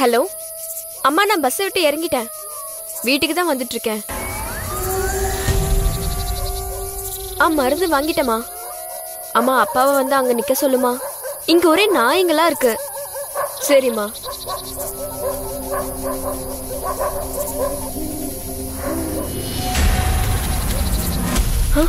Hello அம்மா நான் பஸ்ஸை விட்டு இறங்கிட்டேன் வீட்டுக்கு தான் வந்துட்டு இருக்கேன் ஆ மருந்து வாங்கிட்டேமா அம்மா அப்பாவை வந்து அங்க நிக்க சொல்லுமா இங்க ஒரே நாய்ங்களா இருக்கு சரிம்மா ஆ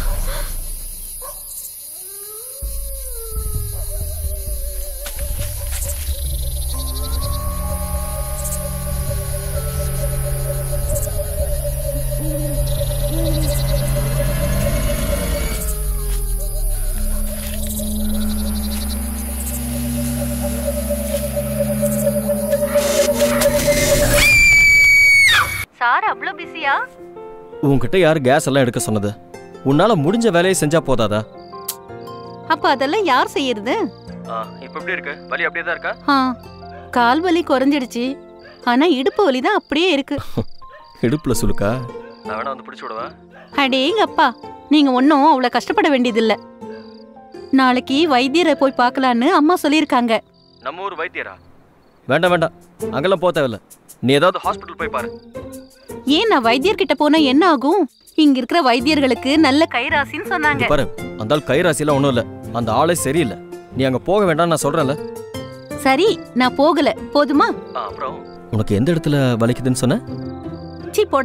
சார் அவ்வளோ பிஸியா உன்கிட்ட யார் கேஸ் எல்லாம் எடுக்க சொன்னது உன்னால முடிஞ்ச வேலையை செஞ்சா போதாதா அப்ப அதெல்லாம் யார் செய்யறது இப்போ எப்படி இருக்கு வலி அப்படியே தான் இருக்கா ஆ கால் வலி குறைஞ்சிடுச்சு ஆனா இடுப்பு வலி தான் அப்படியே இருக்கு இடுப்புல சுலுக்கா நான் வேணா வந்து பிடிச்சி விடவா அடேங்கப்பா நீங்க ஒன்றும் அவ்வளோ கஷ்டப்பட வேண்டியதில்ல நாளைக்கு வைத்தியரை போய் பார்க்கலான்னு அம்மா சொல்லியிருக்காங்க நம்ம ஊர் வைத்தியரா வேண்டாம் வேண்டாம் அங்கெல்லாம் போக தேவையில்ல நீ ஏதாவது ஹாஸ்பிட்டல் போய் பாரு ஏன் நான் வைத்தியர்கிட்ட போனா என்ன ஆகும் இங்க இருக்கிற வைத்தியர்களுக்கு நல்ல கைராசின்னு சொன்னாங்க பாரு அந்த ஆள் கைராசிலாம் ஒன்றும் இல்லை அந்த ஆளே சரியில்லை நீ அங்கே போக வேண்டாம்னு நான் சொல்கிறேன்ல சரி நான் போகல போதுமா அப்புறம் உனக்கு எந்த இடத்துல வலிக்குதுன்னு சொன்ன சீ போடா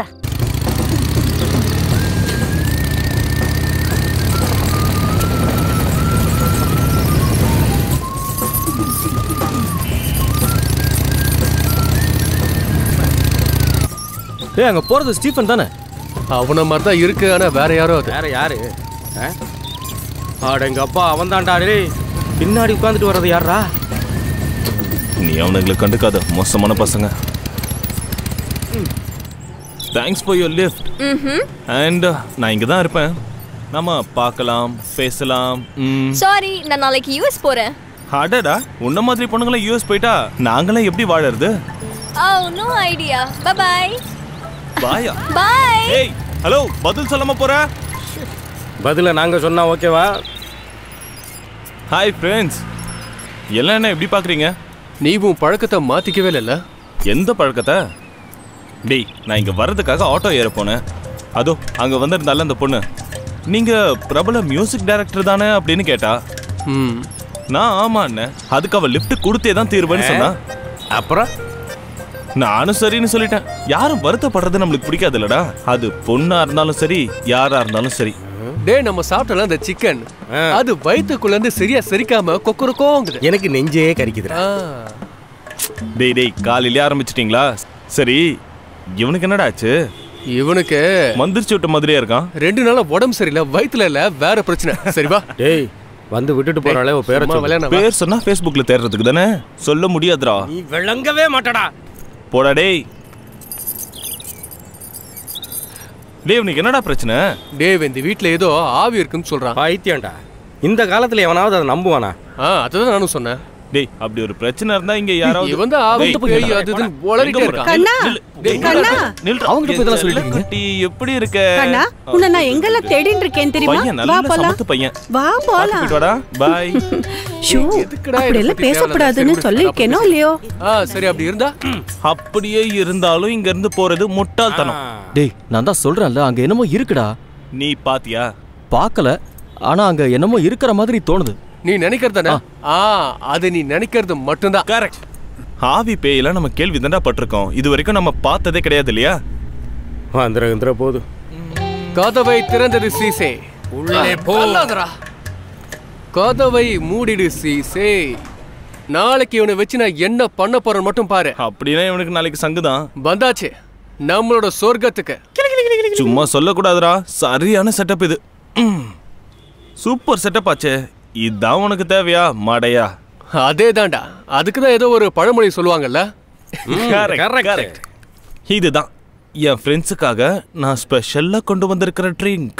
ஏய் அங்கே போகிறது ஸ்டீஃபன் தானே அவன மாதிரி தான் இருக்கு ஆனா வேற யாரோ அது வேற யாரு ஆடங்க அப்பா அவன் தான்டா டேய் பின்னாடி உட்காந்துட்டு வர்றது யாரா நீ அவனுங்களை கண்டுக்காத மோசமான பசங்க தேங்க்ஸ் ஃபார் யுவர் லிஃப்ட் ம் அண்ட் நான் இங்கே தான் இருப்பேன் நம்ம பார்க்கலாம் பேசலாம் ம். சாரி நான் நாளைக்கு யூஎஸ் போறேன் அடடா உன்ன மாதிரி பொண்ணுங்களாம் யூஎஸ் போயிட்டா நாங்களாம் எப்படி வாழறது ஓ நோ ஐடியா பை பாயா பை ஏய் ஹலோ பதில் சொல்லாம போற பதில நாங்க சொன்னா ஓகேவா ஹாய் ஃப்ரெண்ட்ஸ் எல்லாம் என்ன எப்படி பார்க்குறீங்க நீ உன் பழக்கத்தை மாத்திக்கவே இல்லைல்ல எந்த பழக்கத்தை டேய் நான் இங்கே வர்றதுக்காக ஆட்டோ ஏற போனேன் அதோ அங்கே வந்திருந்தால அந்த பொண்ணு நீங்கள் பிரபல மியூசிக் டைரக்டர் தானே அப்படின்னு கேட்டா ம் நான் ஆமா அண்ணன் அதுக்கு அவ லிஃப்ட் கொடுத்தே தான் தீர்வேன்னு சொன்னா அப்புறம் நானும் சரின்னு சொல்லிட்டேன் யாரும் வருத்தப்படுறது நம்மளுக்கு பிடிக்காது இல்லடா அது பொண்ணா இருந்தாலும் சரி யாரா இருந்தாலும் சரி டேய் நம்ம சாப்பிட்டல அந்த சிக்கன் ஆ. அது வயித்துக்குள்ள இருந்து சரியா செரிக்காம கொக்கரக்கோங்குது எனக்கு நெஞ்சே கரிக்குதுடா ஆ. டேய் டேய் காலையிலே ஆரம்பிச்சிட்டீங்களா சரி இவனுக்கு என்னடா ஆச்சு இவனுக்கு மந்திரிச்சு விட்ட மாதிரியே இருக்கான் ரெண்டு நாளா உடம்பு சரியில்லை வயித்துல இல்ல வேற பிரச்சனை சரி வா டேய் வந்து விட்டுட்டு போறாளே உன் பேரை சும்மா சொல்லு. விளையாட வா. பேர் சொன்னா ஃபேஸ்புக்ல தேடுறதுக்கு தானே சொல்ல முடியாதுடா நீ விளங்கவே மாட்டடா போடா டேய் டேய் உனக்கு என்னடா பிரச்சனை டேய் இந்த வீட்ல ஏதோ ஆவி இருக்குன்னு சொல்றான் பைத்தியம்டா இந்த காலத்துல எவனாவது அதை நம்புவானா ஆ அதுதான் நானும் சொன்னேன் டேய் அப்படி ஒரு பிரச்சனை இருந்தா இங்க யாராவது இவன் தான் ஆவி டேய், பேய் போடா, அது இதுன்னு போடா. உளறிட்டே எங்க இருக்கான். போற? கண்ணா! நில்லு, டேய், கண்ணா! நில்லுடா. அவங்கிட்ட போய் இதெல்லாம் சொல்லிட்டு இருக்கீங்க? குட்டி, எப்படி இருக்க கண்ணா உன்னை நான் எங்கெல்லாம் தேடிட்டு இருக்கேன் தெரியுமா பையன் வா நல்ல போலாம் சமத்து பையன் வா போலாம் வாடா பாய் ஷூ எதுக்குடா அப்படி இதை எல்லாம் பத்தி பேசக்கூடாதுன்னு தேவையில்லாத சொல்லிருக்கேனோ இல்லையோ ஆ சரி அப்படி இருந்தா அப்படியே இருந்தாலும் இங்க இருந்து போறது முட்டாள்தனம் டேய் நான் தான் சொல்கிறேன்ல அங்கே என்னமோ இருக்குடா நீ பாத்தியா பார்க்கல ஆனால் அங்கே என்னமோ இருக்கிற மாதிரி தோணுது நீ நினைக்கிறதானே ஆ அது நீ நினைக்கிறது மட்டும்தான் கரெக்ட் ஆவி பேயெல்லாம் நம்ம கேள்வி தாண்டா பட்டிருக்கோம் இது வரைக்கும் நம்ம பார்த்ததே கிடையாது இல்லையா வந்துற வந்துற போது கதவை திறந்தது சீசே உள்ளே போ கதவை மூடிடு சீசே நாளைக்கு இவனை வச்சு நான் என்ன பண்ண போறேன்னு மட்டும் பாரு அப்படின்னா இவனுக்கு நாளைக்கு சங்குதான் வந்தாச்சு நம்மளோட சொர்க்கத்துக்கு சும்மா சொல்லக்கூடாதுடா சரியான செட்டப் இது ம். சூப்பர் செட்டப் ஆச்சே இதான் உனக்கு தேவையா மடையா அதே தான்டா அதுக்கு தான் ஏதோ ஒரு பழமொழி சொல்லுவாங்கல்ல Correct, correct. இதுதான் என் ஃப்ரெண்ட்ஸுக்காக நான் ஸ்பெஷலா கொண்டு வந்திருக்கிற ட்ரிங்க்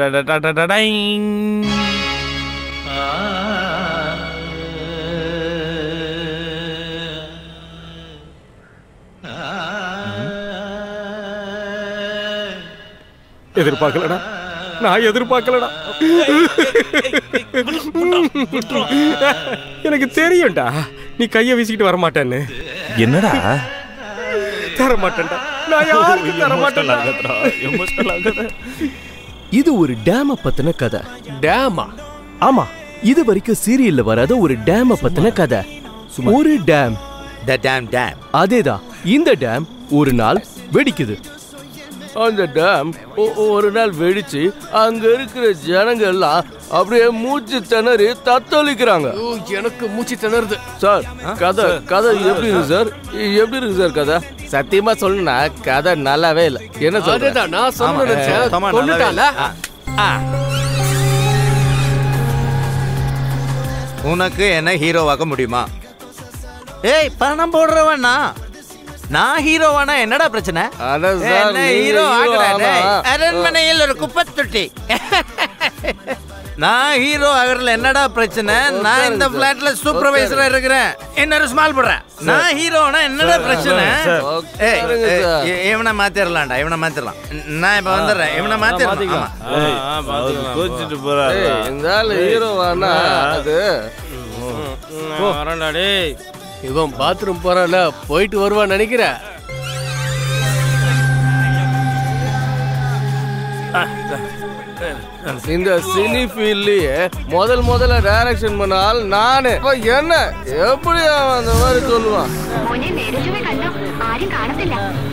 எதிர்பார்க்கலடா நான் எதிர்பார்க்கலடா எனக்கு தெரியும்டா நீ கையை வீசிக்கிட்டு வரமாட்டேன்னு என்னடா தர மாட்டேன்டா நான் யாருக்கும் தர மாட்டேன்டா எமோஷனல் ஆகாத இது ஒரு டேம பத்தின கதை டேமா ஆமா இது வரைக்கும் சீரியல்ல வராத ஒரு டேம பத்தின கதை ஒரு டேம் த டேம் டேம் அதேதான் இந்த டேம் ஒரு நாள் வெடிக்குது அந்த டேம் ஒரு நாள் வெடிச்சு அங்க இருக்கிற ஜனங்க எல்லாம் அப்படியே மூச்சு திணறி தத்தளிக்கிறாங்க ஐயோ, எனக்கு மூச்சு திணறுது சார் கதை கதை எப்படி இருக்கு சார் எப்படி இருக்கு சார் கதை சத்தியமா சொல்லணும்னா கதை நல்லாவே இல்லை என்ன சொல்ற அதேதான் நான் சொன்ன ஆமா, நினைச்சேன் ஆமா, கொண்டுட்டால ஆ. உனக்கு என்ன ஹீரோவாக்க முடியுமா ஏய் பணம் போடுறவனா நான் ஹீரோவானா என்னடா பிரச்சனை அட ஏய், சார், என்ன நீங்க ஹீரோ hero ஆகுறா ஆனா- டேய். அரண்மனையில் ஒரு குப்பை தொட்டி நான் ஹீரோ ஆகுறதுல என்னடா பிரச்சனை நான் இந்த உட்காருங்க பிளாட்ல சூப்பர்வைசரா இருக்கிறேன் என்ன ஸ்மால் போடுறேன் நான் ஹீரோனா என்னடா பிரச்சனை ஏய், உட்காருங்க ஏய், சார். இ- இவனை மாத்திரலாம்டா இவனை மாத்திரலாம் நான் இப்ப வந்துடுறேன் இவனை மாத்திரலாம் மாத்திக்கலாம். ஆமா. கோச்சிட்டு போறாரு ஏய், இந்த ஆள் ஹீரோவானா அது வரேன்டா டேய் இவன் பாத்ரூம் போறான்ல போயிட்டு வருவான்னு நினைக்கிறேன் இந்த சினி ஃபீல்ட்லயே முதல் முதல்ல டைரக்ஷன் பண்ண ஆள் நானு அப்ப என்ன எப்படி அவன் அந்த மாதிரி சொல்லுவான் മോനെ നേരെ ചൊവ്വേ കണ്ടോ ആരും കാണത്തില്ല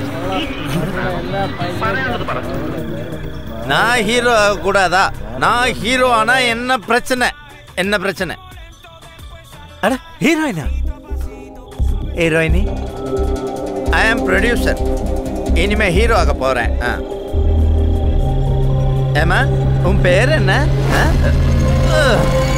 நான் ஹீரோ கூடாதா நான் ஹீரோ ஆனா என்ன பிரச்சனை என்ன பிரச்சனை அட ஹீரோயினா ஹீரோயினி ஐ ஆம் ப்ரொடியூசர் இனிமே ஹீரோ ஆக போறேன் ஆ. ஏம்மா உன் பேர் என்ன ஆ? அஹ்.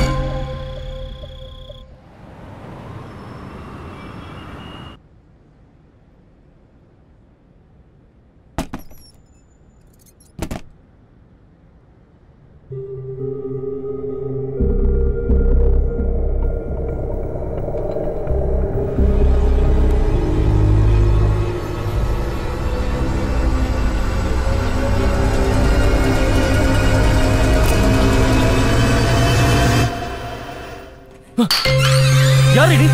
யார் இடி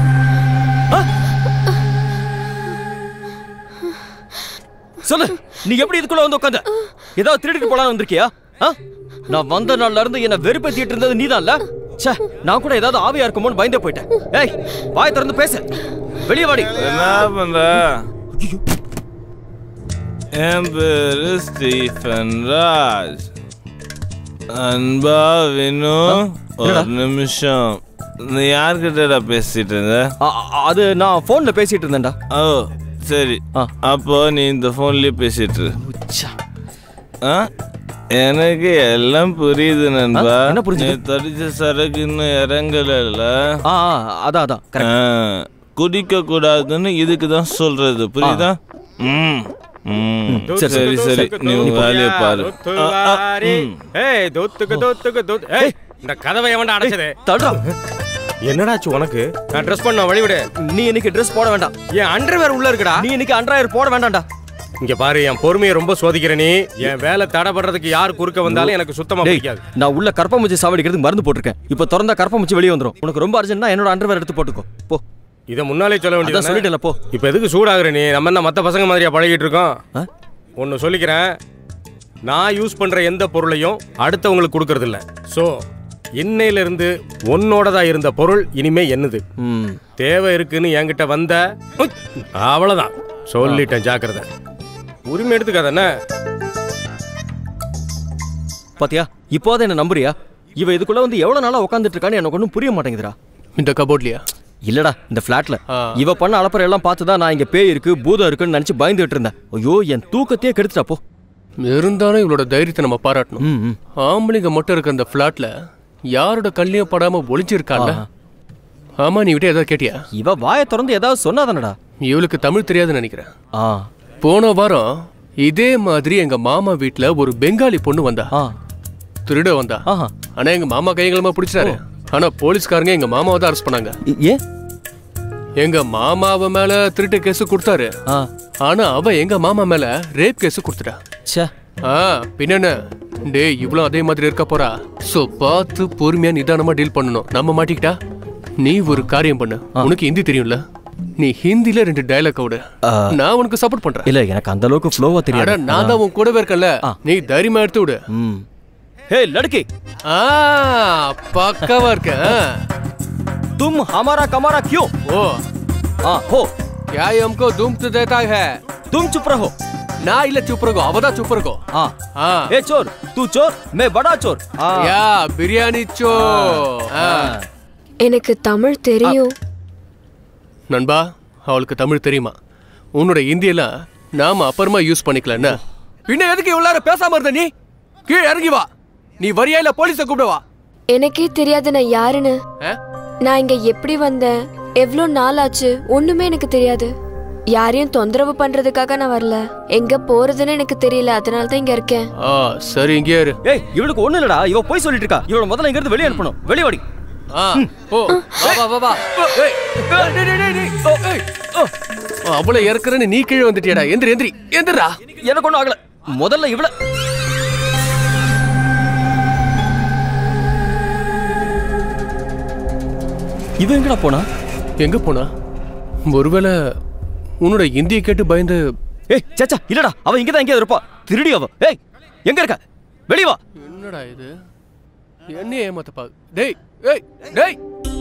சொல்லு நீ எப்படி இதுக்குள்ள வந்து உட்காந்த ஏதாவது திருடிட்டு போலான்னு வந்திருக்கியா ஆ? நான் வந்த நாள்ல இருந்து என்ன வெறுப்பேத்திட்டு இருந்தது நீதான்ல ச்சே நான் கூட ஏதாவது ஆவியா இருக்குமோன்னு பயந்தே போயிட்டேன் ஏய் வாய் திறந்து பேசு வெளியே வாடி என்ன பண்ற என் பேரு ஸ்டீஃபன் ராஜ் அன்பா வினு ஒரு என்னடா? நிமிஷம் நீ யார்கிட்டடா பேசிட்டு இருந்த அ- அ- அது நான் போன்ல பேசிட்டு இருந்தேன்டா ஓ சரி ஆ. அப்போ நீ இந்த போன்லயே பேசிட்டு இரு. ச்சே. ஆ? எனக்கு எல்லாம் புரியுது நண்பா ஆ, என்ன புரிஞ்சுது? நீ தடிச்ச சரக்கு இன்னும் இறங்கல ஆ ஆ, அதான் அதான் correct. குடிக்க கூடாதுன்னு இதுக்கு தான் சொல்றது புரியுதா ம் ம். சரி, சரி சரி நீ உன் வேலையை பாரு ஆ, ஆ, ம். ஏய் தொத்துக்கு தொத்துக்கு தொத்து ஏய் இந்த கதவை எவன்டா அடைச்சது தள்ளுடா என்னடாச்சு உனக்கு நான் ட்ரெஸ் பண்ண வழிவிடு நீ இன்னைக்கு ட்ரெஸ் போட வேண்டாம் என் அண்டர்வேர் உள்ள இருக்குடா நீ இன்னைக்கு அன்றாயிரம் போட வேண்டாம்டா இங்க பாரு என் பொறுமையை ரொம்ப சோதிக்கிற நீ என் வேலை தடைபடுறதுக்கு யார் குறுக்க வந்தாலும் எனக்கு சுத்தமா டேய் பிடிக்காது நான் உள்ள கற்பமுச்சி சாவடிக்கிறதுக்கு மருந்து போட்டிருக்கேன் இப்போ திறந்தா கற்பமுச்சி வெளியே வந்துரும் உனக்கு ரொம்ப அர்ஜென்ட்னா என்னோட அண்டர்வேர் எடுத்து போட்டுக்கோ போ இதை முன்னாலே சொல்ல அதான் வேண்டியது சொல்லிட்டேன்ல போ இப்போ எதுக்கு சூடாகுற நீ நம்ம என்ன மற்ற பசங்க மாதிரியா பழகிட்டு இருக்கோம் ஆ? ஒன்று சொல்லிக்கிறேன் நான் யூஸ் பண்ற எந்த பொருளையும் அடுத்தவங்களுக்கு கொடுக்கறது இல்ல ஸோ இன்னையில இருந்து உன்னோடதா இருந்த பொருள் இனிமே என்னது ம் தேவை இருக்குன்னு என்கிட்ட வந்த உய், அவ்வளவுதான் சொல்லிட்டேன் ஜாக்கிரதை உரிமை எடுத்துக்காத என்ன பாத்தியா இப்போதான் என்ன நம்புறியா இவ இதுக்குள்ள வந்து எவ்வளவு நாளா உட்காந்துட்டு இருக்கான்னு எனக்கு ஒன்றும் புரிய மாட்டேங்குதுடா இந்த கபோர்ட்லயா இல்லடா இந்த ஃபிளாட்ல ஆ. இவ பண்ண அலப்பறை எல்லாம் பார்த்து தான் நான் இங்க பேய் இருக்கு பூதம் இருக்குன்னு நினைச்சு பயந்துட்டு இருந்தேன் ஐயோ என் தூக்கத்தையே கெடுத்துட்டா போ இருந்தாலும் இவளோட தைரியத்தை நம்ம பாராட்டணும் ம், ம். ஆம்பளைங்க மட்டும் இருக்க அந்த ஃபிளாட்ல யாரோட கல்லையும் படாம ஒளிஞ்சிருக்கால ஆஹா. ஆமா நீ விட்டு ஏதாவது கேட்டியா இவ வாயை திறந்து ஏதாவது சொன்னாதானடா இவளுக்கு தமிழ் தெரியாதுன்னு நினைக்கிறேன் ஆ போன வாரம் இதே மாதிரி எங்க மாமா வீட்ல ஒரு பெங்காலி பொண்ணு வந்தா ஆ திருட வந்தா ஆஹா ஆனா எங்க மாமா கைகளமா பிடிச்சாரு ஆனா போலீஸ்காரங்க எங்க மாமாவை தான் அரெஸ்ட் பண்ணாங்க இ- ஏன் எங்க மாமாவ மேல திருட்டு கேஸ் கொடுத்தாரு ஆ ஆனா அவ எங்க மாமா மேல ரேப் கேஸ் கொடுத்துட்டா ச்சே ஆ பின்னென்ன டேய் இவ்வளவு அதே மாதிரி இருக்க போறா சோ பார்த்து பொறுமையா நிதானமா டீல் பண்ணணும் நம்ம மாட்டிக்கிட்டா நீ ஒரு காரியம் பண்ணு உனக்கு ஹிந்தி தெரியும்ல நீ ஹிந்தில ரெண்டு டயலாக் விடு ஆ. நான் உனக்கு சப்போர்ட் பண்றேன் இல்ல எனக்கு அந்த அளவுக்கு ஃப்ளோவா அட தெரியாது நான் தான் உன் கூடவே இருக்கேன்ல நீ தைரியமா எடுத்து விடு ம் ஹே லड़की ஆ பக்காவா இருக்க ஆ. तुम हमारा कमारा क्यों ஓ हाँ हो क्या ये हमको दुम तो देता है तुम चुप रहो நான் இல்ல சூப்பர் இருக்கோ அவதான் சூப்பர் இருக்கோ हाँ ஆ ए चोर तू चोर मैं बड़ा चोर हाँ யா பிரியாணி சோ ஆ. எனக்கு தமிழ் தெரியும் நண்பா அவளுக்கு தமிழ் தெரியுமா உன்னோட இந்தியெல்லாம் நாம அப்புறமா யூஸ் பண்ணிக்கலாம் என்ன பின்ன எதுக்கு இவ்வளவு நேரம் பேசாம இருந்த நீ கீழே இறங்கி வா நீ வரியா இல்ல போலீஸை கூப்பிடவா எனக்கே தெரியாது நான் யாருன்னு நான் இங்க எப்படி வந்தேன் எவ்வளோ நாள் ஆச்சு ஒண்ணுமே எனக்கு தெரியாது யாரையும் தொந்தரவு பண்றதுக்காக நான் வரல எங்க போறதுன்னு எனக்கு தெரியல அதனால தான் இங்க இருக்கேன் ஆ சரி இங்கே இரு ஏய் இவளுக்கு ஒண்ணு இல்லடா இவ போய் சொல்லிட்டு இருக்கா இவள முதல்ல இங்க இருந்து வெளிய அனுப்பணும் வெளிய வாடி ஆ ஓ வா வா வா வா ஏய் டேய், டேய், டேய், டேய். ஓ, ஏய். ஓ. அவளை இறக்குறேன்னு நீ கீழே வந்துட்டியாடா எந்திரி எந்திரி எந்திரா எனக்கு ஒண்ணும் ஆகல முதல்ல இவள இவ எங்கடா போனா எங்க போனா ஒருவேளை உன்னோட இந்தியை கேட்டு பயந்து ஏய் சச்சா இல்லடா அவ இங்க தான் எங்கேயாவது இருப்பா திருடி அவ ஏய் எங்க இருக்க வெளிய வா என்னடா இது என்ன ஏமாத்த பாக்கு டேய் ஏய் டேய்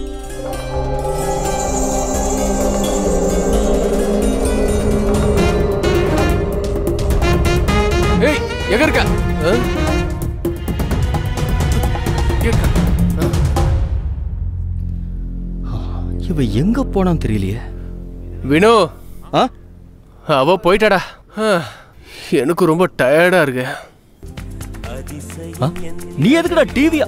ஏய் எங்க இருக்க ஆ? எங்க இருக்க? இவ எங்க போனான்னு தெரியலையே வினோ ஆ அவ போயிட்டாடா ஆ, எனக்கு ரொம்ப டயர்டா இருக்கு ஆ? நீ எதுக்குடா டிவியா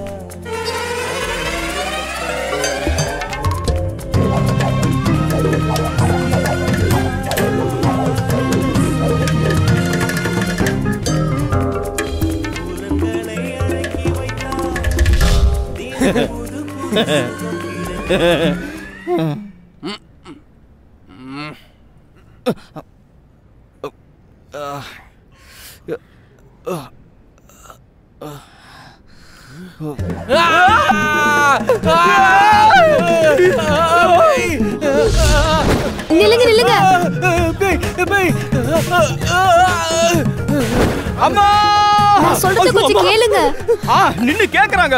நில்லுங்க நில்லுங்க அம்மா நான் சொல்றத கொஞ்சம் கேளுங்க ஆ நின்னு கேக்குறாங்க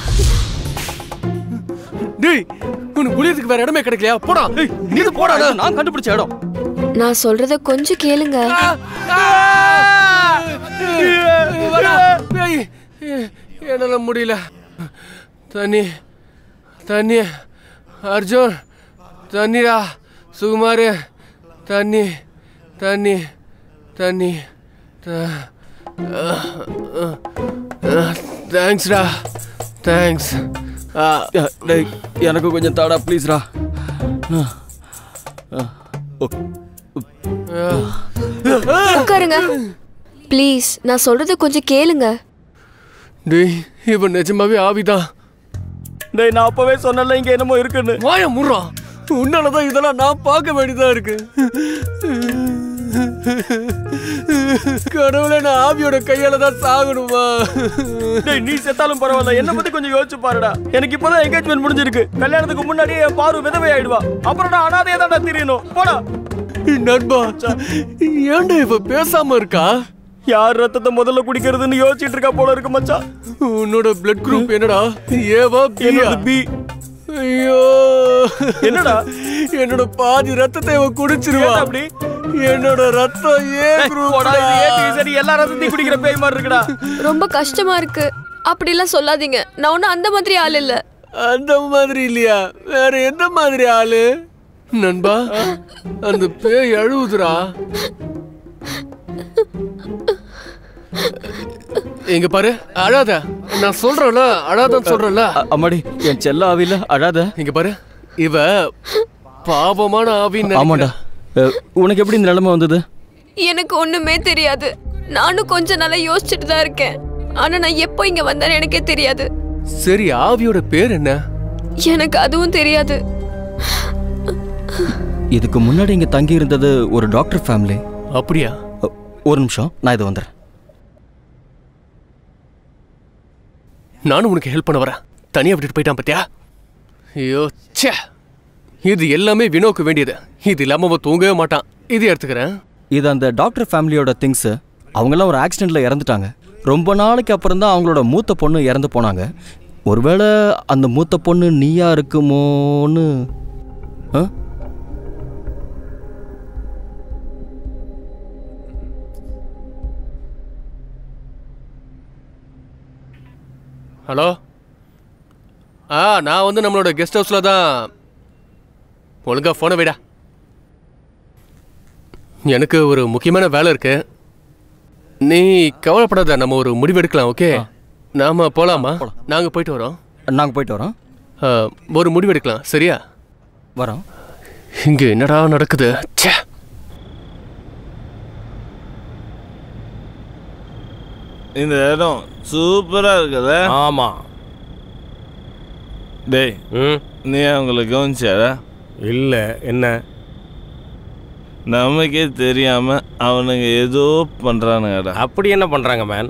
டேய் உனக்கு குளியறதுக்கு வேற இடமே கிடைக்கலையா போடா ஏய் நீ போடா இது நான் கண்டுபிடிச்ச இடம் நான் சொல்றத கொஞ்சம் கேளுங்க ஏய், என்னால முடியல தண்ணி தண்ணி அர்ஜுன் தண்ணிடா சுகுமார் தண்ணி தண்ணி தண்ணி தேங்க்ஸ்டா தேங்க்ஸ் டேய் எனக்கு கொஞ்சம் தாடா ப்ளீஸ்ரா உட்காருங்க ப்ளீஸ் நான் சொல்றத கொஞ்சம் கேளுங்க டேய் இவன் நிஜமாவே ஆவிதான் டேய் நான் அப்பவே சொன்னல இங்க என்னமோ இருக்குன்னு வாய முறா உன்னாலதான் இதெல்லாம் நான் பார்க்க வேண்டியதா இருக்கு கடவுளே நான் ஆவியோட கையால தான் சாகணுமா டேய் நீ செத்தாலும் பரவாயில்ல என்ன பத்தி கொஞ்சம் யோசிச்சு பாருடா எனக்கு இப்பதான் என்கேஜ்மெண்ட் முடிஞ்சிருக்கு கல்யாணத்துக்கு முன்னாடியே என் பாரு விதவை ஆயிடுவா அப்புறம் நான் அனாதையா தான் தெரியணும் போடா நண்பா ஏன்டா இவ பேசாம இருக்கா யார் ரத்தத்தை முதல்ல குடிக்கிறதுன்னு யோசிச்சிட்டு இருக்கா போல இருக்கு மச்சான் உன்னோட பிளட் குரூப் என்னடா ஏவா பியா என்னோட பி ஐயோ என்னடா என்னோட பாதி ரத்தத்தை இவ குடிச்சிருவா ஏன்டா அப்படி? என்னோட ரத்தம் ஏ போடா, இது ஏன் குரூப் நீ சரி எல்லா ரத்தத்தையும் குடிக்கிற பேய் மாதிரி இருக்குடா ரொம்ப கஷ்டமா இருக்கு அப்படிலாம் சொல்லாதீங்க நான் ஒன்றும் அந்த மாதிரி ஆள் இல்ல அந்த மாதிரி இல்லையா வேற எந்த மாதிரி ஆளு நண்பா அந்த பேய் அழுவுதுடா எங்க பாரு அழாத நான் சொல்றேன்ல அழாதன்னு சொல்றேன்ல அ- அம்மாடி என் செல்ல ஆவில அழாத இங்க பாரு இவ பாவமான ஆவின்னு ஆமாண்டா நினைக்கிறேன். அ, உனக்கு எப்படி இந்த நிலைமை வந்தது எனக்கு ஒண்ணுமே தெரியாது நானும் கொஞ்ச நாளா யோசிச்சுட்டு தான் இருக்கேன் ஆனா நான் எப்போ இங்க வந்தேன்னு எனக்கே தெரியாது சரி ஆவியோட பேர் என்ன எனக்கு அதுவும் தெரியாது இதுக்கு முன்னாடி இங்க தங்கி இருந்தது ஒரு டாக்டர் ஃபேமிலி அப்படியா அ, ஒரு நிமிஷம் நான் இது வந்துடுறேன் நானும் உனக்கு ஹெல்ப் பண்ண வரேன் தனியா விட்டுட்டு போயிட்டான் பாத்தியா ஐயோ ச்சே இது எல்லாமே வினோக்கு வேண்டியது இது இல்லாம அவன் தூங்கவே மாட்டான் இது எடுத்துக்கிறேன் இது அந்த டாக்டர் ஃபேமிலியோட திங்ஸு அவங்கெல்லாம் ஒரு ஆக்சிடெண்ட்ல இறந்துட்டாங்க ரொம்ப நாளைக்கு அப்புறம் தான் அவங்களோட மூத்த பொண்ணு இறந்து போனாங்க ஒருவேளை அந்த மூத்த பொண்ணு நீயா இருக்குமோன்னு ஆ? ஹலோ ஆ நான் வந்து நம்மளோட கெஸ்ட் ஹவுஸில் தான் ஒழுங்கா ஃபோனை விடா எனக்கு ஒரு முக்கியமான வேலை இருக்கு நீ கவலைப்படாத நம்ம ஒரு முடிவெடுக்கலாம் ஓகே நாம போலாமா நாங்கள் போயிட்டு வரோம் நாங்கள் போயிட்டு வரோம் ஆ, ஒரு முடிவெடுக்கலாம் சரியா வரோம் இங்கே என்னடா நடக்குது ச்சே இந்த இடம் சூப்பரா இருக்குல்ல ஆமா டேய் ம் நீ அவங்கள கவனிச்சாடா இல்லை என்ன நமக்கே தெரியாம அவனுங்க ஏதோ பண்றானுங்கடா அப்படி என்ன பண்ணுறாங்க மேன்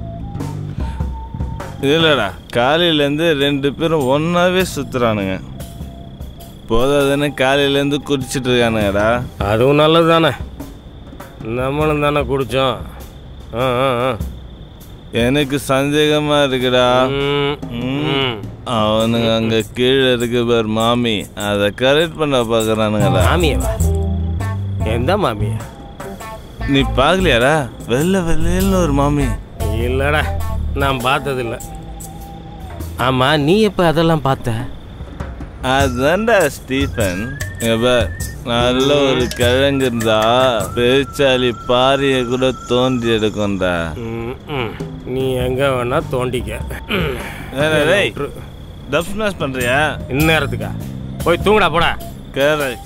இல்லடா காலையிலேருந்து ரெண்டு பேரும் ஒன்றாவே சுத்துறானுங்க போதாதுன்னு காலையிலேருந்து குடிச்சிட்டு இருக்கானுங்கடா அதுவும் நல்லது தானே நம்மளும் தானே குடித்தோம் ஆ ஆ ஆ எனக்கு சந்தேகமா இருக்குடா ம், ம். அவனுங்க அங்க கீழே இருக்கு பார் மாமி அதை கரெக்ட் பண்ண பாக்குறானுங்கடா மாமியவா எந்த மாமியா நீ பார்க்கலையாடா வெள்ளை வெள்ளைன்னு ஒரு மாமி இல்லைடா நான் பார்த்ததில்ல ஆமாம் நீ எப்போ அதெல்லாம் பார்த்த அதான்டா ஸ்டீஃபன் இங்க பார் நல்ல ஒரு கிழங்கு இருந்தா பெருச்சாலி பாரிய கூட தோண்டி எடுக்கும்டா ம், ம். நீ எங்கே வேணா தோண்டிக்க ம். ஏய், டேய் டப் ஸ்மாஷ் பண்றியா இந்நேரத்துக்கா போய் தூங்குடா போடா கரெக்ட்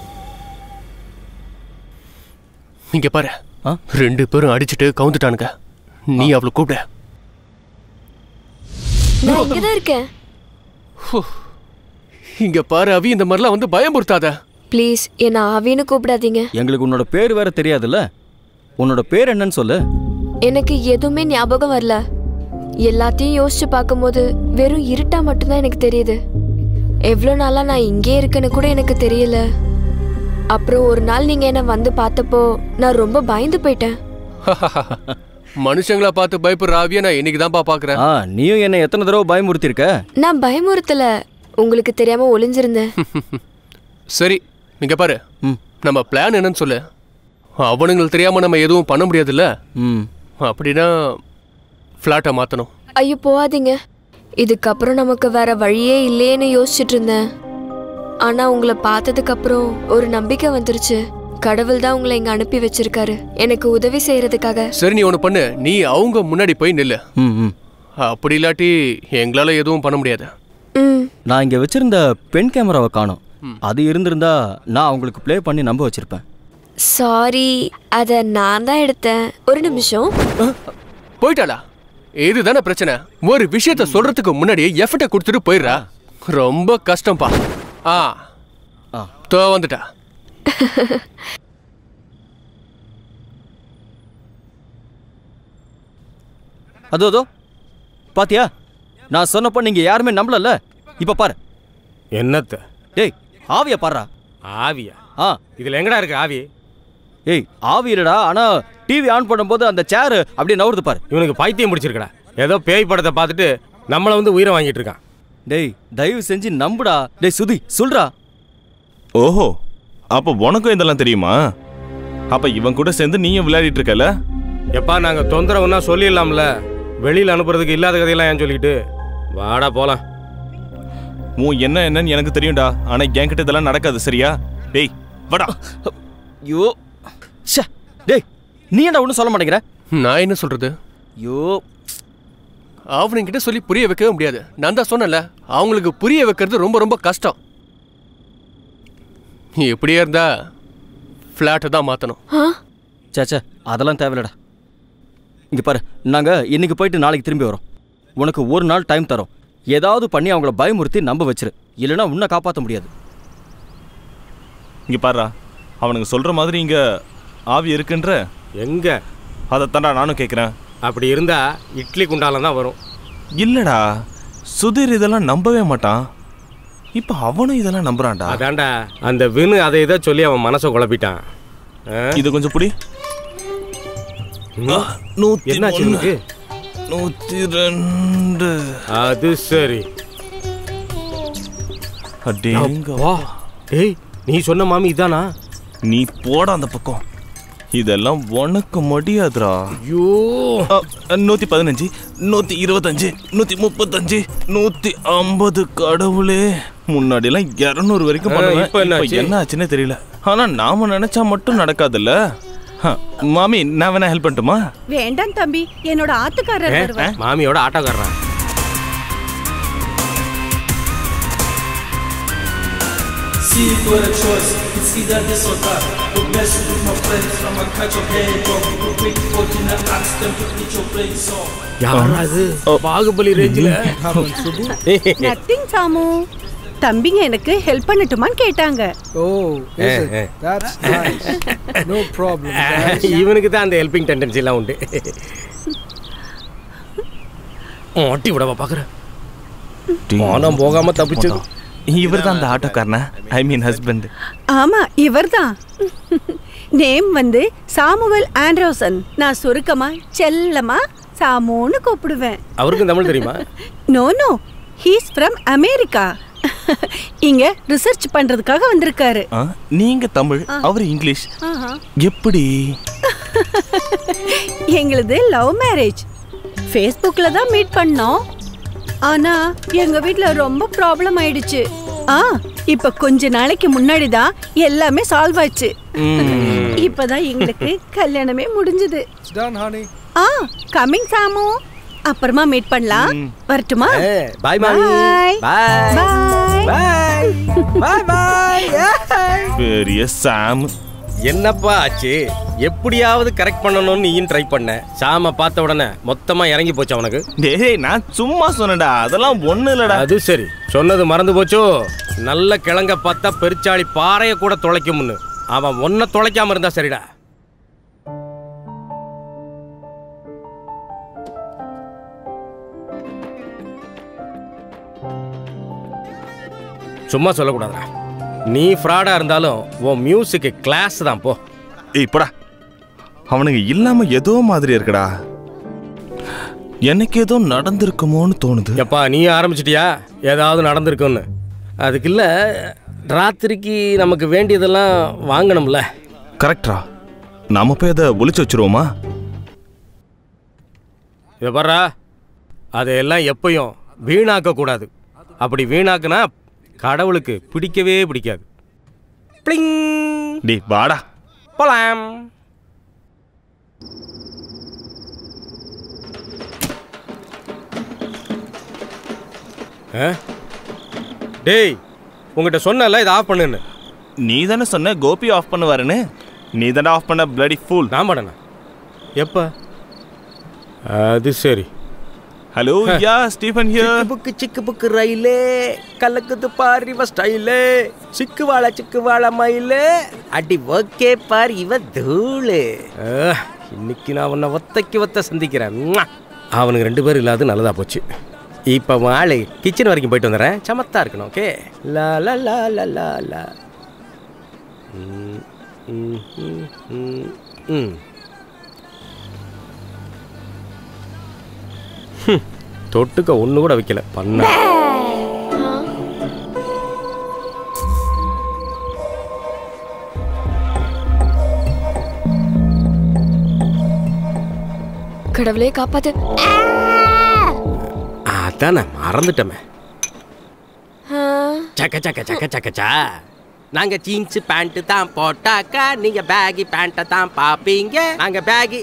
இங்க பாரு ரெண்டு பேரும் அடிச்சிட்டு கவுந்துட்டானுங்க நீ அவளை கூப்பிட நான் இங்கே தான் இருக்கேன் இங்க பாரு அவி இந்த மாதிரிலாம் வந்து பயமுறுத்தாத ப்ளீஸ் என்னை ஆவின்னு கூப்பிடாதீங்க எங்களுக்கு உன்னோட பேர் வேற தெரியாதுல்ல உன்னோட பேர் என்னன்னு சொல்லு எனக்கு எதுவுமே ஞாபகம் வரல எல்லாத்தையும் யோசிச்சு பார்க்கும்போது வெறும் இருட்டா மட்டும்தான் எனக்கு தெரியுது எவ்வளோ நாளா நான் இங்கே இருக்கேன்னு கூட எனக்கு தெரியல அப்புறம் ஒரு நாள் நீங்க என்ன வந்து பார்த்தப்போ நான் ரொம்ப பயந்து போயிட்டேன் மனுஷங்களா பார்த்து பயப்படுற ஆவிய நான் இன்னைக்கு தான்ப்பா பாக்குறேன் ஆ நீயும் என்ன எத்தனை தடவை பயமுறுத்திருக்க நான் பயமுறுத்தல உங்களுக்கு தெரியாம ஒளிஞ்சிருந்தேன் சரி இங்க பாரு நம்ம பிளான் என்னன்னு சொல்லு அவனுங்களுக்கு தெரியாம நம்ம எதுவும் பண்ண முடியாதுல்ல ம் அப்படின்னா ஃப்ளாட்டை மாத்தணும் ஐயோ போகாதீங்க இதுக்கப்புறம் நமக்கு வேற வழியே இல்லையேன்னு யோசிச்சுட்டு இருந்தேன் ஆனா உங்களை பார்த்ததுக்கு அப்புறம் ஒரு நம்பிக்கை வந்துருச்சு கடவுள் தான் உங்களை இங்க அனுப்பி வச்சிருக்காரு எனக்கு உதவி செய்யறதுக்காக சரி நீ ஒன்று பண்ணு நீ அவங்க முன்னாடி போய் நில்லு ம் ம் அப்படி இல்லாட்டி எங்களால எதுவும் பண்ண முடியாது ம் நான் இங்க வச்சிருந்த பென் கேமராவை காணோம் அது இருந்திருந்தா நான் அவங்களுக்கு ப்ளே பண்ணி நம்ப வச்சிருப்பேன் சாரி அதை நான் தான் எடுத்தேன் ஒரு நிமிஷம் போயிட்டாளா இதுதானே பிரச்சனை ஒரு விஷயத்த சொல்றதுக்கு முன்னாடி எஃபர்ட்டை கொடுத்துட்டு போயிடுறா ரொம்ப கஷ்டம்ப்பா ஆ ஆ. தோ வந்துட்டா அதோ அதோ பாத்தியா நான் சொன்னப்போ நீங்க யாருமே நம்பலல்ல இப்ப பாரு என்னத்த டேய் ஆவிய பாருடா ஆவியா ஆ இதில் எங்கடா இருக்கு ஆவி ஏய் ஆவி இல்லடா ஆனா டிவி ஆன் பண்ணும்போது அந்த சேர் அப்படியே நவருது பாரு இவனுக்கு பைத்தியம் பிடிச்சிருக்கடா ஏதோ பேய் படத்தை பார்த்துட்டு நம்மளை வந்து உயிரை வாங்கிட்டு இருக்கான் டேய் தயவு செஞ்சு நம்புடா டேய் சுதி சொல்றா ஓஹோ அப்போ உனக்கும் இதெல்லாம் தெரியுமா அப்ப இவன் கூட சேர்ந்து நீயும் விளையாடிட்டு இருக்கல எப்பா நாங்கள் தொந்தரவுன்னா சொல்லிடலாம்ல வெளியில் அனுப்புறதுக்கு இல்லாத கதையெல்லாம் ஏன் சொல்லிக்கிட்டு வாடா போலாம் உன் என்ன என்னன்னு எனக்கு தெரியும்டா ஆனா என்கிட்ட இதெல்லாம் நடக்காது சரியா டேய் வாடா ஐயோ ச்சே டேய் நீ என்ன ஒன்றும் சொல்ல மாட்டேங்கிற நான் என்ன சொல்றது ஐயோ அவனுங்கிட்ட சொல்லி புரிய வைக்கவே முடியாது நான் தான் சொன்னேன்ல அவங்களுக்கு புரிய வைக்கிறது ரொம்ப ரொம்ப கஷ்டம் எப்படியே இருந்தா ஃப்ளாட்டை தான் மாற்றணும் ஆ சே சே அதெல்லாம் தேவையில்லடா இங்க பாரு நாங்க இன்னைக்கு போயிட்டு நாளைக்கு திரும்பி வரோம் உனக்கு ஒரு நாள் டைம் தரோம் ஏதாவது பண்ணி அவங்கள பயமுறுத்தி நம்ப வச்சிரு இல்லைன்னா உன்னை காப்பாற்ற முடியாது இங்க பாருடா அவனுங்க சொல்ற மாதிரி இங்க ஆவி இருக்குன்ற எங்க அதைத்தான்டா நானும் கேட்குறேன் அப்படி இருந்தா இட்லி குண்டாலம் தான் வரும் இல்லடா சுதீர் இதெல்லாம் நம்பவே மாட்டான் இப்போ அவனும் இதெல்லாம் நம்புறான்டா அதான்டா அந்த வினு அதை இதை சொல்லி அவன் மனசை குழப்பிட்டான் ஆ? இது கொஞ்சம் புடி ம். நூத்தி என்னாச்சு ஒண்ணு. உனக்கு? நூத்தி ரெண்டு அது சரி அடேங்க வா ஏய் நீ சொன்ன மாமி இதானா நீ போட அந்த பக்கம் இதெல்லாம் உனக்கு முடியாதுடா ஐயோ நூத்தி பதினஞ்சு நூத்தி இருபத்தஞ்சு நூத்தி முப்பத்தஞ்சு நூத்தி ஐம்பது கடவுளே முன்னாடி எல்லாம் இருநூறு வரைக்கும் ஆ, பண்ணுவேன் இப்ப என்னாச்சு? இப்ப என்ன ஆச்சுன்னே தெரியல ஆனா நாம நினைச்சா மட்டும் நடக்காதுல்ல ஹ, மாமி நான் வேணா ஹெல்ப் பண்ணட்டுமா வேண்டாம் தம்பி என்னோட ஆத்துக்காரர் ஏ, வருவார் மாமியோட ஆட்டோக்காரன் Se for a choice, it's either this or that. But mess with my friends, I'ma catch your head off. Go quick, go in the axe, them to eat your brains off. யாரா அது Baahubali ரேஞ்சில nothing சாமு தம்பிங்க எனக்கு help பண்ணட்டுமான்னு கேட்டாங்க Oh, is Eh, it? eh. That's nice. No problem. guys. இவனுக்கு தான் அந்த helping tendency எல்லாம் உண்டு மாட்டி விடவா பாக்குறேன் மானம் போகாம தப்பிச்சது இவர் தான் அந்த ஆட்டோக்காரனா ஐ மீன் ஹஸ்பண்ட் ஆமா இவர்தான் நேம் வந்து சாமுவல் ஆண்ட்ரோசன் நான் சுருக்கமா செல்லமா சாமுன்னு கூப்பிடுவேன் அவருக்கும் தமிழ் தெரியுமா no no he's from America இங்க ரிசர்ச் பண்றதுக்காக வந்திருக்காரு நீங்க தமிழ் அவர் இங்கிலீஷ் ஆஹா. எப்படி எங்களுது லவ் மேரேஜ் ஃபேஸ்புக்ல தான் மீட் பண்ணோம் ஆனா எங்க வீட்ல ரொம்ப ப்ராப்ளம் ஆயிடுச்சு ஆ இப்ப கொஞ்ச நாளைக்கு முன்னாடி தான் எல்லாமே சால்வ் ஆச்சு இப்பதான் எங்களுக்கு கல்யாணமே முடிஞ்சது It's done, honey. ஆ கமிங் சாமு அப்புறமா மீட் பண்ணலாம் வரட்டுமா பாய் மாமி Bye. பாய் Bye. பாய் பாய் பெரிய சாம் என்னப்பா ஆச்சு எப்படியாவது கரெக்ட் பண்ணணும்னு நீயும் ட்ரை பண்ண சாம பார்த்த உடனே மொத்தமா இறங்கி போச்சு அவனுக்கு டேய் நான் சும்மா சொன்னேன்டா அதெல்லாம் ஒண்ணு இல்லடா அது சரி சொன்னது மறந்து போச்சோ நல்ல கிழங்க பார்த்தா பெருச்சாளி பாறைய கூட தொலைக்கும்னு அவன் ஒன்ன தொலைக்காம இருந்தா சரிடா சும்மா சொல்லக்கூடாதுடா நீ ஃப்ராடா இருந்தாலும் உன் மியூசிக்கு கிளாஸ் தான் போ ஏய் போடா அவனுங்க இல்லாம ஏதோ மாதிரி இருக்குடா எனக்கு ஏதோ நடந்திருக்குமோன்னு தோணுது எப்பா நீ ஆரம்பிச்சிட்டியா ஏதாவது நடந்திருக்குன்னு அதுக்கு இல்ல ராத்திரிக்கு நமக்கு வேண்டியதெல்லாம் வாங்கணும்ல கரெக்டா நாம போய் அதை ஒளிச்சு வச்சிருவோமா இதை பாரா அதையெல்லாம் எப்பயும் வீணாக்க கூடாது அப்படி வீணாக்குனா கடவுளுக்கு பிடிக்கவே பிடிக்காது பிளிங் டேய் வாடா போலாம் ஆ? டேய் உங்ககிட்ட சொன்னல இதை ஆஃப் பண்ணுன்னு நீ தானே சொன்ன கோபி ஆஃப் பண்ணுவாருன்னு நீ தானே ஆஃப் பண்ண பிளடி ஃபூல் நான் பண்ணனா எப்ப அது சரி ஹலோ யா ஸ்டீஃபன் ஹியர் புக்கு சிக்கு புக்கு ரயிலே கலக்குது பார் இவ ஸ்டைலே சிக்கு வாழ சிக்கு வாழ மயிலே அடி ஓகே பார் இவ தூளு இன்னைக்கு நான் உன்னை ஒத்தைக்கு ஒத்த சந்திக்கிறேன் ம்ம். அவனுக்கு ரெண்டு பேரும் இல்லாத நல்லதா போச்சு இப்போ ஆளு கிச்சன் வரைக்கும் போயிட்டு வந்துடுறேன் சமத்தா இருக்கணும் ஓகே லா லா லா லா லா லா ம், ம், ம், ம், ம். ஹம், தொட்டுக்க ஒன்று கூட வைக்கல பண்ண கடவுளே காப்பாத்து அதானே மறந்துட்டமே ஆ, சக்க சக்க சக்க சக்கச்சா நாங்க ஜீன்ஸ் பேண்ட் தான் போட்டாக்கா நீங்க பேகி பேண்ட்டை தான் பாப்பீங்க நாங்க பேகி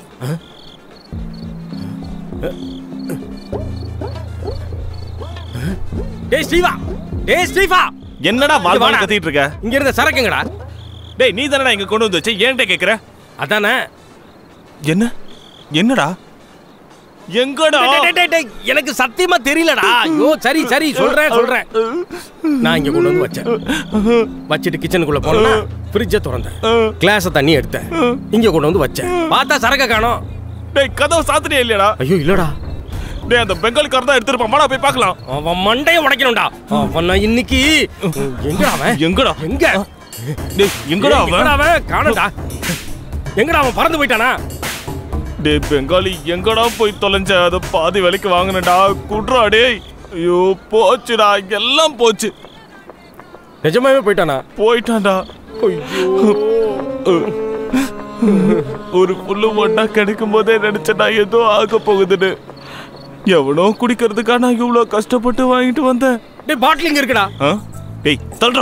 டேய் ஸ்டீவா டேய் ஸ்டீவா என்னடா இங்க வாழ்வாள் வாடா. கத்திட்டு இருக்க இங்க இருந்த சரக்குங்கடா டேய் நீ தானடா இங்க கொண்டு வந்து வச்ச ஏன்ட்ட கேக்குற அதானே என்ன என்னடா எங்கடா டேய், டேய், டேய், டேய், எனக்கு சத்தியமா தெரியலடா ஐயோ சரி சரி சொல்றேன் சொல்றேன் நான் இங்க கொண்டு வந்து வச்சேன் வச்சுட்டு கிச்சனுக்குள்ள போனா ஃப்ரிட்ஜை திறந்தேன் கிளாஸ தண்ணி எடுத்தேன் இங்க கொண்டு வந்து வச்சேன் பார்த்தா சரக்க காணோம் டேய் கதவு சாத்தினே இல்லையடா ஐயோ இல்லடா டேய் அந்த பெங்காலிக்காரர் தான் எடுத்துருப்பான் வாடா போய் பார்க்கலாம் அவன் மண்டைய உடைக்கணும்டா அவன் நான் இன்னைக்கு எங்கடா அவன் எங்கடா எங்க டேய் எங்கடா அவன் எங்கடா அவன் காணடா எங்கடா அவன் பறந்து போயிட்டானா டேய் பெங்காலி எங்கடா போய் தொலைஞ்ச அத பாதி விலைக்கு வாங்கினடா குட்ரா டேய் ஐயோ போச்சுடா எல்லாம் போச்சு நிஜமாவே போயிட்டானா போயிட்டான்டா ஒரு புல்லு ஒண்ணா கிடைக்கும் போதே நினைச்சேன் நான் ஏதோ ஆக போகுதுன்னு எவனோ குடிக்கிறதுக்கா நான் இவ்வளவு கஷ்டப்பட்டு வாங்கிட்டு வந்தேன் டேய் பாட்டிலிங் இருக்குடா ஆ? டேய் தள்ளுறா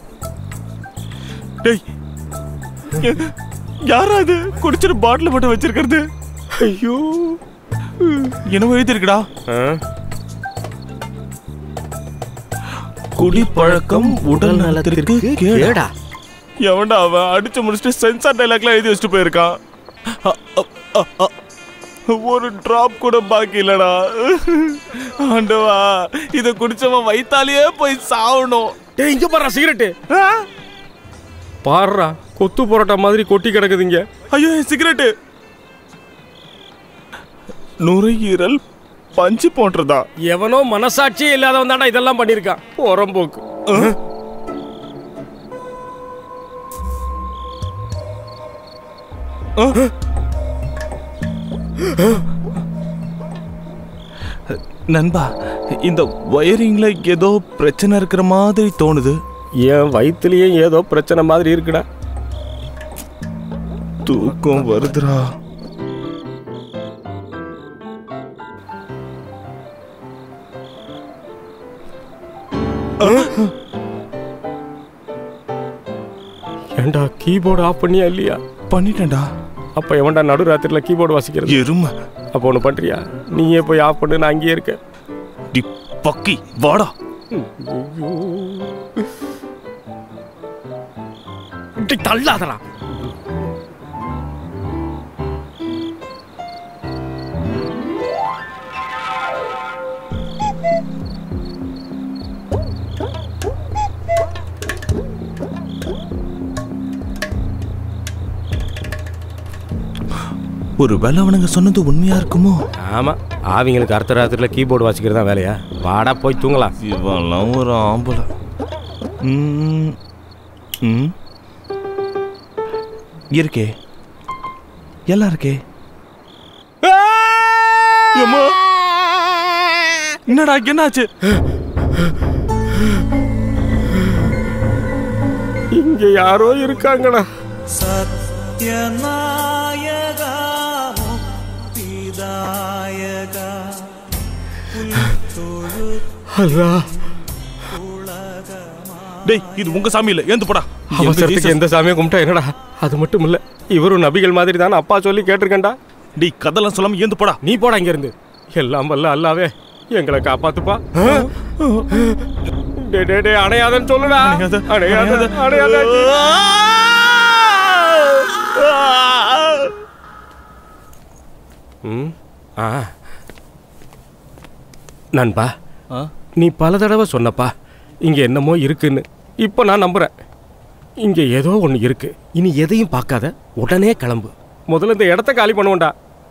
டேய் ய- யாரா இது குடிச்சிட்டு பாட்டில் மட்டும் வச்சிருக்கிறது ஐயோ என்ன எழுதிருக்குடா குடிப்பழக்கம் உடல் நலத்திற்கு கேடா எவன்டா அவன் அடிச்சு முடிச்சுட்டு சென்சார் டைலாக்லாம் எழுதி வச்சுட்டு போயிருக்கான் அ, அ, அ, அ. ஒரு டிராப் கூட பாக்கி இல்லடா ஆண்டவா இத குடிச்சவன் வயித்தாலேயே போய் சாவணும் டேய் இங்க பாருடா சிகரெட் பாருடா கொத்து பரோட்டா மாதிரி கொட்டி கிடக்குதுங்க ஐயோ சிகரெட்டு நுரையீரல் பஞ்சு போன்றதா எவனோ மனசாட்சியே இல்லாதவன் தான்டா இதெல்லாம் பண்ணியிருக்கான் புறம்போக்கு நண்பா இந்த வயரிங்ல ஏதோ பிரச்சனை இருக்கிற மாதிரி தோணுது என் வயிற்றுலயும் ஏதோ பிரச்சனை மாதிரி இருக்குடா தூக்கம் வருதுடா ஏன்டா கீபோர்டு ஆஃப் பண்ணியா இல்லையா பண்ணிட்டேன்டா அப்ப எவன்டா நடு ராத்திரில கீபோர்டு வாசிக்கிறது எருமை அப்போ ஒன்று பண்றியா நீயே போய் ஆஃப் பண்ணு நான் அங்கேயே இருக்கேன் டி பக்கி வாடா இப்படி தள்ளாதடா ஒரு வேலை அவனுங்க சொன்னது உண்மையா இருக்குமோ ஆமா ஆவிங்களுக்கு அர்த்த ராத்திரில கீபோர்டு வாசிக்கிறது தான் வேலையா வாடா போய் தூங்கலாம் இவெல்லாம் ஒரு ஆம்பளை ம், ம். இருக்கே எல்லாம் இருக்கே எம்மா. என்னடா என்னாச்சு இங்க யாரோ இருக்காங்கடா സത്യനായക മുക്തിദായക அல்லா டேய் இது உங்க சாமி இல்ல ஏந்து போடா எங்க அவசரத்துக்கு ஜீசஸ்? எந்த சாமியை கும்பிட்டா என்னடா அது மட்டும் இல்ல இவரும் நபிகள் மாதிரி தானே அப்பா சொல்லி கேட்டிருக்கேன்டா டேய் கதெல்லாம் சொல்லாம ஏந்து போடா நீ போடா இங்க இருந்து எல்லாம் வல்ல அல்லாவே எங்களை காப்பாத்துப்பா டே டே டே அணையாதன்னு சொல்லுடா அணையாத அணையாத ம் ஆ நண்பா நீ பல தடவை சொன்னப்பா இங்க என்னமோ இருக்குன்னு இப்போ நான் நம்புறேன் இங்க ஏதோ ஒன்று இருக்கு இனி எதையும் பார்க்காத உடனே கிளம்பு முதல்ல இந்த இடத்த காலி பண்ணுவோம்டா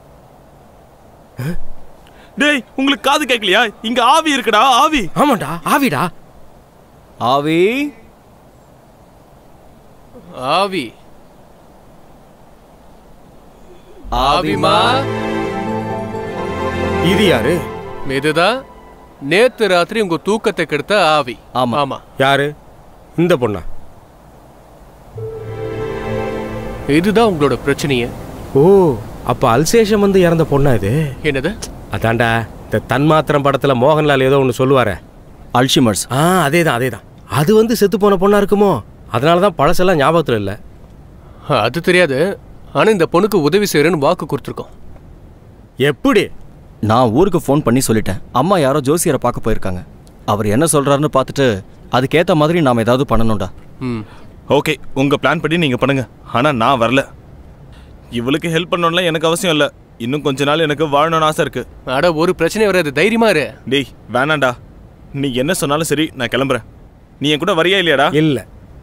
டேய் உங்களுக்கு காது கேட்கலையா இங்க ஆவி இருக்குடா ஆவி ஆமாண்டா ஆவிடா ஆவி ஆவி ஆவிமா இது யாரு இதுதான் நேத்து ராத்திரி உங்க தூக்கத்தை கெடுத்த ஆவி ஆமா ஆமா யாரு இந்த பொண்ணா இதுதான் உங்களோட பிரச்சனையே ஓ அப்ப அல்சேஷம் வந்து இறந்த பொண்ணா இது என்னது அதான்டா இந்த தன்மாத்திரம் படத்துல மோகன்லால் ஏதோ ஒன்று சொல்லுவாரே அல்ஷிமர்ஸ் ஆ அதேதான் அதேதான் அது வந்து செத்து போன பொண்ணா இருக்குமோ அதனால தான் பழசெல்லாம் ஞாபகத்துல இல்ல அது தெரியாது ஆனா இந்த பொண்ணுக்கு உதவி செய்யறேன்னு வாக்கு கொடுத்துருக்கோம் எப்படி நான் ஊருக்கு ஃபோன் பண்ணி சொல்லிட்டேன் அம்மா யாரோ ஜோசியரை பார்க்க போயிருக்காங்க அவர் என்ன சொல்றாருன்னு பார்த்துட்டு அதுக்கேத்த மாதிரி நாம ஏதாவது பண்ணணும்டா ம் ஓகே உங்க பிளான் படி நீங்க பண்ணுங்க ஆனா நான் வரல இவளுக்கு ஹெல்ப் பண்ணணும்ல எனக்கு அவசியம் இல்ல இன்னும் கொஞ்ச நாள் எனக்கு வாழணும்னு ஆசை இருக்கு அட ஒரு பிரச்சனை வராது தைரியமா இரு டேய் வேணாண்டா நீ என்ன சொன்னாலும் சரி நான் கிளம்புறேன் நீ என் கூட வரியா இல்லையாடா இல்ல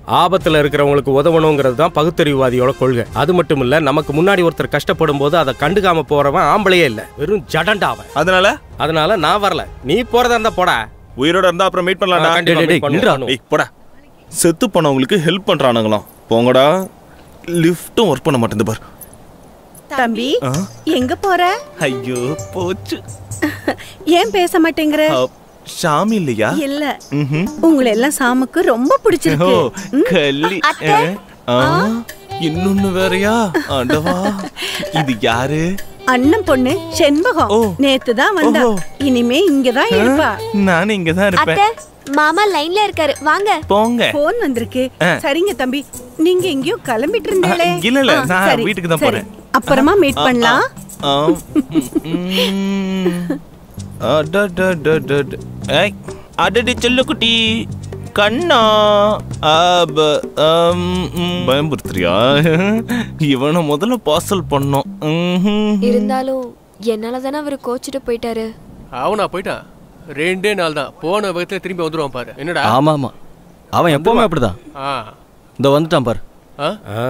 ஆபத்துல இருக்கிறவங்களுக்கு உதவணுங்கிறது தான் பகுத்தறிவுவாதியோட கொள்கை அது மட்டும் இல்ல நமக்கு முன்னாடி ஒருத்தர் கஷ்டப்படும் போது அதை கண்டுக்காம போறவன் ஆம்பளையே இல்ல வெறும் ஜடண்டா அவன் அதனால அதனால நான் வரல நீ போறதா இருந்தா போடா உயிரோட இருந்தா அப்புறம் மீட் ஆ, பண்ணலாம்டா கண்டிப்பா டேய், டேய், meet நில்றா. பண்ணுவோம். டேய், போடா செத்து போனவங்களுக்கு ஹெல்ப் பண்றானுங்களாம் போங்கடா லிஃப்ட்டும் ஒர்க் பண்ண மாட்டேங்குது பார் தம்பி ஆ? எங்க போற ஐயோ போச்சு ஏன் பேச மாட்டேங்கிற அப், ஷாமி இல்லையா இல்ல ம்ஹும். உங்களை எல்லாம் சாமுக்கு ரொம்ப ஓ பிடிச்சிருக்கு ம்? கள்ளி அத்தை. ஆ, இன்னொன்னு வேறயா ஆண்டவா இது யாரு அண்ணன் பொண்ணு செண்பகம் நேத்து தான் வந்தா ஓஹோ. இனிமே இங்கதான் இருப்பா நானும் இங்கதான் இருப்பேன் மாமா லைன்ல இருக்காரு வாங்க போங்க போன் வந்திருக்கு ஆ. சரிங்க தம்பி நீங்க எங்கேயோ கிளம்பிட்டு இருந்தீங்களே ஆ, இல்ல, இல்ல, ஆ, நான் சரி, வீட்டுக்கு தான் சரி. போறேன். அப்புறமா மீட் ஆ, ஆ, பண்ணலாம் ஆ, ம், அடடடடட. ஏய், அடடி செல்லக்குட்டி கண்ணா ஆப, ஆம், ம், பயமுறுத்துறியா இவனை முதல்ல பார்சல் பண்ணோம் ம்ஹும். இருந்தாலும் என்னால தானே அவர் கோச்சிட்டு போயிட்டாரு அவனா போயிட்டான் ரெண்டே நாள் தான் போன விதத்துல திரும்பி வந்துருவான் பாரு என்னடா ஆமா ஆமா அவன் எப்பவுமே அப்படிதான் ஆ இந்த வந்துட்டான் பாரு ஆ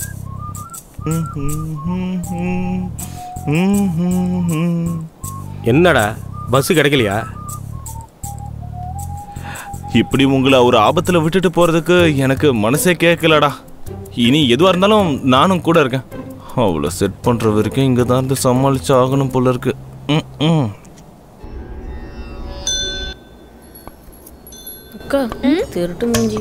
என்னடா பஸ் கிடைக்கலையா இப்படி உங்களை ஒரு ஆபத்துல விட்டுட்டு போறதுக்கு எனக்கு மனசே கேட்கலடா இனி எதுவா இருந்தாலும் நானும் கூட இருக்கேன் அவ்வளோ செட் பண்ற வரைக்கும் இங்க தான் இருந்து சமாளிச்சு ஆகணும் போல இருக்கு ம், ம். அக்கா திருட்டு மூஞ்சி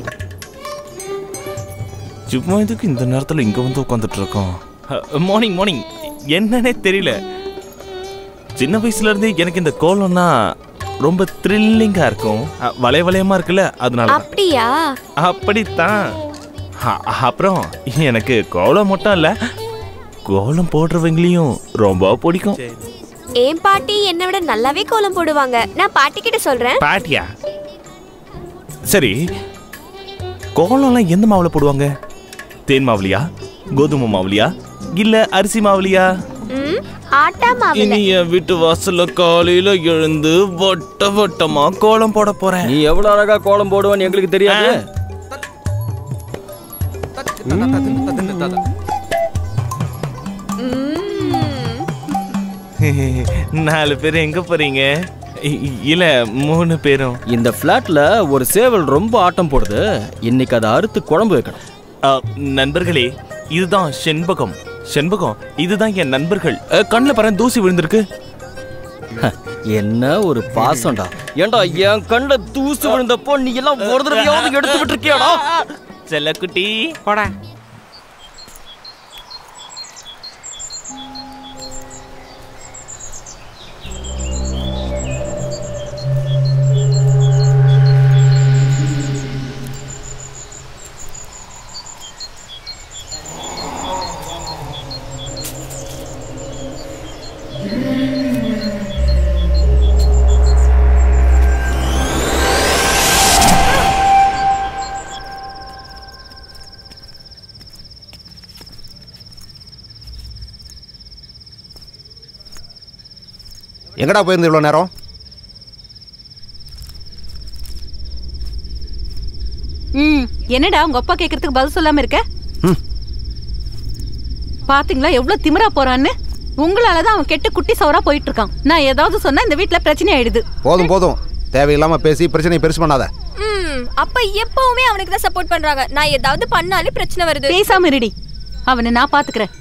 சும்மா இதுக்கு இந்த நேரத்துல இங்க வந்து உட்காந்துட்டு இருக்கோம் மார்னிங் மார்னிங் என்னன்னே தெரியல சின்ன வயசுல இருந்தே எனக்கு இந்த கோலம்னா ரொம்ப த்ரில்லிங்கா இருக்கும் அ, வளைய வளையமா இருக்குல்ல அதனால தான். அப்படியா அப்படித்தான் அ- அப்புறம் எனக்கு கோலம் மட்டும் இல்ல கோலம் போடுறவங்களையும் ரொம்ப பிடிக்கும் என் பாட்டி என்னை விட நல்லாவே கோலம் போடுவாங்க நான் பாட்டி கிட்ட சொல்றேன் பாட்டியா சரி கோலம்லாம் எந்த மாவுல போடுவாங்க தேன் மாவுலியா கோதுமை மாவுலியா இல்ல அரிசி மாவுலியா ம், ஆட்டா மாவுல இனி என் வீட்டு வாசல்ல காலையில எழுந்து வட்ட வட்டமா கோலம் போட போறேன் நீ எவ்வளவு அழகா கோலம் போடுவேன்னு எங்களுக்கு தெரியாது நாலு பேர் எங்க போறீங்க இ- இல்ல மூணு பேரும் இந்த ஃபிளாட்ல ஒரு சேவல் ரொம்ப ஆட்டம் போடுது இன்னைக்கு அதை அறுத்து குழம்பு வைக்கணும் அ, நண்பர்களே இதுதான் செண்பகம் செண்பகம் இதுதான் என் நண்பர்கள் அ, கண்ணுல பாரு தூசி விழுந்திருக்கு என்ன ஒரு பாசம்டா ஏன்டா என் கண்ட தூசு விழுந்தப்போ நீ எல்லாம் ஒரு தடவையாவது எடுத்து விட்டுருக்கியாடா செல்லக்குட்டி போடா எங்கடா போயிருந்து இவ்வளோ நேரம் ம் என்னடா உங்க அப்பா கேக்குறதுக்கு பதில் சொல்லாம இருக்க பாத்தீங்களா எவ்வளவு திமிரா போறான்னு உங்களால தான் அவன் கெட்டு குட்டி சவரா போயிட்டு இருக்கான் நான் ஏதாவது சொன்னா இந்த வீட்ல பிரச்சனை ஆயிடுது போதும் போதும் தேவையில்லாம பேசி பிரச்சனையை பெருசு பண்ணாத ம் அப்ப எப்பவுமே அவனுக்கு தான் சப்போர்ட் பண்றாங்க நான் ஏதாவது பண்ணாலே பிரச்சனை வருது பேசாம இருடி அவனை நான் பாத்துக்கிறேன்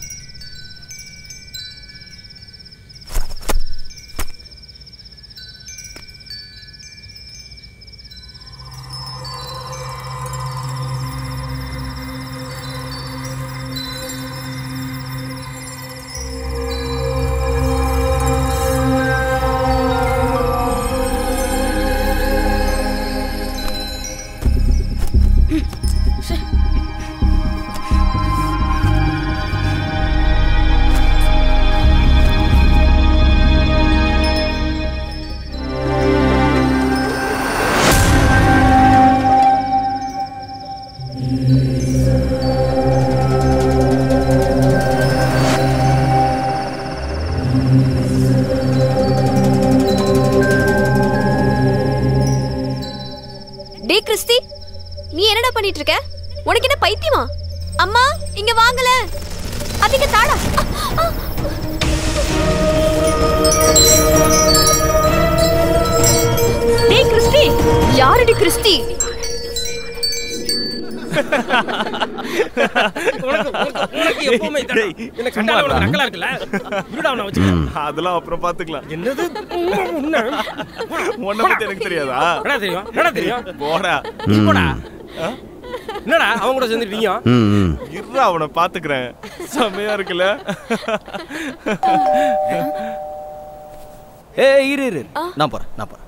டே கிறிஸ்டி நீ என்னடா பண்ணிட்டு இருக்க உனக்கு என்ன பைத்தியமா அம்மா இங்க வாங்கல அதிக தாடா அ, அ. டேய் கிறிஸ்டி யாரடி கிறிஸ்டி உனக்கு எப்பவுமே இதான். என்ன கண்டால உனக்கு நக்கலா இருக்குல்ல இருடா அவனை வச்சுக்க அதெல்லாம் அப்புறம் பாத்துக்கலாம் என்னது உன்னை உன்னை பத்தி எனக்கு தெரியாதா என்னடா தெரியும் என்னடா தெரியும் போடா நீ போடா என்னடா அவங்க கூட சேர்ந்துட்டீங்க ம் ம் இருடா அவனை பாத்துக்கிறேன் செம்மையா இருக்குல்ல ஏய் இரு இரு இரு. நான் போறேன் நான் போறேன்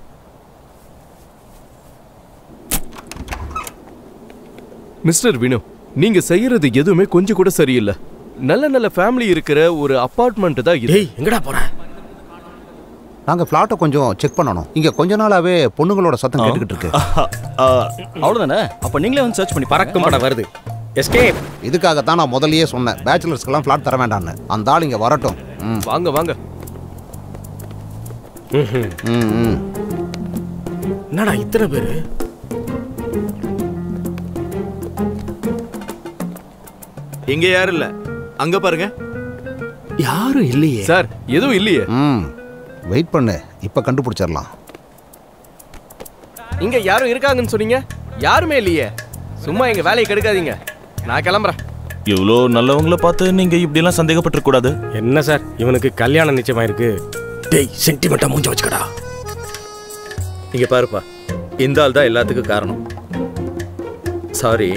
மிஸ்டர் வினு நீங்க செய்யறது எதுவுமே கொஞ்சம் கூட சரியில்லை நல்ல நல்ல ஃபேமிலி இருக்கிற ஒரு அபார்ட்மெண்ட் தான் இது எங்கடா போற நாங்கள் ஃப்ளாட்டை கொஞ்சம் செக் பண்ணணும் இங்கே கொஞ்ச நாளாவே பொண்ணுங்களோட சத்தம் கேட்டுக்கிட்டு இருக்கு அவ்வளோதானே அப்போ நீங்களே வந்து சர்ச் பண்ணி பறக்கும் படம் வருது எஸ்கேப் இதுக்காகத்தான் நான் முதல்லயே சொன்னேன் பேச்சுலர்ஸ்க்கெல்லாம் ஃப்ளாட் தர வேண்டாம்னு அந்த ஆள் இங்கே வரட்டும் ம் வாங்க வாங்க ம் ம் என்னடா இத்தனை பேரு இங்க யாரும் இல்ல அங்க பாருங்க யாரும் இல்லையே சார் எதுவும் இல்லையே ம் வெயிட் பண்ணு இப்போ கண்டுபிடிச்சிடலாம் இங்க யாரும் இருக்காங்கன்னு சொன்னீங்க யாருமே இல்லையே சும்மா எங்க வேலையை கெடுக்காதீங்க நான் கிளம்புறேன் இவ்வளோ நல்லவங்கள பார்த்து நீங்க இப்படி எல்லாம் சந்தேகப்பட்டு கூடாது என்ன சார் இவனுக்கு கல்யாணம் நிச்சயமாயிருக்கு டேய் சென்டிமெண்டா மூஞ்ச வச்சுக்கடா இங்க பாருப்பா இந்த ஆள் தான் எல்லாத்துக்கும் காரணம் சாரி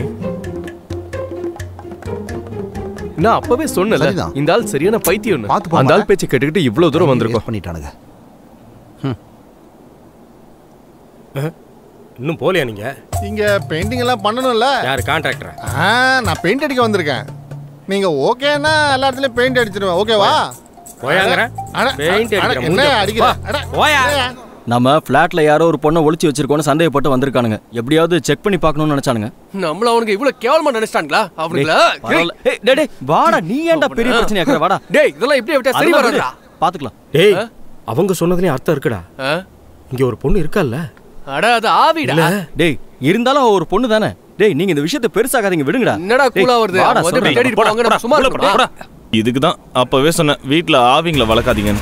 நான் அப்பவே சொன்னல சரிதான். இந்த ஆள் சரியான பைத்தியம் பார்த்து போக அந்த ஆள் மாட்டேன். பேச்சை கேட்டுக்கிட்டு இவ்வளவு தூரம் வந்திருக்கோம் பண்ணிட்டானுங்க இன்னும் போலியா நீங்க இங்க பெயிண்டிங் எல்லாம் பண்ணணும்ல யார் கான்ட்ராக்டரா ஆ நான் பெயிண்ட் அடிக்க வந்திருக்கேன் நீங்க ஓகேன்னா எல்லா இடத்துலயும் பெயிண்ட் அடிச்சிருவேன் ஓகேவா போயாங்கறேன். அட, பெயிண்ட் அட, அடிக்கிற என்ன மூஞ்ச அடிக்கிற வா. அட, போயா. என்னய்யா? நம்ம ஃப்ளாட்ல யாரோ ஒரு பொண்ணை ஒளிச்சு வச்சிருக்கோன்னு சந்தேகப்பட்டு வந்திருக்கானுங்க எப்படியாவது செக் பண்ணி பார்க்கணும்னு நினைச்சானுங்க நம்மள அவனுக்கு இவ்வளவு கேவலமா நினைச்சிட்டாங்களா அவனுங்களா டேய், பரவாயில்ல. ஏய், டேய், டேய், வாடா நீ ஏன்டா பெரிய பிரச்சனை ஆக்குற வாடா டேய் இதெல்லாம் இப்படியே விட்டா சரி அதெல்லாம் வராதா விடு. பாத்துக்கலாம் டேய் அவங்க சொன்னதுலயும் அர்த்தம் இருக்குடா இங்க ஒரு பொண்ணு இருக்கல்ல அட அது ஆவிடா இல்ல டேய் இருந்தாலும் அவ ஒரு பொண்ணு தானே டேய் நீங்க இந்த விஷயத்தை பெருசாக்காதீங்க விடுங்கடா என்னடா டேய், கூலா வருது? வாடா, அவங்க வந்து சொல்றேன். தேடிட்டு போடா, போவாங்க, நம்ம போடா, சும்மா போடா, இருக்கணுமா? போடா. இதுக்கு தான் அப்பவே சொன்னேன் வீட்ல ஆவிங்கள வளர்க்காதீங்கன்னு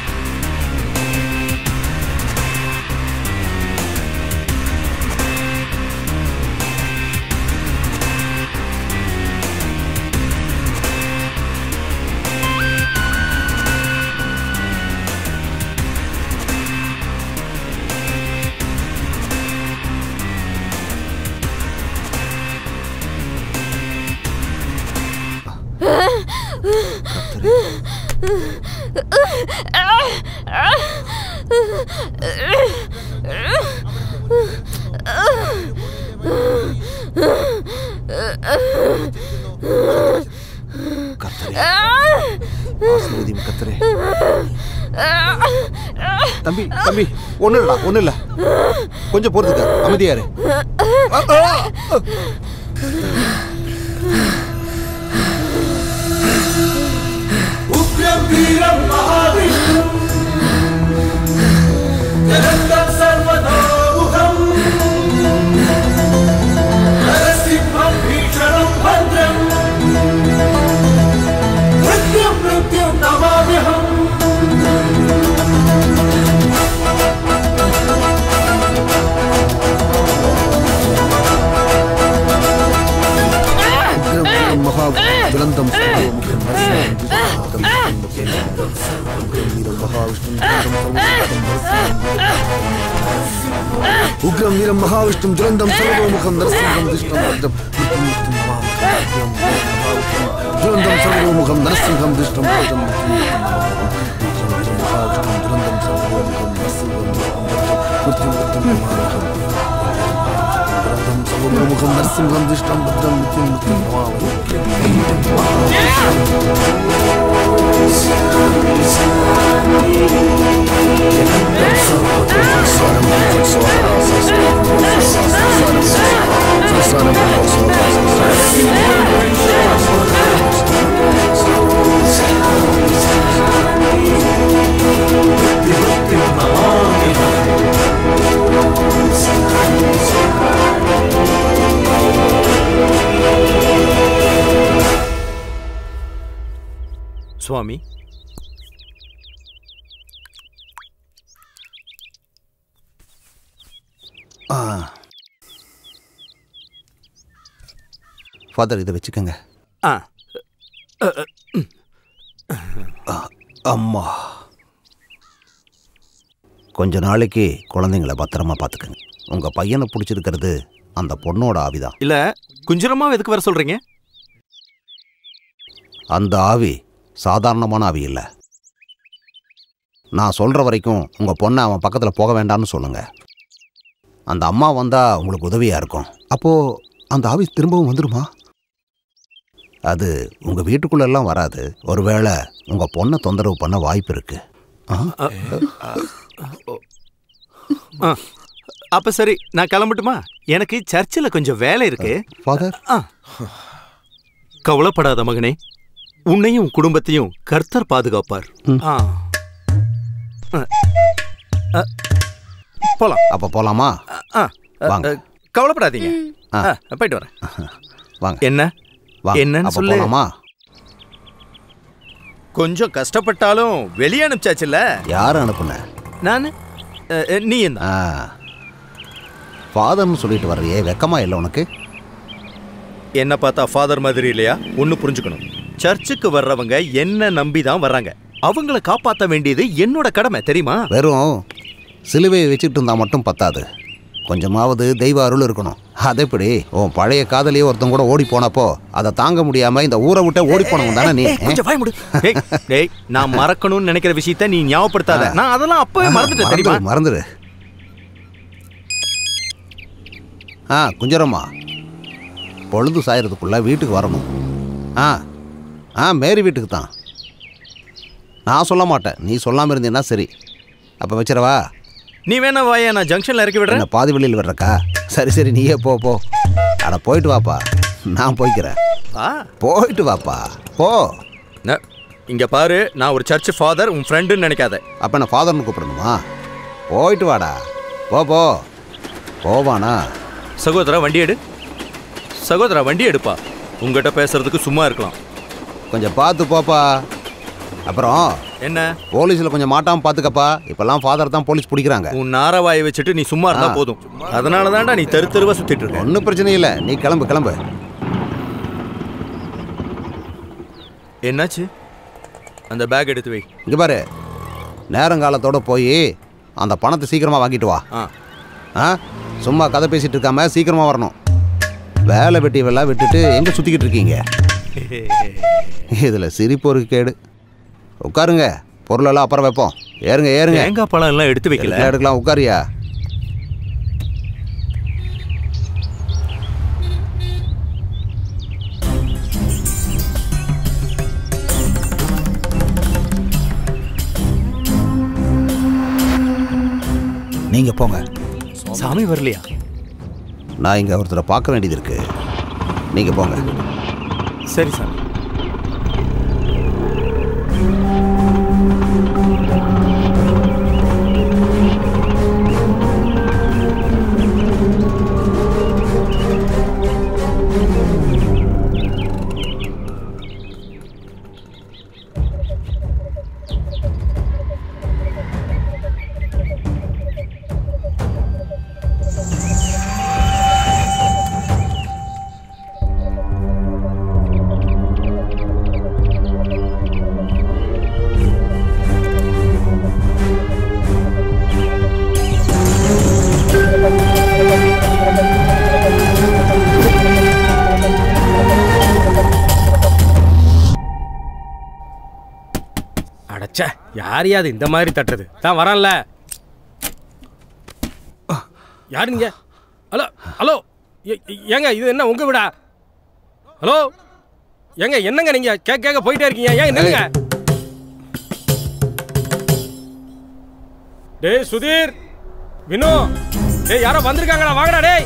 ஆசீர்வதியும் கர்த்தரே. தம்பி தம்பி ஒன்றும் இல்லடா ஒன்றும் இல்லை கொஞ்சம் பொறுத்துக்க அமைதியாரு उग्रं वीरं महाविष्णुं जगन्तं सर्वतोमुखम् नरसिंहं भीषणं भद्रम् मृत्युं मृत्युं नमाम्यहम् மகா துரந்தம் உக்ரம் வீரம் மகாவிஷ்ணும் துரந்தம் சர்வோமுகம் நரசிங்கம் விஷ்ணம் பத்ரம் துரந்தம் சர்வோமுகம் நரசிங்கம் விஷ்ணம் பத்ரம் துரந்தம் சர்வோமுகம் சர்வோமுகம் நரசிங்கம் விஷ்ணம் பத்ரம் மித்யம் மித்யம் Thank you. ஃபாதர் இதை வச்சுக்கோங்க ஆ அம்மா கொஞ்ச நாளைக்கு குழந்தைங்கள பத்திரமா பார்த்துக்கங்க உங்கள் பையனை பிடிச்சிருக்கிறது அந்த பொண்ணோட ஆவிதான் இல்ல குஞ்சரமா எதுக்கு வர சொல்றீங்க அந்த ஆவி சாதாரணமான ஆவி இல்லை நான் சொல்கிற வரைக்கும் உங்கள் பொண்ணை அவன் பக்கத்தில் போக வேண்டாம்னு சொல்லுங்க அந்த அம்மா வந்தால் உங்களுக்கு உதவியாக இருக்கும் அப்போது அந்த ஆவி திரும்பவும் வந்துடுமா அது உங்கள் வீட்டுக்குள்ளெல்லாம் வராது ஒருவேளை உங்கள் பொண்ணை தொந்தரவு பண்ண வாய்ப்பு இருக்கு ஆ, அப்ப சரி நான் கிளம்பட்டுமா எனக்கு சர்ச்சில் கொஞ்சம் வேலை இருக்கு ஃபாதர் ஆ. கவலைப்படாத மகனே உன்னையும் உன் குடும்பத்தையும் கர்த்தர் பாதுகாப்பார் ஆ. ஆ. ஆ. போலாம் அப்போ போகலாமா ஆ, வாங்க. அ, கவலைப்படாதீங்க ஆ. ஆ, போயிட்டு வரேன் வாங்க என்ன வாங்க. என்னன்னு அப்போ சொல்லு போகலாமா கொஞ்சம் கஷ்டப்பட்டாலும் வெளியே அனுப்பிச்சாச்சுல்ல யார் அனுப்புன நான் நீ என்ன ஆ ஃபாதர்னு சொல்லிட்டு வர்றியே வெக்கமா இல்லை உனக்கு என்ன பார்த்தா ஃபாதர் மாதிரி இல்லையா ஒன்று புரிஞ்சுக்கணும் சர்ச்சுக்கு வர்றவங்க என்ன நம்பி தான் வர்றாங்க அவங்கள காப்பாற்ற வேண்டியது என்னோட கடமை தெரியுமா வெறும் சிலுவையை வச்சுக்கிட்டு இருந்தால் மட்டும் பத்தாது கொஞ்சமாவது தெய்வ அருள் இருக்கணும் அது எப்படி உன் பழைய காதலியே ஒருத்தன் கூட ஓடி போனப்போ அதை தாங்க முடியாம இந்த ஊரை விட்டு ஓடி போனவன் தானே நீ ஏய், கொஞ்சம் வாய் மூடு. டேய், டேய், நான் மறக்கணும்னு நினைக்கிற விஷயத்த நீ ஞாபகப்படுத்தாத நான் அதெல்லாம் அப்பவே மறந்துட்டேன் தெரியுமா மறந்துடு மறந்துடு ஆ குஞ்சரம்மா பொழுது சாயறதுக்குள்ள வீட்டுக்கு வரணும் ஆ ஆ மேரி வீட்டுக்கு தான் நான் சொல்ல மாட்டேன் நீ சொல்லாமல் இருந்தீன்னா சரி அப்போ வச்சிடவா நீ வேணா வாயா நான் ஜங்ஷன்ல இறக்கி விடுறேன் என்ன பாதி வெளியில் வர்றக்கா சரி சரி நீயே போ போ அட போயிட்டு வாப்பா நான் போய்க்கிறேன் ஆ போயிட்டு வாப்பா போ ந- இங்க பாரு நான் ஒரு சர்ச் ஃபாதர் உன் ஃப்ரெண்டுன்னு நினைக்காத அப்போ என்ன ஃபாதர்னு கூப்பிடணுமா போயிட்டு வாடா போ போ போவானா சகோதரா வண்டி எடு சகோதரா வண்டி எடுப்பா உங்ககிட்ட பேசுறதுக்கு சும்மா இருக்கலாம் கொஞ்சம் பார்த்து போப்பா அப்புறம் என்ன போலீஸில் கொஞ்சம் மாட்டாமல் பார்த்துக்கப்பா இப்போல்லாம் ஃபாதர் தான் போலீஸ் பிடிக்கிறாங்க உன் நாரவாயை வச்சுட்டு நீ சும்மா இருந்தா ஆ. போதும் அதனால தான்டா நீ தெரு தெருவா சுத்திட்டு இருக்க ஒன்றும் பிரச்சனை இல்லை நீ கிளம்பு கிளம்பு என்னாச்சு அந்த பேக் எடுத்து வை இங்கே பாரு நேரங்காலத்தோட போய் அந்த பணத்தை சீக்கிரமாக வாங்கிட்டு வா ஆ ஆ சும்மா கதை பேசிட்டு இருக்காம சீக்கிரமாக வரணும் வேலை வெட்டி வெல்லாம் விட்டுட்டு எங்கே சுற்றிக்கிட்டு இருக்கீங்க இதில் சிரிப்பு ஒரு கேடு உட்காருங்க பொருளெல்லாம் அப்புறம் வைப்போம் ஏறுங்க ஏறுங்க தேங்காய் பழம் எல்லாம் எடுத்து வைக்கல எடுக்கலாம், எடுக்கலாம் உட்காரியா நீங்க போங்க சாமி வரலையா நான் இங்க ஒருத்தரை பார்க்க வேண்டியது இருக்கு நீங்க போங்க சரி சாமி அடச்சே யார் யாது இந்த மாதிரி தட்டுறது தான் வரான்ல யாரு நீங்க ஹலோ ஹலோ ஏ- ஏங்க இது என்ன உங்க வீடா ஹலோ ஏங்க என்னங்க நீங்க கேட்க கேட்க போயிட்டே இருக்கீங்க ஏன் என்னங்க டேய் சுதீர் வினோ டேய் யாரோ வந்திருக்காங்கடா வாங்கடா டேய்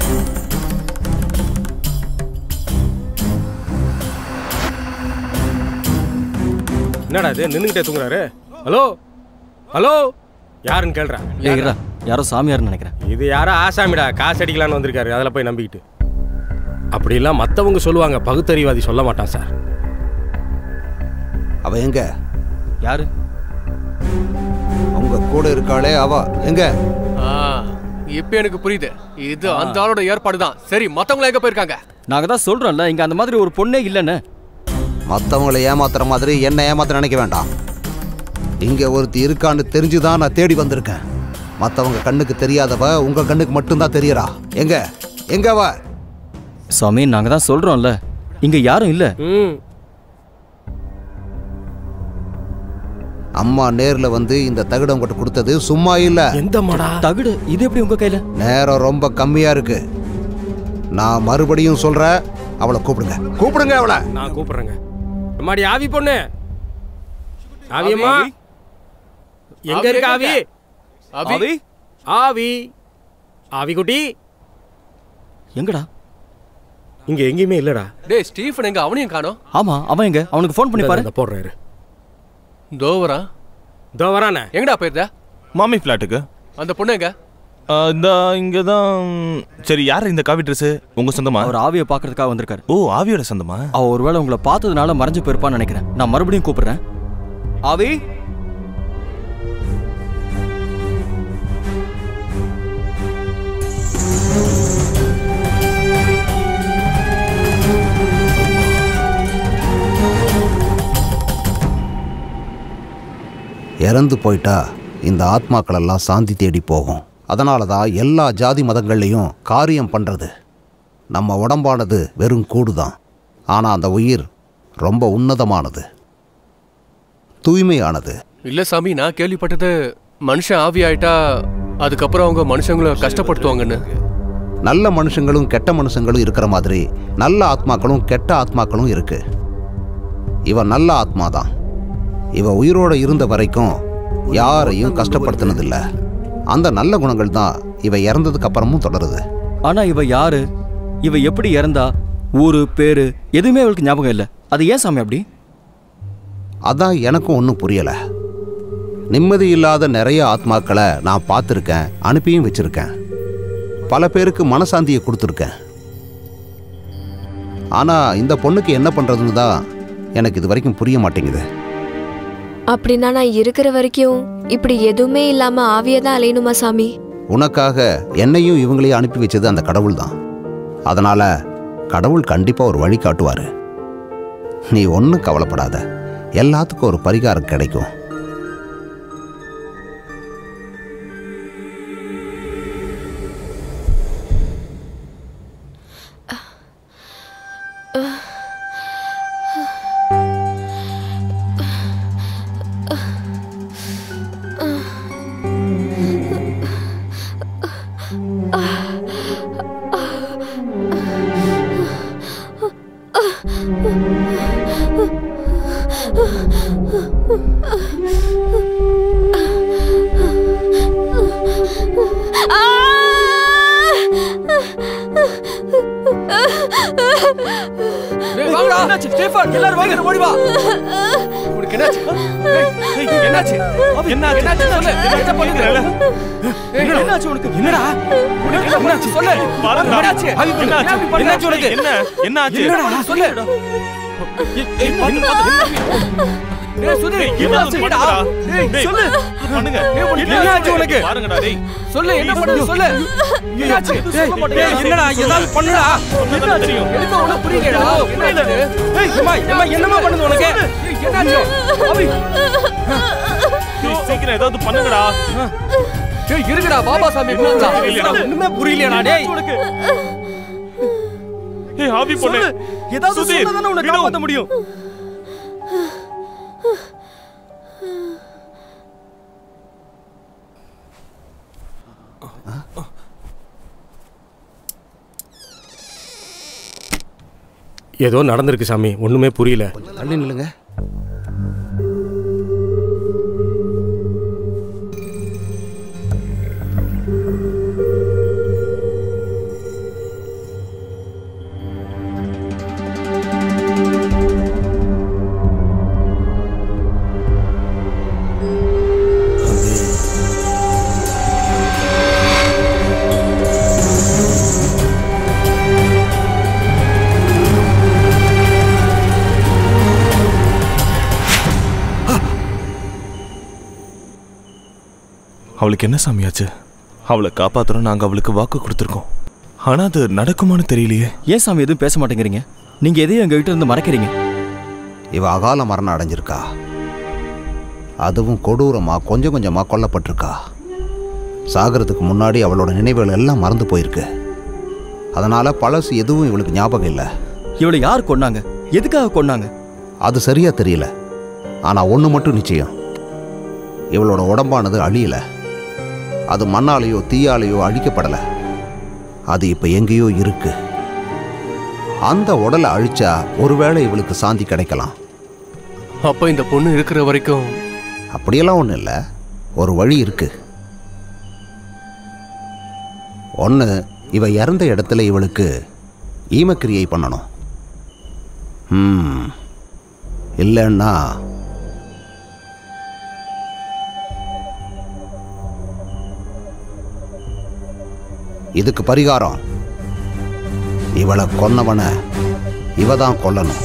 என்னடா இது நின்னுகிட்டே தூங்குறாரு ஹலோ ஹலோ யாருன்னு கேள்றா ஏய்ரா யாரோ சாமியார்னு நினைக்கிறேன் இது யாரோ ஆசாமிடா காசு அடிக்கலான்னு வந்திருக்காரு அதில் போய் நம்பிக்கிட்டு அப்படிலாம் மற்றவங்க சொல்லுவாங்க பகுத்தறிவாதி சொல்ல மாட்டான் சார் அவ எங்க யாரு உங்க கூட இருக்காளே அவ எங்க ஆ இப்ப எனக்கு புரியுது இது அந்த ஆளோட ஏற்பாடு தான் சரி மத்தவங்க எங்க போயிருக்காங்க நாங்க தான் சொல்றோம்ல இங்க அந்த மாதிரி ஒரு பொண்ணே இல்லைன்னு மற்றவங்களை ஏமாத்துற மாதிரி என்ன ஏமாத்த நினைக்க வேண்டாம் இங்கே ஒருத்தி இருக்கான்னு தெரிஞ்சுதான் நான் தேடி வந்திருக்கேன் மற்றவங்க கண்ணுக்கு தெரியாதவ உங்க கண்ணுக்கு மட்டும்தான் தெரியறா எங்க எங்க அவ சாமி நாங்க தான் சொல்றோம்ல இங்க யாரும் இல்ல அம்மா நேர்ல வந்து இந்த தகுடு உங்ககிட்ட கொடுத்தது சும்மா இல்ல எந்த மாடா தகுடு இது எப்படி உங்க கையில நேரம் ரொம்ப கம்மியா இருக்கு நான் மறுபடியும் சொல்றேன் அவளை கூப்பிடுங்க கூப்பிடுங்க அவளை நான் கூப்பிடுறேங்க அம்மாடி ஆவி பொண்ணு ஆவியம்மா எங்க இருக்க ஆவி ஆவி? ஆவி ஆவி குட்டி எங்கடா இங்க எங்கேயுமே இல்லடா டேய் ஸ்டீஃபன் எங்க அவனையும் காணோம் ஆமா அவன் எங்க அவனுக்கு ஃபோன் பண்ணி பாரு போடுறாரு தோவரா தோவரானே எங்கடா போயிருந்த மாமி ஃப்ளாட்டுக்கு அந்த பொண்ணு எங்க இந்த இங்க தான் சரி யார் இந்த காவி ட்ரெஸ் உங்க சொந்தமா அவர் ஆவியை பாக்குறதுக்காக வந்திருக்காரு ஓ ஆவியோட சொந்தமா அவ ஒருவேளை உங்களை பார்த்ததுனால மறைஞ்சு போயிருப்பான்னு நினைக்கிறேன் நான் மறுபடியும் கூப்பிடுறேன் ஆவி இறந்து போயிட்டா இந்த ஆத்மாக்கள் எல்லாம் சாந்தி தேடி போகும் அதனால தான் எல்லா ஜாதி மதங்கள்லையும் காரியம் பண்ணுறது நம்ம உடம்பானது வெறும் கூடு தான் ஆனால் அந்த உயிர் ரொம்ப உன்னதமானது தூய்மையானது இல்ல சாமி நான் கேள்விப்பட்டது மனுஷன் ஆவி ஆயிட்டா அதுக்கப்புறம் அவங்க மனுஷங்களை கஷ்டப்படுத்துவாங்கன்னு நல்ல மனுஷங்களும் கெட்ட மனுஷங்களும் இருக்கிற மாதிரி நல்ல ஆத்மாக்களும் கெட்ட ஆத்மாக்களும் இருக்கு இவ நல்ல ஆத்மா தான் இவ உயிரோட இருந்த வரைக்கும் யாரையும் கஷ்டப்படுத்தினதில்ல அந்த நல்ல குணங்கள் தான் இவ இறந்ததுக்கு அப்புறமும் தொடருது ஆனா இவ யாரு இவ எப்படி இறந்தா ஊரு பேரு எதுவுமே அவளுக்கு ஞாபகம் இல்ல அது ஏன் சாமி அப்படி அதான் எனக்கும் ஒன்றும் புரியலை நிம்மதி இல்லாத நிறைய ஆத்மாக்களை நான் பார்த்துருக்கேன் அனுப்பியும் வச்சிருக்கேன் பல பேருக்கு மனசாந்தியை கொடுத்துருக்கேன் ஆனால் இந்த பொண்ணுக்கு என்ன பண்ணுறதுன்னு தான் எனக்கு இது வரைக்கும் புரிய மாட்டேங்குது அப்படின்னா நான் இருக்கிற வரைக்கும் இப்படி எதுவுமே இல்லாம ஆவியை தான் அலையணுமா சாமி உனக்காக என்னையும் இவங்களையும் அனுப்பி வச்சது அந்த கடவுள் தான் அதனால் கடவுள் கண்டிப்பாக ஒரு வழி காட்டுவார் நீ ஒன்றும் கவலைப்படாத எல்லாத்துக்கும் ஒரு பரிகாரம் கிடைக்கும் டேய், வாங்கடா. என்னாச்சு ஸ்டீஃபன் எல்லாரும் வாங்க ஓடி வா உனக்கு என்னாச்சு டேய், டேய், என்னாச்சு என்னாச்சு என்னாச்சு சொல்லு என்ன பண்ணிக்கிறல என்னாச்சு உனக்கு என்னடா உனக்கு என்னாச்சு சொல்லு பாருங்க. என்னாச்சு என்னாச்சு? ஏன் இப்படி பண்ற? என்னாச்சு உனக்கு? என்ன என்னாச்சு என்னடா சொல்லு ஏய், பாத்து, பாத்து. டேய், சுதீர், ஏய், என்னாச்சு ஏதாவது பண்ணுங்கடா. டேய், டேய், சொல்லு பண்ணுங்க ஏய், உனக்கு என்னாச்சு என்னாச்சு உனக்கு? பாருங்கடா டேய் சொல்லு என்ன பண்ணுது சொல்லு என்னாச்சு டேய், டேய், என்னடா ஏதாவது பண்ணுடா சொன்னது தெரியும் எனக்கு ஒண்ணும் புரியலடா என்னாச்சு ஏய், அம்மா, அம்மா, என்னம்மா பண்ணுது உனக்கு ஏய், என்னாச்சு அபி டேய், சீக்கிரம் ஏதாவது பண்ணுங்கடா ஏய் இருங்கடா பாபா சாமி கூப்பிடலாம் தெரியலடா. ஒண்ணுமே புரியலையாடா டேய் உனக்கு ஏய் ஆவி பொண்ணு ஏதாவது சுதீர், சொன்னா தானே உன்னை விடு. காப்பாத்த முடியும் ஏதோ நடந்திருக்கு சாமி ஒண்ணுமே புரியல தள்ளி நில்லுங்க அவளுக்கு என்ன சாமியாச்சு அவளை காப்பாத்துறோம் நாங்க அவளுக்கு வாக்கு கொடுத்துருக்கோம் ஆனா அது நடக்குமான்னு தெரியலையே ஏன் சாமி எதுவும் பேச மாட்டேங்கிறீங்க நீங்க எதையும் எங்க கிட்ட இருந்து மறைக்கிறீங்க இவ அகால மரணம் அடைஞ்சிருக்கா அதுவும் கொடூரமா கொஞ்சம் கொஞ்சமா கொல்லப்பட்டிருக்கா சாகிறதுக்கு முன்னாடி அவளோட நினைவுகள் எல்லாம் மறந்து போயிருக்கு அதனால பழசு எதுவும் இவளுக்கு ஞாபகம் இல்லை இவளை யார் கொன்னாங்க எதுக்காக கொன்னாங்க அது சரியா தெரியல ஆனா ஒன்று மட்டும் நிச்சயம் இவளோட உடம்பானது அழியல அது மண்ணாலேயோ தீயாலேயோ அழிக்கப்படலை அது இப்போ எங்கேயோ இருக்கு அந்த உடலை அழிச்சா ஒருவேளை இவளுக்கு சாந்தி கிடைக்கலாம் அப்ப இந்த பொண்ணு இருக்கிற வரைக்கும் அப்படியெல்லாம் ஒன்றும் இல்லை ஒரு வழி இருக்கு ஒன்று இவ இறந்த இடத்துல இவளுக்கு ஈமக்கிரியை பண்ணணும் ம் இல்லைன்னா இதுக்கு பரிகாரம் இவளை கொன்னவனை இவ தான் கொல்லணும்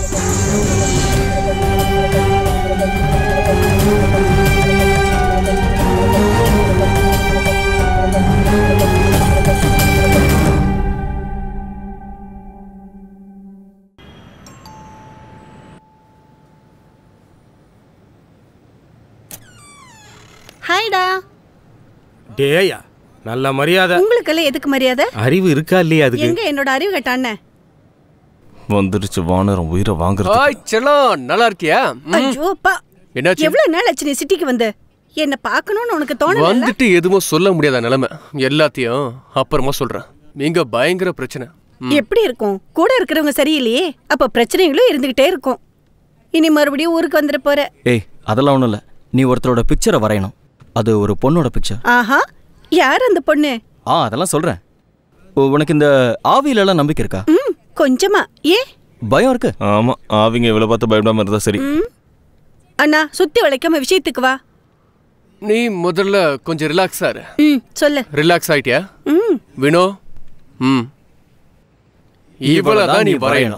ஹாய்டா டேயா நல்ல மரியாதை உங்களுக்கெல்லாம் எதுக்கு மரியாதை அறிவு இருக்கா இல்லையா அதுக்கு எங்க என்னோட அறிவு கேட்ட அண்ணன் வந்துருச்சு வானரம் உயிரை வாங்குறது ஹாய் செல்லம் நல்லா இருக்கியா ம். ஐயோ அப்பா என்னாச்சு எவ்வளவு நாள் ஆச்சு நீ சிட்டிக்கு வந்து என்ன பார்க்கணும்னு உனக்கு தோணல வந்துட்டு எதுவும் சொல்ல முடியாத நிலைமை எல்லாத்தையும் அப்புறமா சொல்றேன் நீங்க பயங்கர பிரச்சனை ம். எப்படி இருக்கும் கூட இருக்கிறவங்க சரியில்லையே அப்ப பிரச்சனைகளும் இருந்துகிட்டே இருக்கும் இனி மறுபடியும் ஊருக்கு வந்துட போற ஏய் அதெல்லாம் ஒன்றும் இல்லை நீ ஒருத்தரோட பிக்சரை வரையணும் அது ஒரு பொண்ணோட பிக்சர் ஆஹா யார் அந்த பொண்ணு ஆ அதெல்லாம் சொல்கிறேன் உனக்கு இந்த ஆவியிலலாம் நம்பிக்கை இருக்கா ம் கொஞ்சமா ஏன் பயம் இருக்கு ஆமா அவங்க இவளை பார்த்து பயப்படாம இருந்தா சரி ம் அண்ணா சுத்தி வளைக்காம விஷயத்துக்கு வா நீ முதல்ல கொஞ்சம் ரிலாக்ஸா இரு ம் சொல்லு ரிலாக்ஸ் ஆயிட்டியா ம் வினோ ம் இவ்வளவு தான் நீ வரையணும்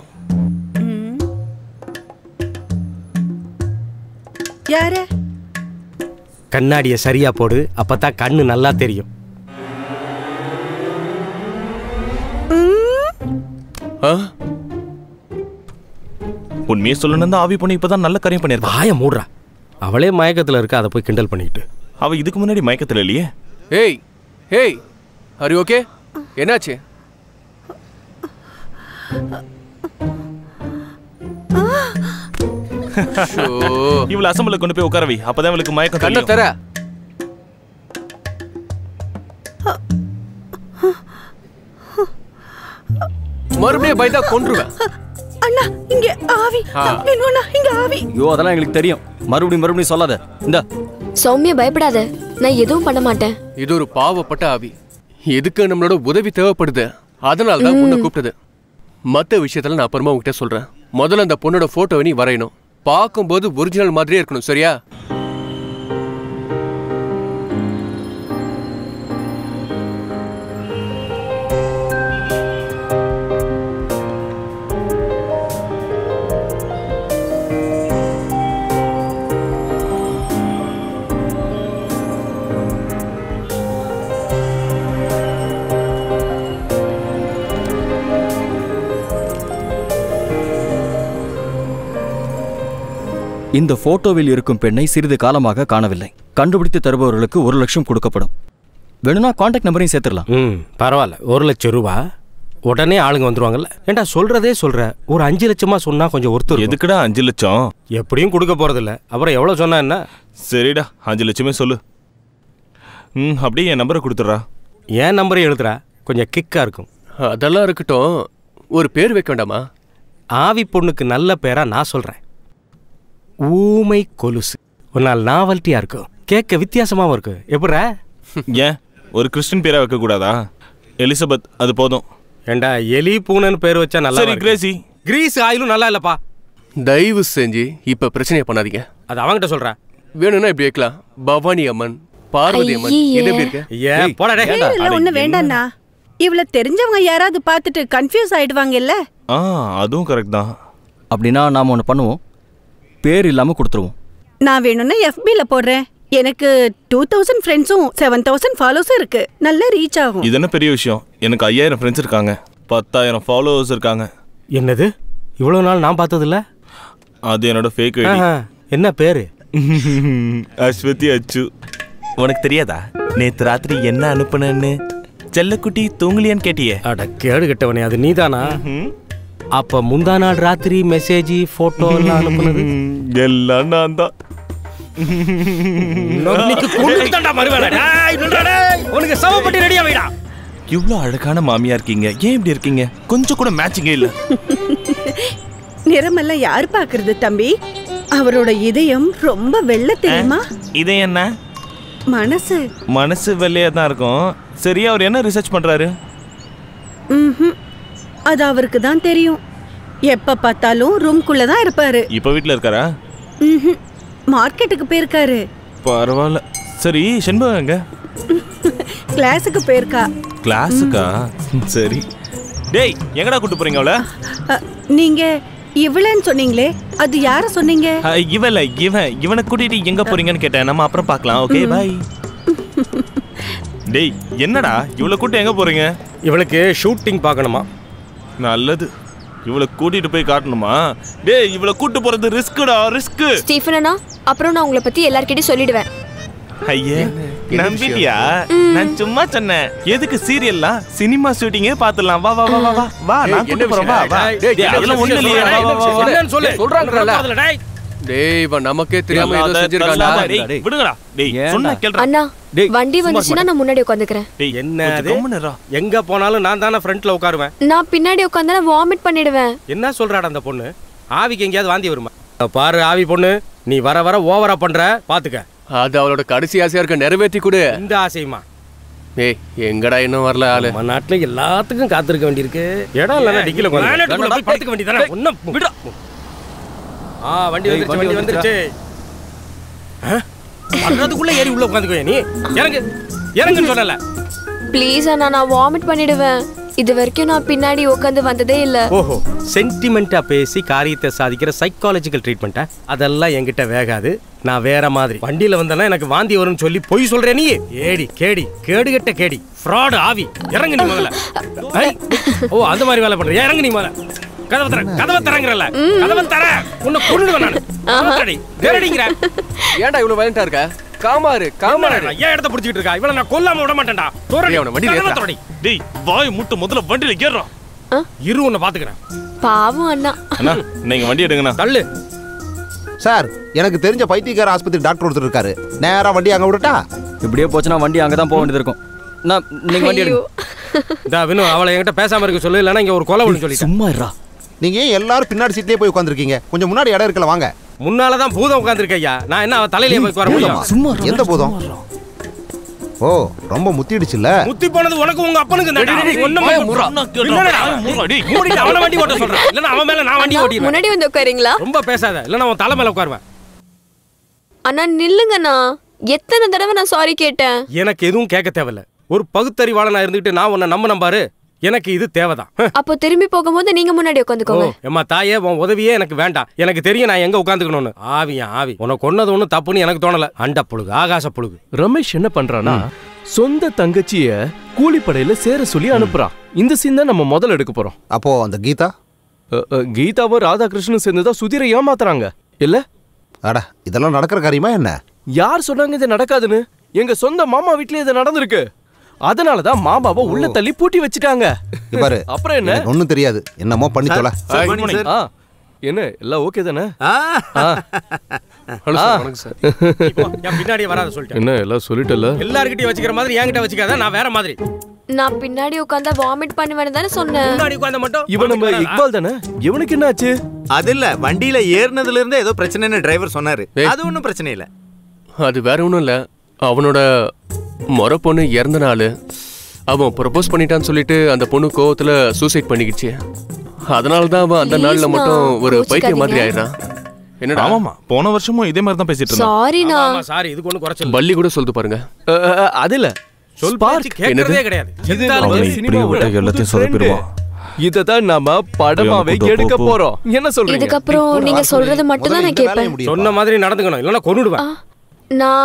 யாரு கண்ணாடியை சரியா போடு அப்பதான் கண்ணு நல்லா தெரியும் ஆ? உண்மையை சொல்லணும் தான் ஆவி பொண்ணு இப்பதான் நல்ல காரியம் பண்ணிருக்கா வாய மூடுறா அவளே மயக்கத்துல இருக்கா அதை போய் கிண்டல் பண்ணிக்கிட்டு அவ இதுக்கு முன்னாடி மயக்கத்துல இல்லையே ஏய் ஏய் ஆர் ஓகே என்னாச்சு இவள அசம்பிள கொண்டு போய் உட்காரவி அப்பதான் இவளுக்கு மயக்கம் கண்ண தெரியும். தர மறுபடியும் பயந்தா கொன்றுவேன் அண்ணா இங்க ஆவி ஆ. வேணும்னா இங்க ஆவி ஐயோ அதெல்லாம் எங்களுக்கு தெரியும் மறுபடியும் மறுபடியும் சொல்லாத இந்த சௌமியா பயப்படாத நான் எதுவும் பண்ண மாட்டேன் இது ஒரு பாவப்பட்ட ஆவி எதுக்கு நம்மளோட உதவி தேவைப்படுது அதனால தான் உன்னை கூப்பிட்டது மத்த விஷயத்துல நான் அப்புறமா உங்ககிட்ட சொல்றேன் முதல்ல அந்த பொண்ணோட போட்டோவை நீ வரையணும் பார்க்கும்போது ஒரிஜினல் மாதிரியே இருக்கணும் சரியா இந்த போட்டோவில் இருக்கும் பெண்ணை சிறிது காலமாக காணவில்லை கண்டுபிடித்து தருபவர்களுக்கு ஒரு லட்சம் கொடுக்கப்படும் வேணும்னா காண்டாக்ட் நம்பரையும் சேர்த்துடலாம் ம் பரவாயில்ல ஒரு லட்சம் ரூபா உடனே ஆளுங்க வந்துருவாங்கல்ல ஏன்டா சொல்றதே சொல்ற ஒரு அஞ்சு லட்சமா சொன்னா கொஞ்சம் ஒருத்தர் எதுக்குடா அஞ்சு லட்சம் எப்படியும் கொடுக்க போறதில்ல அப்புறம் எவ்வளவு சொன்னா என்ன சரிடா அஞ்சு லட்சமே சொல்லு ம் அப்படியே என் நம்பரை கொடுத்துட்றா ஏன் நம்பரை எழுதுறா கொஞ்சம் கிக்கா இருக்கும் அதெல்லாம் இருக்கட்டும் ஒரு பேர் வைக்க வேண்டாமா ஆவி பொண்ணுக்கு நல்ல பேரா நான் சொல்றேன் ஊமை கொலுசு ஒரு நாள் நாவல்ட்டியா இருக்கும் கேட்க வித்தியாசமாவும் இருக்கும் எப்படிரா ஏன் ஒரு கிறிஸ்டின் பேரை வைக்க கூடாதா எலிசபெத் அது போதும் ஏண்டா எலி பூனைன்னு பேர் வச்சா நல்லா சரி, கிரேசி. கிரீஸ் ஆயிலும் நல்லா இல்லப்பா தயவு செஞ்சு இப்ப பிரச்சனையை பண்ணாதீங்க அது அவன்கிட்ட சொல்றேன் வேணும்னா இப்படி வைக்கலாம் பவானி அம்மன் பார்வதி அம்மன் ஐயே. இது எப்படி இருக்கு ஏன் போடா டேய். இல்ல ஒண்ணு வேண்டாண்ணா இவள தெரிஞ்சவங்க யாராவது பார்த்துட்டு கன்ஃபியூஸ் ஆயிடுவாங்கல்ல ஆ அதுவும் கரெக்ட் தான் அப்படின்னா நாம் ஒன்று பண்ணுவோம் பேர் இல்லாமல் கொடுத்துருவோம் நான் வேணும்னா FB ல போடுறேன் எனக்கு டூ தௌசண்ட் ஃப்ரெண்ட்ஸும் செவன் தௌசண்ட் ஃபாலோஸும் இருக்கு நல்லா ரீச் ஆகும் இது என்ன பெரிய விஷயம் எனக்கு ஐயாயிரம் ஃப்ரெண்ட்ஸ் இருக்காங்க பத்தாயிரம் ஃபாலோவர்ஸ் இருக்காங்க என்னது இவ்வளவு நாள் நான் பார்த்ததில்ல அது என்னோட ஃபேக் ஐடி ஆஹா, என்ன பேரு அஸ்வதி அச்சு உனக்கு தெரியாதா நேத்து ராத்திரி என்ன அனுப்புனேன்னு செல்லக்குட்டி தூங்கலியான்னு கேட்டியே அட கேடு கெட்டவனே அது நீதானா அப்ப முந்தா நாள் ராத்திரி மெசேஜ் போட்டோ எல்லாம் அனுப்புனது எல்லாம் நான் தான் இன்னைக்கு கொன்னுட்டான்டா மறுவேளை. டேய், நில்றா டேய். உனக்கு சவப்பட்டி ரெடியா வைடா இவ்வளோ அழகான மாமியா இருக்கீங்க ஏன் இப்படி இருக்கீங்க கொஞ்சம் கூட மேட்சிங்கே இல்ல நிறமெல்லாம் யார் பாக்குறது தம்பி அவரோட இதயம் ரொம்ப வெள்ள தெரியுமா இதே என்ன மனசு மனசு வெள்ளையா தான் இருக்கும் சரி அவர் என்ன ரிசர்ச் பண்றாரு ம்ஹும். அது அவருக்கு தான் தெரியும் எப்ப பார்த்தாலும் ரூம்குள்ள தான் இருப்பாரு இப்போ வீட்ல இருக்காரா ம்ஹும். மார்க்கெட்டுக்கு போயிருக்காரு பரவாயில்ல சரி செண்பகம் எங்க கிளாஸுக்கு போயிருக்கா கிளாஸுக்கா சரி டேய் எங்கடா கூட்டு போறீங்க அவள அ, நீங்க இவளன்னு சொன்னீங்களே அது யார சொன்னீங்க இவல இவன் இவனை கூட்டிட்டு எங்க போறீங்கன்னு கேட்டேன் நம்ம அப்புறம் பார்க்கலாம் ஓகே ம். பை டேய் என்னடா இவளை கூட்டி எங்க போறீங்க இவளுக்கு ஷூட்டிங் பார்க்கணுமா நல்லது இவளை கூட்டிட்டு போய் காட்டணுமா டேய் இவளை கூட்டு போறது ரிஸ்க்குடா ரிஸ்க் ஸ்டீஃபன் அண்ணா அப்புறம் நான் உங்களை பத்தி எல்லார்கிட்டயும் சொல்லிடுவேன் ஐயே என்ன நம்பிட்டியா ம். நான் சும்மா சொன்னேன் எதுக்கு சீரியல்லாம் சினிமா ஷூட்டிங்கே பாத்துடலாம் வா வா வா வா வா வா டேய், நான் என்ன கூட்டு போறேன் வா விஷயம்? வா டேய், டேய் என்ன அதெல்லாம் விஷயம் ஒண்ணு இல்லையே சொல்றா, வா வா வா வா என்னன்னு சொல்லு. சொல்றாங்கல்ல சொல்றாங்கல்ல, டேய். டேய் இவன் நமக்கே தெரியாம ஏதோ தள்ளாத, செஞ்சிருக்கான்டா தள்ளாத, டேய், விடுங்கடா டேய் சொன்னா கேளுடா அண்ணா டேய், வண்டி சும்மா வந்துச்சுன்னா நான் முன்னாடி உட்காந்துக்கிறேன் டேய் என்ன கொஞ்சம் அது? கம்முனு இருடா. எங்க போனாலும் நான் தானே ஃப்ரண்ட்ல உட்காருவேன் நான் பின்னாடி உட்காந்தா வாமிட் பண்ணிடுவேன் என்ன சொல்றாடா அந்த பொண்ணு ஆவிக்கு எங்கேயாவது வாந்தி வருமா பாரு ஆவி பொண்ணு நீ வர வர ஓவரா பண்ற பாத்துக்க அது அவளோட கடைசி ஆசையா இருக்க நிறைவேற்றி கொடு இந்த ஆசையுமா ஏய் எங்கடா இன்னும் வரல ஆளு நம்ம நாட்டுல எல்லாத்துக்கும் காத்திருக்க வேண்டியிருக்கு இடம் இல்லைன்னா டிக்கில உட்காந்து போய் படுத்துக்க வேண்டியதானே ஒன்னும் விடா ஆ வண்டி ஏய், வந்துருச்சு வண்டி வண்டி வந்துருச்சு ஆ? வர்றதுக்குள்ள ஏறி உள்ள உட்காந்துக்கோ நீ இறங்கு இறங்குன்னு சொல்லல ப்ளீஸ் அண்ணா நான் வாமிட் பண்ணிடுவேன் இது வரைக்கும் நான் பின்னாடி உட்காந்து வந்ததே இல்ல ஓஹோ சென்டிமெண்ட்டா பேசி காரியத்தை சாதிக்கிற சைக்காலஜிக்கல் ட்ரீட்மெண்ட்டா அதெல்லாம் என்கிட்ட வேகாது நான் வேற மாதிரி வண்டியில வந்தேன்னா எனக்கு வாந்தி வரும்னு சொல்லி பொய் சொல்ற நீ ஏடி கேடி கேடு கெட்ட கேடி ஃப்ராடு ஆவி இறங்கு நீ முதல்ல ஐ, ஓ அந்த மாதிரி வேலை பண்ற இறங்கு நீ முதல்ல கதவை தர கதவை தரங்கறல கதவை தர உன்னை கொன்னுடுவேன் நான் கதவை தரடி தேரடிங்கற ஏன்டா இவ்வளவு வயலண்டா இருக்க காமாரு காமாரு ஏன் இடத்த புடிச்சிட்டு இருக்கா இவள நான் கொல்லாம விட மாட்டேன்டா தோரடி அவனை வண்டியில கதவை ஏத்துடா. திறடி. டேய் வாய் முட்டு முதல்ல வண்டியில ஏறுறோம் இரு உன்னை பாத்துக்கிறேன் பாவம் அண்ணா அண்ணா நீங்க வண்டி எடுங்கண்ணா தள்ளு சார் எனக்கு தெரிஞ்ச பைத்தியக்கார ஆஸ்பத்திரி டாக்டர் ஒருத்தர் இருக்காரு நேரா வண்டி அங்க விடட்டா இப்படியே போச்சுன்னா வண்டி அங்கே தான் போக வேண்டியது இருக்கும் நான் நீங்க வண்டி எடுங்க இதா வினு அவளை என்கிட்ட பேசாம இருக்க சொல்லு இல்லைன்னா இங்க ஒரு கொலை ஒன்று சொல்லி சும்மா இருடா நீங்க ஏன் எல்லாரும் பின்னாடி சீட்லயே போய் உட்காந்துருக்கீங்க கொஞ்சம் முன்னாடி இடம் இருக்கல வாங்க முன்னாலதான் பூதம் உட்காந்துருக்க ஐயா நான் என்ன அவ தலையிலே போய் வர முடியும் சும்மா எந்த போதும் ஓ ரொம்ப முத்திடுச்சுல்ல முத்தி போனது உனக்கு உங்க அப்பனுக்கு டேய், டேய், டேய், ஒண்ணும் வாயை பண்ண- மூடுறா. இல்லடா, வாயை மூடுறா, டேய். மூடிட்டு அவன வண்டி ஓட்ட சொல்றேன் இல்லன்னா அவன் மேல நான் வண்டி ஓட்டிடுவேன் முன்னாடி வந்து உட்காரீங்களா ரொம்ப பேசாத இல்லன்னா அவன் தலை மேல உட்காருவேன் அண்ணா நில்லுங்கண்ணா எத்தனை தடவை நான் சாரி கேட்டேன் எனக்கு எதுவும் கேட்க தேவையில்ல ஒரு பகுத்தறிவாளனா இருந்துகிட்டு நான் உன்னை நம்ப நம்பாரு எனக்கு இது தேவைதான் அப்போ திரும்பி போகும்போது நீங்க முன்னாடி ஓ உட்காந்துக்கோங்க எம்மா தாயே உன் உதவியே எனக்கு வேண்டாம் எனக்கு தெரியும் நான் எங்க உட்காந்துக்கணும்னு ஆவியா ஆவி உனக்கு கொன்னது ஒண்ணும் தப்புன்னு எனக்கு தோணல அண்ட புழுகு ஆகாச புழுகு ரமேஷ் என்ன பண்றானா சொந்த தங்கச்சிய கூலிப்படையில சேர சொல்லி அனுப்புறான் இந்த சீன் தான் நம்ம முதல்ல எடுக்க போறோம் அப்போ அந்த கீதா அ, அ, கீதாவும் ராதாகிருஷ்ணனும் சேர்ந்துதான் சுதீரை ஏமாத்துறாங்க இல்ல அட இதெல்லாம் நடக்கிற காரியமா என்ன யார் சொன்னாங்க இது நடக்காதுன்னு எங்க சொந்த மாமா வீட்லயே இது நடந்திருக்கு அதனாலதான் மாமாவை உள்ள தள்ளி பூட்டி வச்சுட்டாங்க இங்க பாரு அப்புறம் என்ன எனக்கு ஒண்ணும் தெரியாது என்னமோ பண்ணி தொலை ஹாய். good morning, sir. ஆ, என்ன எல்லாம் ஓகே தானே ஆ. ஆ. ஹலோ ஆ. சார் வணக்கம் சார் இப்போ என் பின்னாடியே வராத சொல்லிட்டேன் என்ன எல்லாம் சொல்லிட்டல எல்லார்கிட்டயும் வச்சுக்கிற மாதிரி என்கிட்ட வச்சுக்காத நான் வேற மாதிரி நான் பின்னாடி உட்காந்தா வாமிட் பண்ணுவேன்னு தானே சொன்னேன் முன்னாடி உட்கார்ந்த மட்டும் இவன் நம்ம இக்பால் தானே இவனுக்கு என்ன ஆச்சு அது இல்ல வண்டியில ஏறினதுல இருந்தே ஏதோ பிரச்சனைன்னு டிரைவர் சொன்னாரு அது ஒன்றும் பிரச்சனை இல்ல அது வேற ஒன்றும் இல்லை அவனோட முறை பொண்ணு இறந்த நாள் அவன் ப்ரப்போஸ் பண்ணிட்டான்னு சொல்லிட்டு அந்த பொண்ணு கோவத்துல சூசைட் பண்ணிக்கிச்சு அதனால தான் அவன் அந்த நாள்ல Please மட்டும் மா, ஒரு பைத்தியம் மாதிரி கோச்சுக்காதீங்க. ஆயிடுறான் என்னடா ஆமாமா போன வருஷமும் இதே மாதிரி தான் பேசிட்டு இருந்தான் சாரிண்ணா சாரி இதுக்கு ஒன்றும் குறைச்சல் பள்ளி கூட சொல்லுது பாருங்க அது இல்ல சொல் பேச்சு கேட்கறதே கிடையாது செத்தாலும் அவனை சரி. இப்படியே விட்டா எல்லாத்தையும் சொதப்பிடுவான் இததான் நாம படமாவே கூட்டு போ, எடுக்க போ. போறோம் என்ன சொல்றீங்க இதுக்கப்புறம் நீங்க சொல்றது மட்டும் தான் நான் கேட்பேன் சொன்ன மாதிரி நடந்துக்கணும் இல்லைன்னா கொன்னுடுவேன் நான்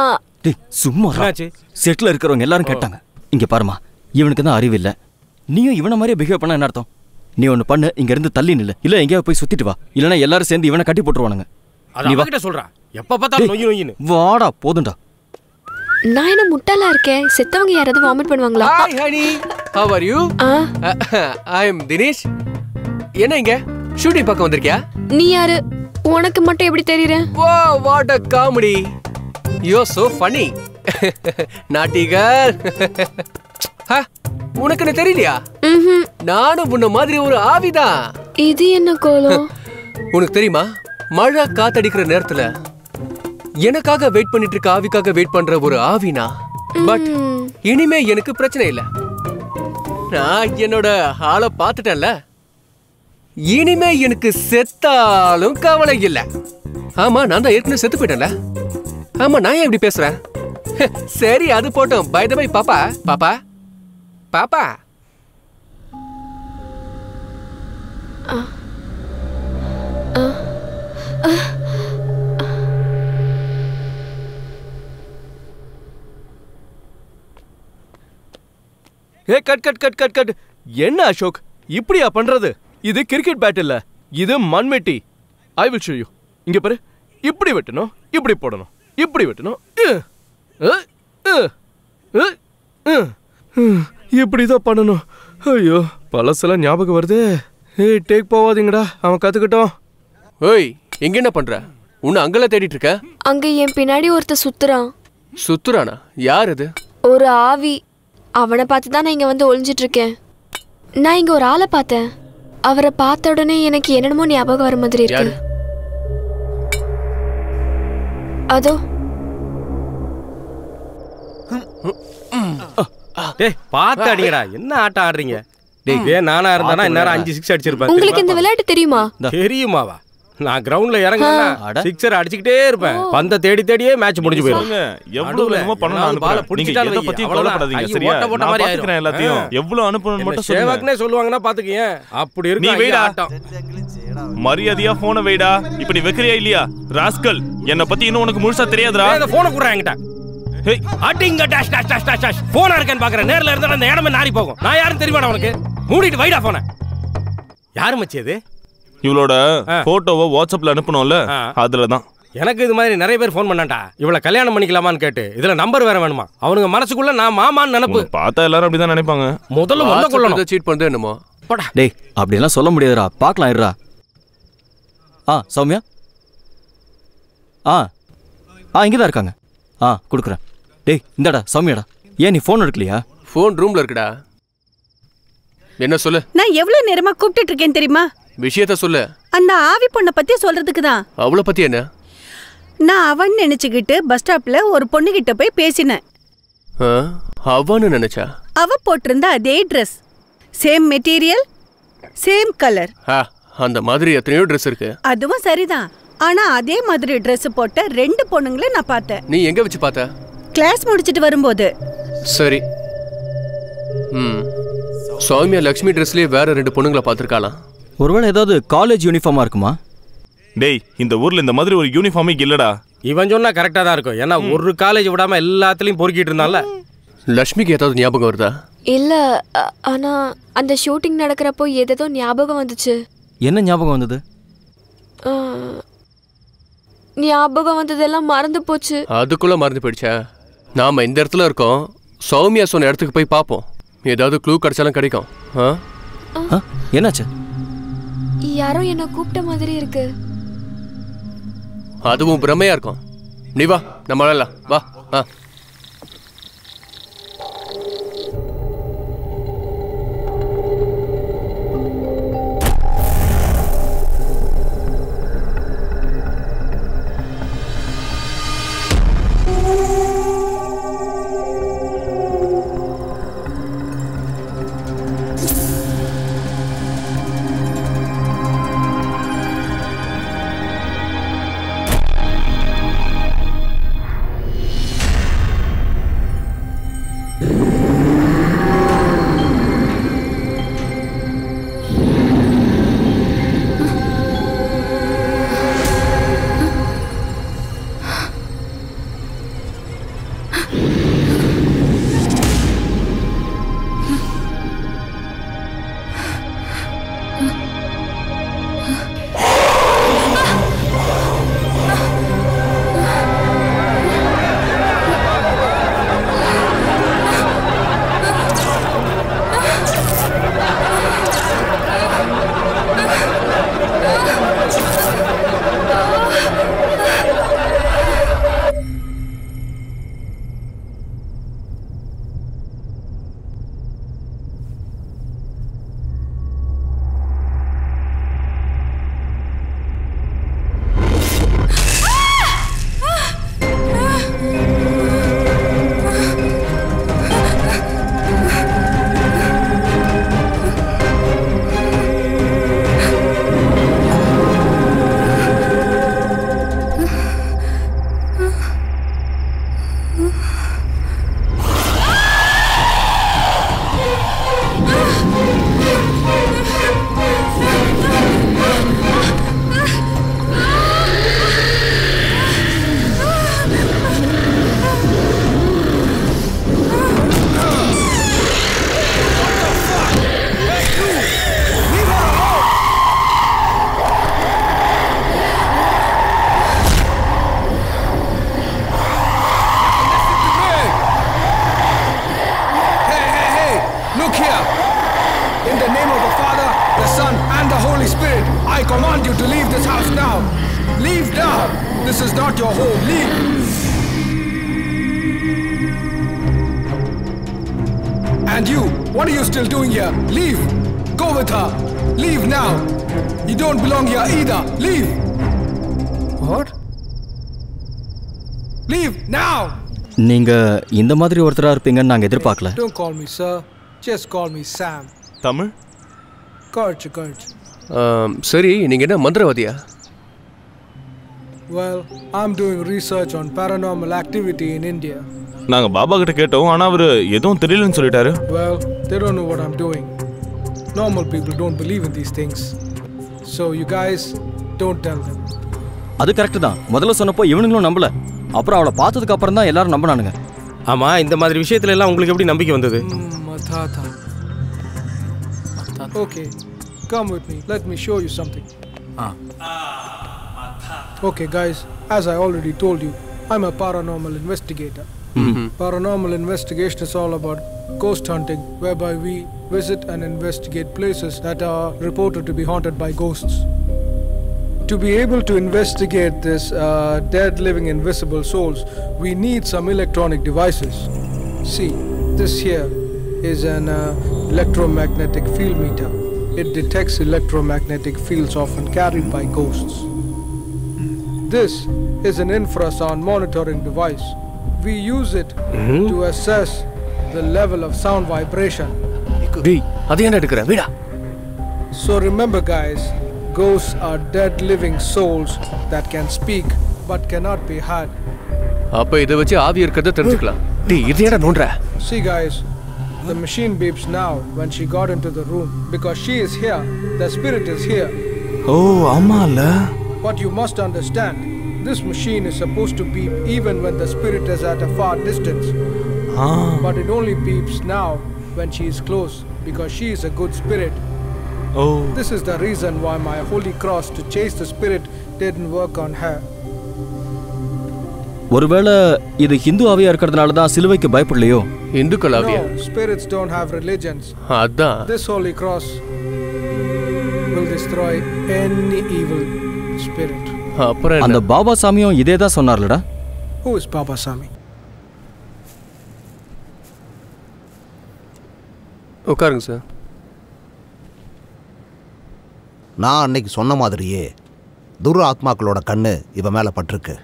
டேய் சும்மா என்னாச்சு? செட்டில் இருக்கிறவங்க எல்லாரும் கேட்டாங்க இங்க பாருமா இவனுக்கு தான் அறிவு இல்ல நீயும் இவன மாதிரியே பிஹேவ் பண்ண என்ன அர்த்தம் நீ ஒன்னு பண்ணு இங்க இருந்து தள்ளி நில்லு இல்ல எங்கேயாவது போய் சுத்திட்டு வா இல்லனா எல்லாரும் சேர்ந்து இவனை கட்டி போட்டுருவானுங்க அது நீ வா அவகிட்ட சொல்றா எப்ப பார்த்தாலும் நொய்யு நொய்யுன்னு வாடா போதும்டா நான் என்ன முட்டாளா இருக்கேன் செத்தவங்க யாராவது வாமிட் பண்ணுவாங்களா hi honey how are you I am Dinesh என்ன இங்க ஷூட்டிங் பார்க்க வந்திருக்கியா நீ யாரு உனக்கு மட்டும் எப்படி தெரியற வா what a comedy you are so funny naughty girl உனக்கு என்ன தெரியலையா நானும் உன்ன மாதிரி ஒரு ஆவிதான் இது என்ன கோலம் உனக்கு தெரியுமா மழை காத்தடிக்கிற நேரத்துல எனக்காக வெயிட் பண்ணிட்டு இருக்க ஆவிக்காக வெயிட் பண்ற ஒரு ஆவினா பட் இனிமே எனக்கு பிரச்சனை இல்ல நான் என்னோட ஆளை பார்த்துட்டேன்ல இனிமே எனக்கு செத்தாலும் கவலை இல்ல ஆமா நான் தான் ஏற்கனவே செத்து போயிட்டேன்ல ஆமா நான் ஏன் இப்படி பேசுறேன் சரி அது போட்டோம் பை த பை பாப்பா பாப்பா பாப்பா ஏ cut cut cut cut cut என்ன அசோக் இப்படியா பண்றது இது கிரிக்கெட் பேட் இல்ல இது மண்வெட்டி ஐ வில் ஷோ யூ இங்க பாரு இப்படி வெட்டணும் இப்படி போடணும் இப்படி வெட்டணும் அஹ், அஹ், அஹ், அஹ், அஹ், அஹ். இப்படிதான் பண்ணணும் ஐயோ பழசெல்லாம் ஞாபகம் வருது ஏய் டேக் போவாதீங்கடா அவன் கத்துக்கிட்டோம் ஓய் எங்க என்ன பண்ற உன்னை அங்கெல்லாம் தேடிட்டு இருக்க அங்க என் பின்னாடி ஒருத்த சுத்துறான் சுத்துறானா யார் இது ஒரு ஆவி அவனை பார்த்து தான் நான் இங்க வந்து ஒளிஞ்சிட்டு இருக்கேன் நான் இங்க ஒரு ஆளை பார்த்தேன் அவரை பார்த்த உடனே எனக்கு என்னென்னமோ ஞாபகம் வர மாதிரி இருக்கு யாரு? அதோ டேய் பார்த்து அடிங்கடா என்ன ஆட்டம் ஆடுறீங்க டேய் ஏன் நானா இருந்தானா இந்நேரம் அஞ்சு சிக்ஸ் அடிச்சிருப்பேன் உங்களுக்கு இந்த விளையாட்டு தெரியுமா தெரியுமாவா நான் கிரவுண்ட்ல இறங்கினா சிக்ஸர் அடிச்சுக்கிட்டே இருப்பேன் பந்த தேடி தேடியே மேட்ச் முடிஞ்சு போயிடும் சொல்லுங்க எவ்வளவு வேணுமோ பண்ண நான் அனுப்புறேன் நீங்க எதை பத்தியும் கவலைப்படாதீங்க சரியா நான் பாத்துக்கிறேன் எல்லாத்தையும் எவ்வளவு அனுப்பணும்னு மட்டும் சொல்லுங்க சேவாக்னே சொல்லுவாங்கன்னா பாத்துக்கீங்க அப்படி நீ இருக்கு வெயிடா ஐயா ஆட்டம் மரியாதையா போனை வைடா இப்ப நீ வைக்கிறியா இல்லையா ராஸ்கல் என்ன பத்தி இன்னும் உனக்கு முழுசா தெரியாதுடா ஏய், இந்த போனை குடுறா என்கிட்ட அடிங்க dash dash dash dash dash போனா இருக்கேன்னு பாக்குறேன் நேர்ல இருந்தா அந்த இடமே நாரி போகும் நான் யாரும் தெரியுமாடா உனக்கு மூடிட்டு வைடா போன யாரு மச்சி அது இவளோட போட்டோவை வாட்ஸ்அப்ல அனுப்பணும்ல அதுலதான் எனக்கு இது மாதிரி நிறைய பேர் ஃபோன் பண்ணாண்டா இவள கல்யாணம் பண்ணிக்கலாமான்னு கேட்டு இதுல நம்பர் வேற வேணுமா அவனுங்க மனசுக்குள்ள நான் மாமான்னு நினைப்பு உன்னை பார்த்தா எல்லாரும் அப்படிதான் நினைப்பாங்க முதல்ல ஒண்ண கொள்ளணும் சீட் பண்றது என்னமோ டேய் அப்படிலாம் சொல்ல முடியாதுடா பார்க்கலாம் இருடா ஆ சௌமியா ஆ ஆ இங்கே தான் இருக்காங்க ஆ கொடுக்குறேன் டேய் இந்தாடா சௌமியாடா ஏன் நீ ஃபோன் எடுக்கலையா ஃபோன் ரூம்ல இருக்குடா என்ன சொல்லு நான் எவ்வளவு நேரமா கூப்பிட்டுட்டு இருக்கேன் தெரியுமா விஷயத்த சொல்லு அந்த ஆவி பொண்ணை பத்தி சொல்றதுக்கு தான் அவளை பத்தி என்ன நான் அவன் நினைச்சுக்கிட்டு பஸ் ஸ்டாப்ல ஒரு பொண்ணு கிட்ட போய் பேசினேன் ஆ, அவன்னு நினைச்சா அவ போட்டிருந்த அதே dress same material same colour ஆ, அந்த மாதிரி எத்தனையோ ட்ரெஸ் இருக்கு அதுவும் சரிதான் ஆனா அதே மாதிரி Dress போட்ட ரெண்டு பொண்ணுங்களை நான் பார்த்தேன் நீ எங்க வச்சு பார்த்த கிளாஸ் முடிச்சிட்டு வரும்போது சரி ம் சௌமியா லக்ஷ்மி ட்ரெஸ்லயே வேற ரெண்டு பொண்ணுங்களை பார்த்துருக்காளாம் ஒருவேளை ஏதாவது காலேஜ் யூனிஃபார்மா இருக்குமா டேய் இந்த ஊர்ல இந்த மாதிரி ஒரு யூனிஃபார்மே இல்லடா இவன் சொன்னா கரெக்டா தான் இருக்கும் ஏன்னா ஒரு காலேஜ் விடாம எல்லாத்துலயும் பொறுக்கிட்டு இருந்தான்ல லக்ஷ்மிக்கு ஏதாவது ஞாபகம் வருதா இல்ல அ- ஆனா அந்த ஷூட்டிங் நடக்கிறப்போ ஏதேதோ ஞாபகம் வந்துச்சு என்ன ஞாபகம் வந்தது ஆ, ஞாபகம் வந்ததெல்லாம் மறந்து போச்சு அதுக்குள்ள மறந்து போயிடுச்சா நாம இந்த இடத்துல இருக்கோம் சௌமியா சொன்ன இடத்துக்கு போய் பார்ப்போம் ஏதாவது க்ளூ கிடைச்சாலும் கிடைக்கும் ஆ ஆ, என்னாச்சு யாரோ என்ன கூப்பிட்ட மாதிரி இருக்கு அதுவும் பிரமையா இருக்கும் நீ வா நம்ம விளையாடலாம் வா ஆ command you to leave this house now. Leave now. This is not your home. Leave. And you, what are you still doing here? Leave. Go with her. Leave now. You don't belong here either. Leave. What? Leave now. நீங்க இந்த மாதிரி ஒருத்தரா இருப்பீங்கன்னு நாங்க எதிர்பார்க்கல Don't call me sir. Just call me Sam. Tamil Courage, courage. ஆம், சரி நீங்க என்ன மந்திரவாதியா Well, I'm doing research on paranormal activity in India. நாங்க பாபா கிட்ட கேட்டோம் ஆனா அவரு எதுவும் தெரியலன்னு சொல்லிட்டாரு Well, they don't know what I'm doing. Normal people don't believe in these things. So, you guys, don't tell them. அது கரெக்ட் தான் முதல்ல சொன்னப்போ இவனுங்களும் நம்பல அப்புறம் அவளை பார்த்ததுக்கு அப்புறம் தான் எல்லாரும் நம்பினானுங்க ஆமா இந்த மாதிரி விஷயத்துல எல்லாம் உங்களுக்கு எப்படி நம்பிக்கை வந்தது Matata. Okay, come with me. Let me show you something. Okay, guys, as I already told you, I'm a paranormal investigator. Paranormal investigation is all about ghost hunting, whereby we visit and investigate places that are reported to be haunted by ghosts. To be able to investigate this uh, dead, living, invisible souls, we need some electronic devices. See, this here is an uh, electromagnetic field meter. It detects electromagnetic fields often carried by ghosts. This is an infrasound monitoring device. We use it Mhm. to assess the level of sound vibration. டேய் அது என்ன எடுக்கிற வீடா So remember, guys, ghosts are dead living souls that can speak but cannot be heard. அப்ப இதை வச்சு ஆவி இருக்கிறத தெரிஞ்சுக்கலாம் டேய் இது ஏடா நோண்டுற See, guys, the machine beeps now when she got into the room because she is here. The spirit is here. ஓ ஆமால But you must understand, this machine is supposed to beep even when the spirit is at a far distance. Ah But it only beeps now when she is close because she is a good spirit. O This is the reason why my holy cross to chase the spirit didn't work on her. ஒருவேளை இது ஹிந்து ஆவியா இருக்கிறதுனால தான் சிலுவைக்கு பயப்படலையோ இந்துக்கள் No, spirits don't have religions. அதான் This holy cross will destroy any evil spirit. அப்புறம் அந்த பாபா சாமியும் இதே தான் சொன்னார்லடா Who is Baba Sami? உட்காருங்க சார் நான் அன்னைக்கு சொன்ன மாதிரியே துர் ஆத்மாக்களோட கண்ணு இவ மேலே பட்டிருக்கு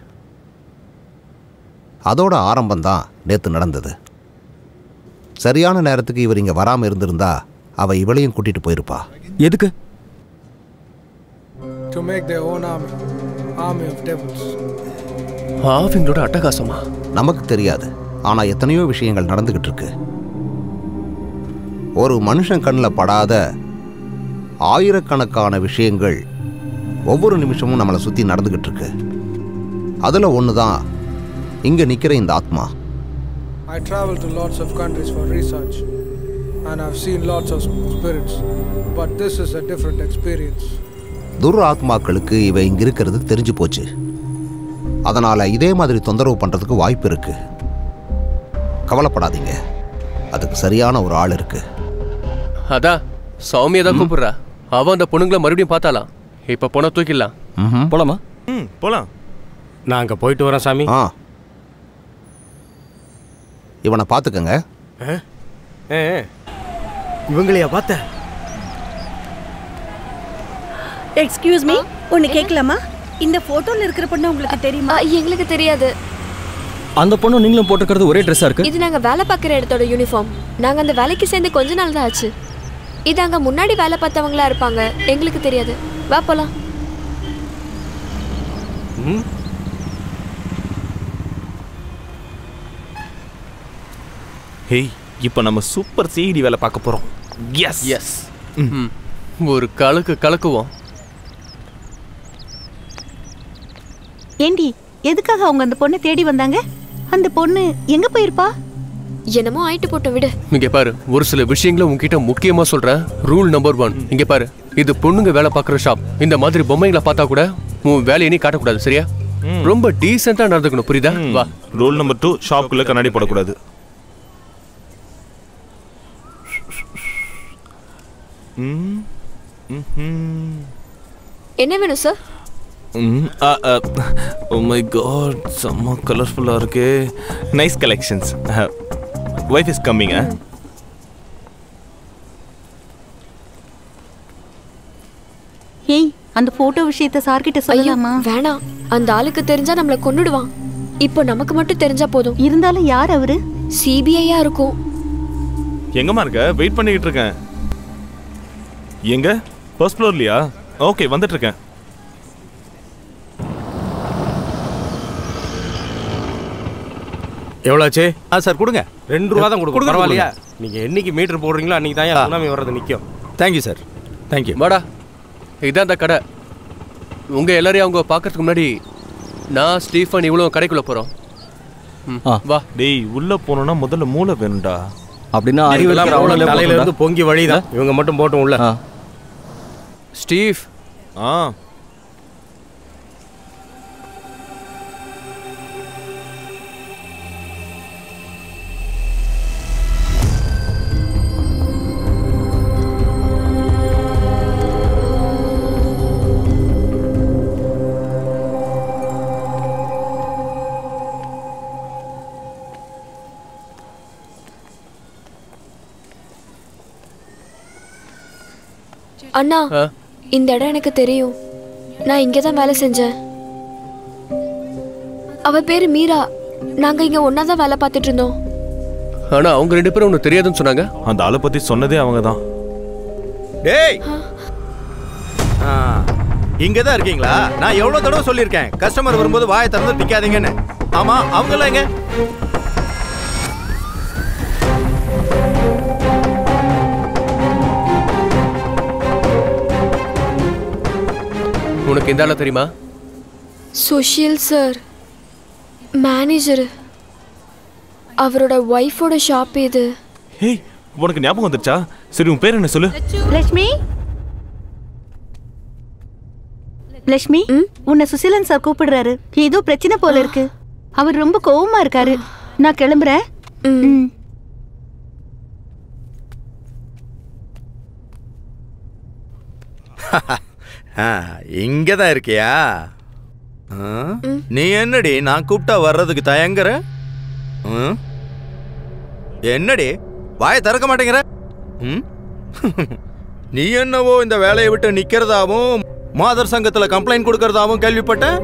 அதோட ஆரம்பம் தான் நேற்று நடந்தது சரியான நேரத்துக்கு இவர் இங்கே வராமல் இருந்திருந்தா அவ இவளையும் கூட்டிட்டு போயிருப்பா எதுக்கு To make their own army. Army of devils. ஆவிங்களோட அட்டகாசமா நமக்கு தெரியாது ஆனால் எத்தனையோ விஷயங்கள் நடந்துக்கிட்டு இருக்கு ஒரு மனுஷன் கண்ணில் படாத ஆயிரக்கணக்கான விஷயங்கள் ஒவ்வொரு நிமிஷமும் நம்மளை சுற்றி நடந்துக்கிட்டு இருக்கு அதில் ஒன்று தான் இங்கே நிற்கிற இந்த ஆத்மா I travel to lots of countries for research and I've seen lots of spirits, but this is a different experience. துர் ஆத்மாக்களுக்கு இவ இங்கே இருக்கிறது தெரிஞ்சு போச்சு அதனால் இதே மாதிரி தொந்தரவு பண்ணுறதுக்கு வாய்ப்பு இருக்கு கவலைப்படாதீங்க அதுக்கு சரியான ஒரு ஆள் இருக்கு அதான் சௌமியா தான் கூப்பிடுறா அவன் அந்த பொண்ணுங்களை மறுபடியும் பார்த்தாலாம் இப்ப பொண்ணை தூக்கிடலாம் போலாமா ம் போலாம் நான் அங்கே போயிட்டு வரேன் சாமி ஆ இவனை பார்த்துக்கங்க இவங்களையா பார்த்த எக்ஸ்கியூஸ் மீ ஒன்னு கேட்கலாமா இந்த போட்டோல இருக்கிற பொண்ணு உங்களுக்கு தெரியுமா எங்களுக்கு தெரியாது அந்த பொண்ணு நீங்களும் போட்டிருக்கிறது ஒரே ட்ரெஸ்ஸாக இருக்கு இது நாங்க வேலை பார்க்குற இடத்தோட யூனிஃபார்ம் நாங்க அந்த வேலைக்கு சேர்ந்து கொஞ்ச நாள் தான் ஆச்சு இது அங்க முன்னாடி வேலை பார்த்தவங்களா இருப்பாங்க எங்களுக்கு தெரியாது வா போலாம் ஹேய் இப்போ நம்ம சூப்பர் சிஇடி வேலை பார்க்க போறோம் எஸ் எஸ் ஒரு கலக்கு கலக்குவோம் ஏண்டி எதுக்காக அவங்க அந்த பொண்ணை தேடி வந்தாங்க அந்த பொண்ணு எங்க போயிருப்பா என்னமோ ஆயிட்டு போட்டோம் விடு இங்க பாரு ஒரு சில விஷயங்களை உன்கிட்ட முக்கியமா சொல்றேன் ரூல் நம்பர் ஒன் இங்க பாரு இது பொண்ணுங்க வேலை பார்க்குற ஷாப் இந்த மாதிரி பொம்மைங்களை பார்த்தா கூட உன் வேலையை நீ காட்டக்கூடாது சரியா ரொம்ப டீசெண்டா நடந்துக்கணும் புரியுதா வா ரூல் நம்பர் டூ ஷாப்புக்குள்ள கண்ணாடி போடக்கூடாது ம் ம்ஹும். என்ன வேணும் சார் ஓ மை காட் செம்ம கலர்ஃபுல்லாக இருக்கு nice collections wife is coming ஏய் அந்த போட்டோ விஷயத்த சார்கிட்ட சொல்லலாமா வேணாம் அந்த ஆளுக்கு தெரிஞ்சா நம்மள கொன்னுடுவான் இப்போ நமக்கு மட்டும் தெரிஞ்சா போதும் இருந்தாலும் யார் அவரு சிபிஐயா இருக்கும் எங்கம்மா இருக்க வெயிட் பண்ணிக்கிட்டு இருக்கேன் எங்க ஃபர்ஸ்ட் ஃப்ளோர்லையா ஓகே வந்துட்டு இருக்கேன் எவ்வளோச்சு ஆ சார் கொடுங்க ரெண்டு ரூபா தான் கொடுக்கும் கொடுங்க, பரவாயில்லையா நீங்க என்னைக்கு மீட்டர் போடுறீங்களோ அன்னைக்கு தான் சுனாமி வர்றது நிற்கும் தேங்க்யூ சார் தேங்க்யூ வாடா இதான் அந்த கடை உங்க எல்லாரையும் அவங்க பார்க்கறதுக்கு முன்னாடி நான் ஸ்டீஃபன் இவ்வளோ கடைக்குள்ள போறோம் ம், வா டேய் உள்ள போனோம்னா முதல்ல மூளை வேணும்டா அப்படின்னா அறிவு தலையில இருந்து பொங்கி வழிதான் இவங்க மட்டும் போட்டும் உள்ள ஸ்டீவ் ஆ அண்ணா இந்த இடம் எனக்கு தெரியும் நான் இங்கே தான் வேலை செஞ்சேன் அவ பேரு மீரா நாங்க இங்க ஒண்ணா தான் வேலை பார்த்துட்டு இருந்தோம் ஆனா அவங்க ரெண்டு பேரும் உனக்கு தெரியாதுன்னு சொன்னாங்க அந்த ஆளை பத்தி சொன்னதே அவங்க தான் டேய் ஆ இங்க தான் இருக்கீங்களா நான் எவ்வளவு தடவை சொல்லியிருக்கேன் கஸ்டமர் வரும்போது வாயை திறந்து நிக்காதீங்கன்னு ஆமா அவங்க எல்லாம் எங்க உனக்கு இந்த ஆளை தெரியுமா சுஷில் சார் மேனேஜர் அவரோட ஒய்ஃபோட ஷாப் இது ஹேய் உனக்கு ஞாபகம் வந்துருச்சா சரி உன் பேர் என்ன சொல்லு லட்சுமி லட்சுமி உன்னை சுசீலன் சார் கூப்பிடுறாரு ஏதோ பிரச்சனை போல இருக்கு அவர் ரொம்ப கோவமா இருக்காரு நான் கிளம்புறேன் ம். ஆ, இங்க தான் இருக்கியா ஆ? நீ என்னடி நான் கூப்பிட்டா வர்றதுக்கு தயங்குற ம்? என்னடி வாயை திறக்க மாட்டேங்கிற ம்? நீ என்னவோ இந்த வேலையை விட்டு நிக்கிறதாவும் மாதர் சங்கத்துல கம்ப்ளைண்ட் கொடுக்கறதாவும் கேள்விப்பட்டேன்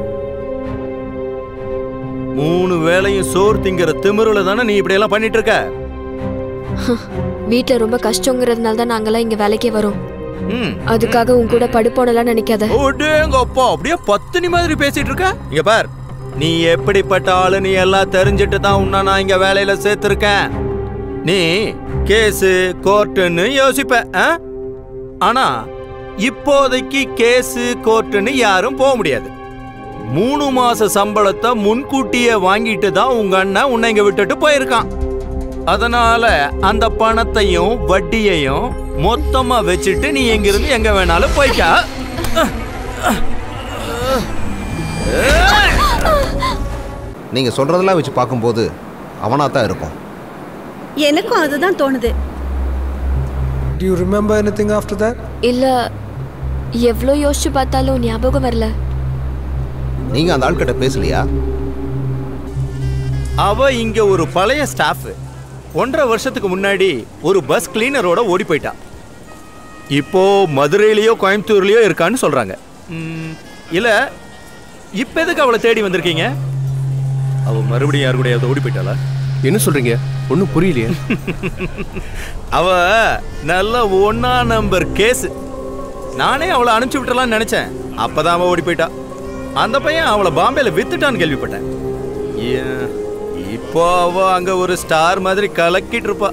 மூணு வேலையும் சோறு திங்கிற திமிருல தானே நீ இப்படி எல்லாம் பண்ணிட்டு இருக்க வீட்டில் ரொம்ப கஷ்டங்கிறதுனால தான் நாங்கெல்லாம் இங்க வேலைக்கே வரோம் ம் அதுக்காக உன் கூட படுப்போனலாம் நினைக்காத ஓடேங்க அப்பா அப்படியே பத்தினி மாதிரி பேசிட்டு இருக்க இங்க பார் நீ எப்படிப்பட்ட ஆளு நீ எல்லாம் தெரிஞ்சுட்டு தான் உன்னை நான் இங்க வேலையில சேர்த்திருக்கேன் நீ கேஸு கோர்ட்டுன்னு யோசிப்ப ஆ? ஆனா இப்போதைக்கு கேஸு கோர்ட்டுன்னு யாரும் போக முடியாது மூணு மாச சம்பளத்தை முன்கூட்டியே வாங்கிட்டு தான் உங்க அண்ணன் உன்னை இங்க விட்டுட்டு போயிருக்கான் அதனால அந்த பணத்தையும் வட்டியையும் மொத்தமா வச்சுட்டு நீ எங்கிருந்து எங்க வேணாலும் போய்க்கா நீங்க சொல்றதெல்லாம் வச்சு பார்க்கும்போது அவனா தான் இருக்கும் எனக்கும் அதுதான் தோணுது Do you remember anything after that? இல்ல எவ்வளோ யோசிச்சு பார்த்தாலும் ஞாபகம் வரல நீங்க அந்த ஆள்கிட்ட பேசலையா அவ இங்க ஒரு பழைய ஸ்டாஃப் ஒன்றரை வருஷத்துக்கு முன்னாடி ஒரு பஸ் கிளீனரோட ஓடி போயிட்டா இப்போ மதுரையிலயோ கோயம்புத்தூர்லயோ இருக்கான்னு சொல்றாங்க ம், இல்ல இப்ப எதுக்கு அவளை தேடி வந்திருக்கீங்க அவ மறுபடியும் யாரு கூட ஓடி போயிட்டாளா என்ன சொல்றீங்க ஒன்றும் புரியலையே அவ நல்ல ஒன்னா நம்பர் கேஸ் நானே அவளை அனுப்பிச்சு விட்டுறலாம்னு நினைச்சேன் அப்பதான் அவ ஓடி போயிட்டா அந்த பையன் அவளை பாம்பேல வித்துட்டான்னு கேள்விப்பட்டேன் ஏன், இப்போ அவ அங்க ஒரு ஸ்டார் மாதிரி கலக்கிட்டு இருப்பா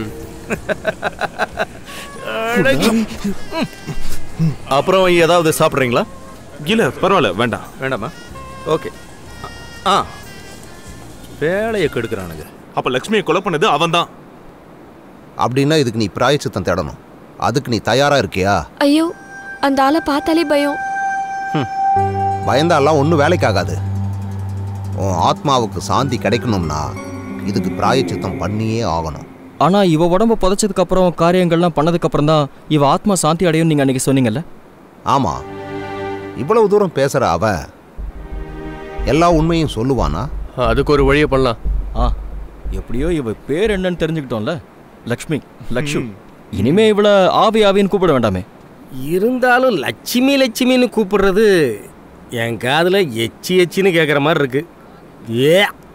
அடக்கு. அப்புறம் ஏதாவது சாப்பிட்றீங்களா இல்ல பரவாயில்ல வேண்டாம் வேண்டாமா ஓகே ஆ வேலையை கெடுக்கிறானுங்க அப்ப லக்ஷ்மியை கொலை பண்ணது அவன் தான் அப்படின்னா இதுக்கு நீ பிராயச்சித்தம் தேடணும் அதுக்கு நீ தயாரா இருக்கியா ஐயோ அந்த ஆளை பார்த்தாலே பயம் பயந்தாலாம் ஒன்றும் வேலைக்காகாது உன் ஆத்மாவுக்கு சாந்தி கிடைக்கணும்னா இதுக்கு பிராயச்சித்தம் பண்ணியே ஆகணும் ஆனா இவ உடம்ப புதைச்சதுக்கு அப்புறம் காரியங்கள்லாம் பண்ணதுக்கு அப்புறம் தான் இவ ஆத்மா சாந்தி அடையும் நீங்க அன்னைக்கு சொன்னீங்கல்ல ஆமாம் இவ்வளவு தூரம் பேசுற அவ எல்லா உண்மையும் சொல்லுவானா அதுக்கு ஒரு வழியை பண்ணலாம் ஆ எப்படியோ இவ பேர் என்னன்னு தெரிஞ்சுக்கிட்டோம்ல லக்ஷ்மி லக்ஷு இனிமே இவள ஆவி ஆவின்னு கூப்பிட வேண்டாமே இருந்தாலும் லட்சுமி லட்சுமின்னு கூப்பிடுறது என் காதில் எச்சி எச்சின்னு கேட்குற மாதிரி இருக்கு ஏ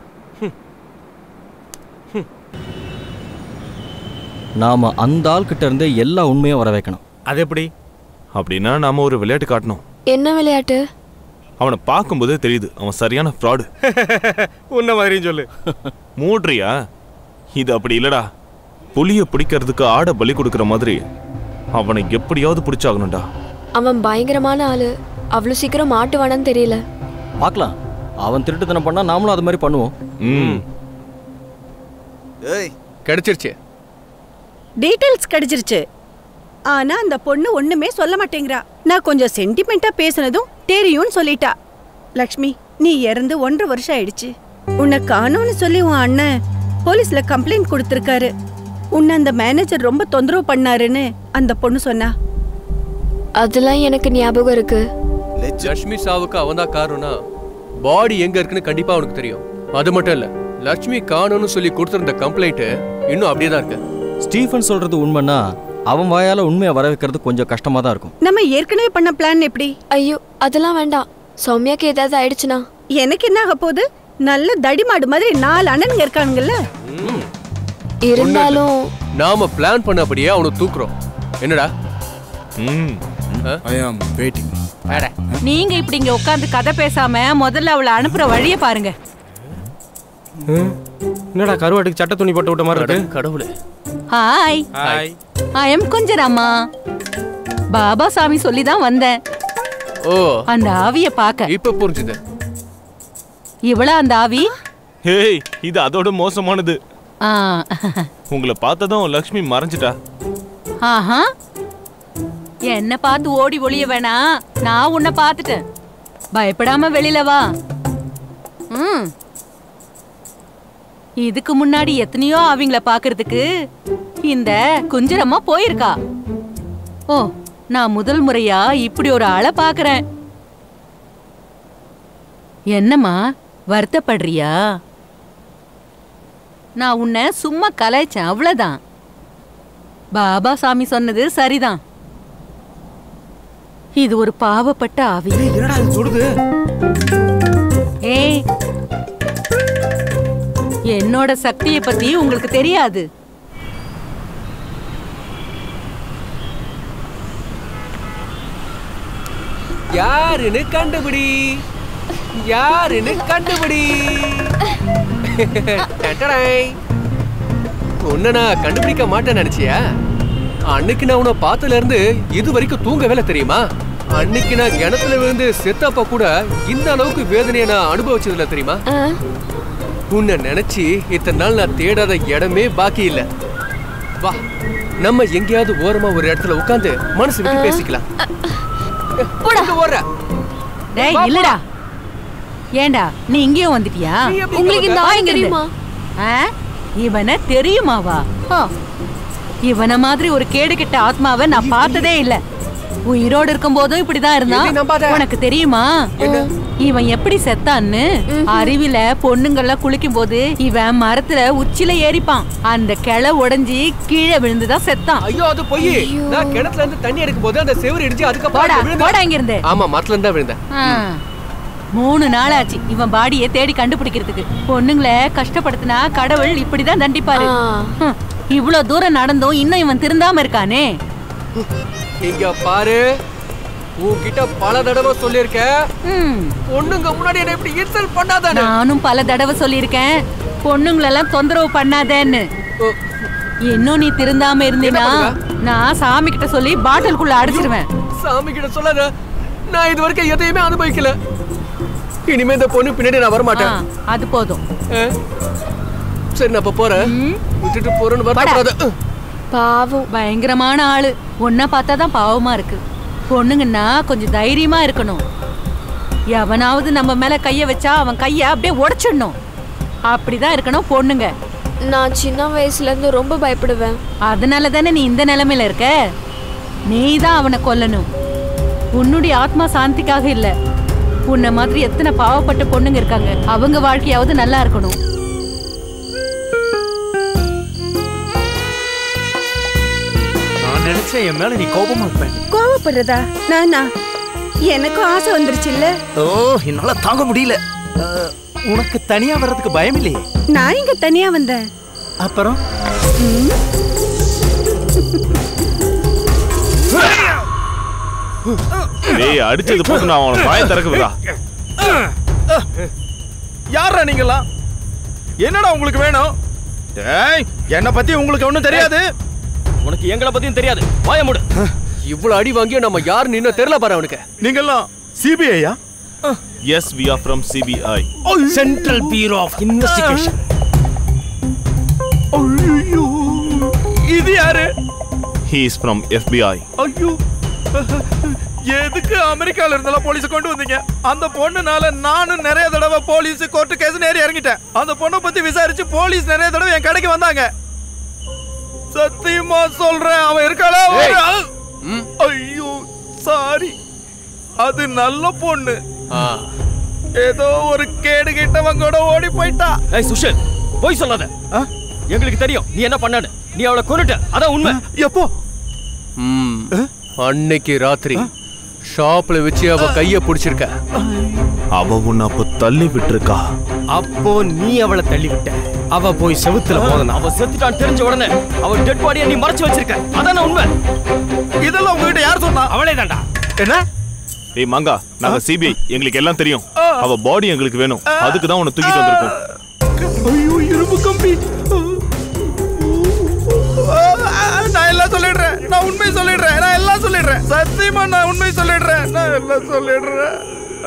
நாம அந்த ஆள் கிட்ட இருந்தே எல்லா உண்மையும் வர வைக்கணும் அது எப்படி அப்படின்னா நாம ஒரு விளையாட்டு காட்டணும் என்ன விளையாட்டு அவனை பார்க்கும்போதே தெரியுது அவன் சரியான ஃப்ராடு உன்ன மாதிரியும் சொல்லு மூட்றியா இது அப்படி இல்லடா புலிய பிடிக்கிறதுக்கு ஆடை பலி கொடுக்கிற மாதிரி அவனை எப்படியாவது பிடிச்சாகணும்டா அவன் பயங்கரமான ஆளு அவ்வளவு சீக்கிரம் மாட்டுவானான்னு தெரியல பார்க்கலாம் அவன் திருட்டுத்தனம் பண்ணா நாமளும் அது மாதிரி பண்ணுவோம் ம் ஏய் கிடைச்சிருச்சு டீடைல்ஸ் கிடைச்சிருச்சு ஆனா அந்த பொண்ணு ஒண்ணுமே சொல்ல மாட்டேங்கிறா நான் கொஞ்சம் சென்டிமெண்டா பேசுனதும் தெரியும்னு சொல்லிட்டா லக்ஷ்மி நீ இறந்து ஒன்றரை வருஷம் ஆயிடுச்சு உன்னை காணோம்னு சொல்லி உன் அண்ணன் போலீஸ்ல கம்ப்ளைண்ட் கொடுத்திருக்காரு உன்னை அந்த மேனேஜர் ரொம்ப தொந்தரவு பண்ணாருன்னு அந்த பொண்ணு சொன்னா அதெல்லாம் எனக்கு ஞாபகம் இருக்கு லட்சுமி சாவுக்கு அவன் தான் காரணம்னா பாடி எங்க இருக்குன்னு கண்டிப்பா அவனுக்கு தெரியும் அது மட்டும் இல்ல லட்சுமி காணும்னு சொல்லி கொடுத்திருந்த கம்ப்ளைண்ட் இன்னும் அப்படியே தான் இருக்கு ஸ்டீஃபன் சொல்றது உண்மைன்னா அவன் வாயால உண்மையை வர வைக்கிறது கொஞ்சம் கஷ்டமா தான் இருக்கும் நம்ம ஏற்கனவே பண்ண பிளான் எப்படி ஐயோ அதெல்லாம் வேண்டாம் சௌமியாக்கு ஏதாவது ஆயிடுச்சுனா எனக்கு என்ன ஆக போகுது நல்ல தடிமாடு மாதிரி நாலு அண்ணனுங்க இருக்கானுங்கல்ல இருந்தாலும் நாம பிளான் பண்ணபடியே அவனை தூக்குறோம் என்னடா ம் ஐ ஆம் வெயிட்டிங் நீங்க இப்படி இங்க உட்கார்ந்து கதை பேசாம முதல்ல அவளை அனுப்புற வழிய பாருங்க என்னடா கருவாட்டுக்கு சட்டை துணி போட்டு விட்ட மாதிரி இருக்கு கடவுளே hi hi I am Kunjaramma Baba Sami சொல்லி தான் வந்தேன் ஓ அந்த ஆவிய பாக்க இப்ப புரிஞ்சுது இவள அந்த ஆவி ஹேய் இது அதோட மோசமானது ஆ, உங்களை பார்த்ததும் லக்ஷ்மி மறைஞ்சிட்டா ஆஹா என்ன பார்த்து ஓடி ஒளிய வேணாம் நான் உன்னை பார்த்துட்டேன் பயப்படாம வெளியில வா ம் இதுக்கு முன்னாடி எத்தனையோ அவங்கள பாக்குறதுக்கு இந்த குஞ்சரம்மா போயிருக்கா ஓ நான் முதல் முறையா இப்படி ஒரு ஆளை பாக்குறேன் என்னம்மா வருத்தப்படுறியா நான் உன்னை சும்மா கலாய்ச்சேன் அவ்வளவுதான் பாபா சாமி சொன்னது சரிதான் இது ஒரு பாவப்பட்ட ஆவி என்னடா இது சுடுது ஏய் என்னோட சக்தியை பத்தி உங்களுக்கு தெரியாது யாருன்னு கண்டுபிடி யாருன்னு கண்டுபிடி டடடாய். உன்னை நான் கண்டுபிடிக்க மாட்டேன்னு நினைச்சியா அன்னைக்கு நான் உன்னை பார்த்ததுல இருந்து இது வரைக்கும் தூங்க வேலை தெரியுமா அன்னைக்கு நான் கிணத்துல விழுந்து செத்தப்ப கூட இந்த அளவுக்கு வேதனையை நான் அனுபவிச்சதில்ல தெரியுமா உன்னை நினைச்சு இத்தனை நாள் நான் தேடாத இடமே பாக்கி இல்ல வா நம்ம எங்கேயாவது ஓரமா ஒரு இடத்துல உட்கார்ந்து மனசு விட்டு பேசிக்கலாம் எங்க ஓடுற டேய் இல்லடா ஏண்டா நீ இங்கேயும் வந்துட்டியா நீ எப்படி உங்களுக்கு இந்த இங்க ஆள் வந்த? தெரியுமா இவனை தெரியுமாவா ஹோ. இவன மாதிரி ஒரு கேடு கெட்ட ஆத்மாவை நான் பார்த்ததே இல்ல உயிரோடு இருக்கும் போதும் இப்படிதான் எப்படி இருந்தான் நம்பாத? உனக்கு தெரியுமா இவன் எப்படி செத்தான்னு அருவில பொண்ணுங்கெல்லாம் குளிக்கும் போது இவன் மரத்துல உச்சில ஏறிப்பான் அந்த கிளை உடைஞ்சி கீழே விழுந்துதான் செத்தான் ஐயோ அது பொய் நான் கிணத்துல இருந்து தண்ணி எடுக்கும் போது அந்த செவுரு இடிச்சு போடா அதுக்கப்புறம் போடா இங்க இருந்து ஆமா மரத்துல இருந்தா விழுந்தேன் ஆ. மூணு நாள் ஆச்சு இவன் பாடியை தேடி கண்டுபிடிக்கிறதுக்கு பொண்ணுங்கள கஷ்டப்படுத்தினா கடவுள் இப்படிதான் தண்டிப்பாரு ஹம், இவ்ளோ தூரம் நடந்தும் இன்னும் இவன் திருந்தாம இருக்கானே இங்க பாரு உன்கிட்ட பல தடவை சொல்லியிருக்கேன் ம், பொண்ணுங்க முன்னாடி என்ன இப்படி இன்சல்ட் பண்ணாதானே நானும் பல தடவை சொல்லியிருக்கேன் பொண்ணுங்களெல்லாம் தொந்தரவு பண்ணாதேன்னு இன்னும் நீ திருந்தாம இருந்தீனா நான் சாமி கிட்ட சொல்லி பாட்டிலுக்குள்ள அடிச்சிருவேன் சாமி கிட்ட சொல்லாத நான் இது வரைக்கும் எதையுமே அனுபவிக்கல இனிமே இந்த பொண்ணு பின்னாடி நான் வரமாட்டேன் ஆ, அது போதும் ஆ? சரி நான் இப்ப போறேன் விட்டுட்டு போறேன்னு வரக்கூடாது பாவம் பயங்கரமான ஆளு உன்னை பார்த்தா தான் பாவமா இருக்கு பொண்ணுங்கன்னா கொஞ்சம் தைரியமா இருக்கணும் எவனாவது நம்ம மேல கைய வச்சா அவன் கைய அப்படியே உடைச்சிடணும் அப்படிதான் இருக்கணும் பொண்ணுங்க நான் சின்ன வயசுல இருந்து ரொம்ப பயப்படுவேன் அதனால தானே நீ இந்த நிலைமையில இருக்க நீ தான் அவனை கொல்லணும் உன்னுடைய ஆத்மா சாந்திக்காக இல்ல உன்னை மாதிரி எத்தனை பாவப்பட்ட பொண்ணுங்க இருக்காங்க அவங்க வாழ்க்கையாவது நல்லா இருக்கணும் நான் நினைச்சேன் என் மேல நீ கோபமா இருப்பேன் கோவப்படுறதா நானா எனக்கும் ஆசை வந்துருச்சுல்ல ஓ என்னால தாங்க முடியல அஹ், உனக்கு தனியா வர்றதுக்கு பயம் இல்லையே நான் இங்க தனியா வந்தேன் அப்புறம் ம், டேய் அடிச்சது போது நான் அவன வாய திறக்குறா யாரா நீங்களா என்னடா உங்களுக்கு வேணும் டேய் என்ன பத்தி உங்களுக்கு ஒண்ணும் தெரியாது உனக்கு எங்களை பத்தியும் தெரியாது வாய மூடு இவ்வளவு அடி வாங்கியும் நம்ம யார் நின்னு தெரியல பாரு அவனுக்கு நீங்கெல்லாம் சிபிஐயா yes we are from CBI central bureau of investigation ஐயோ இது யாரு ஹி இஸ் ஃப்ரம் எஃபிஐ ஐயோ எதுக்கு அமெரிக்கால இருந்தெல்லாம் போலீஸ் கொண்டு வந்தீங்க அந்த பொண்ணுனால நானும் நிறைய தடவை போலீஸ் கோர்ட்டு கேஸ் நேரி இறங்கிட்டேன் அந்த பொண்ணை பத்தி விசாரிச்சு போலீஸ் நிறைய தடவை என் கடைக்கு வந்தாங்க சத்தியமா சொல்றேன் அவன் இருக்காளா ஒரு ஆள். ஐயோ சாரி அது நல்ல பொண்ணு ஏதோ ஒரு கேடு கிட்டவங்க கூட ஓடி போயிட்டா ஏய் சுஷில் போய் சொல்லாத எங்களுக்கு தெரியும் நீ என்ன பண்ணான்னு நீ அவளை கொன்னுட்ட அதான் உண்மை எப்போ ம் அன்னைக்கு ராத்திரி ஷாப்ல வச்சு அவ கைய பிடிச்சிருக்க அவ உன்னை அப்ப தள்ளி விட்டுருக்கா அப்போ நீ அவளை தள்ளி விட்ட அவ போய் செவுத்துல மோதனா அவ செத்துட்டான் தெரிஞ்ச உடனே அவ டெட் பாடியை நீ மறைச்சு வச்சிருக்க அதான உண்மை இதெல்லாம் உங்ககிட்ட யார் சொன்னா அவளே தான்டா என்ன டேய் மங்கா நாங்க சிபிஐ எங்களுக்கு எல்லாம் தெரியும் அவ பாடி எங்களுக்கு வேணும் அதுக்கு தான் உன்னை தூக்கிட்டு வந்திருக்கோம் ஐயோ இரும்பு கம்பி நான் எல்லாம் சொல்லிடுறேன் நான் உண்மை சொல்லிடுறேன் நான் எல்லாம் சொல்லிடுறேன் சத்தியமா நான் உண்மை சொல்லிடுறேன் நான் எல்லாம் சொல்லிடுறேன்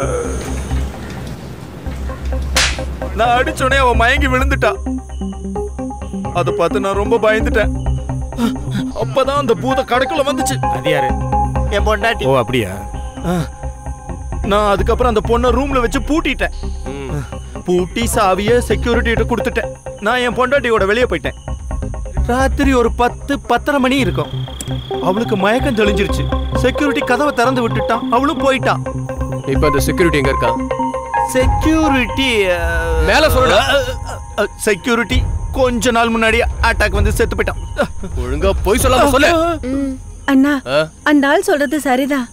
நான் அடிச்சோடனே அவன் மயங்கி விழுந்துட்டா அதை பார்த்து நான் ரொம்ப பயந்துட்டேன் அப்பதான் அந்த பூத கடைக்குள்ள வந்துச்சு அது யாரு என் பொண்டாட்டி ஓ அப்படியா நான் அதுக்கப்புறம் அந்த பொண்ணை ரூம்ல வச்சு பூட்டிட்டேன் பூட்டி சாவிய செக்யூரிட்டி கிட்ட கொடுத்துட்டேன் நான் என் பொண்டாட்டியோட வெளியே போயிட்டேன் ராத்திரி ஒரு பத்து பத்தரை மணி இருக்கும் அவளுக்கு மயக்கம் தெளிஞ்சிருச்சு செக்யூரிட்டி கதவை திறந்து விட்டுட்டான் அவளும் போயிட்டான் இப்ப அந்த செக்யூரிட்டி எங்க இருக்கா செக்யூரிட்டி மேல சொல்லுடா. செக்யூரிட்டி கொஞ்ச நாள் முன்னாடி அட்டாக் வந்து செத்து போயிட்டான் ஒழுங்கா போய் சொல்லாம சொல்லு ம், அண்ணா ஆ? அந்த ஆள் சொல்றது சரிதான்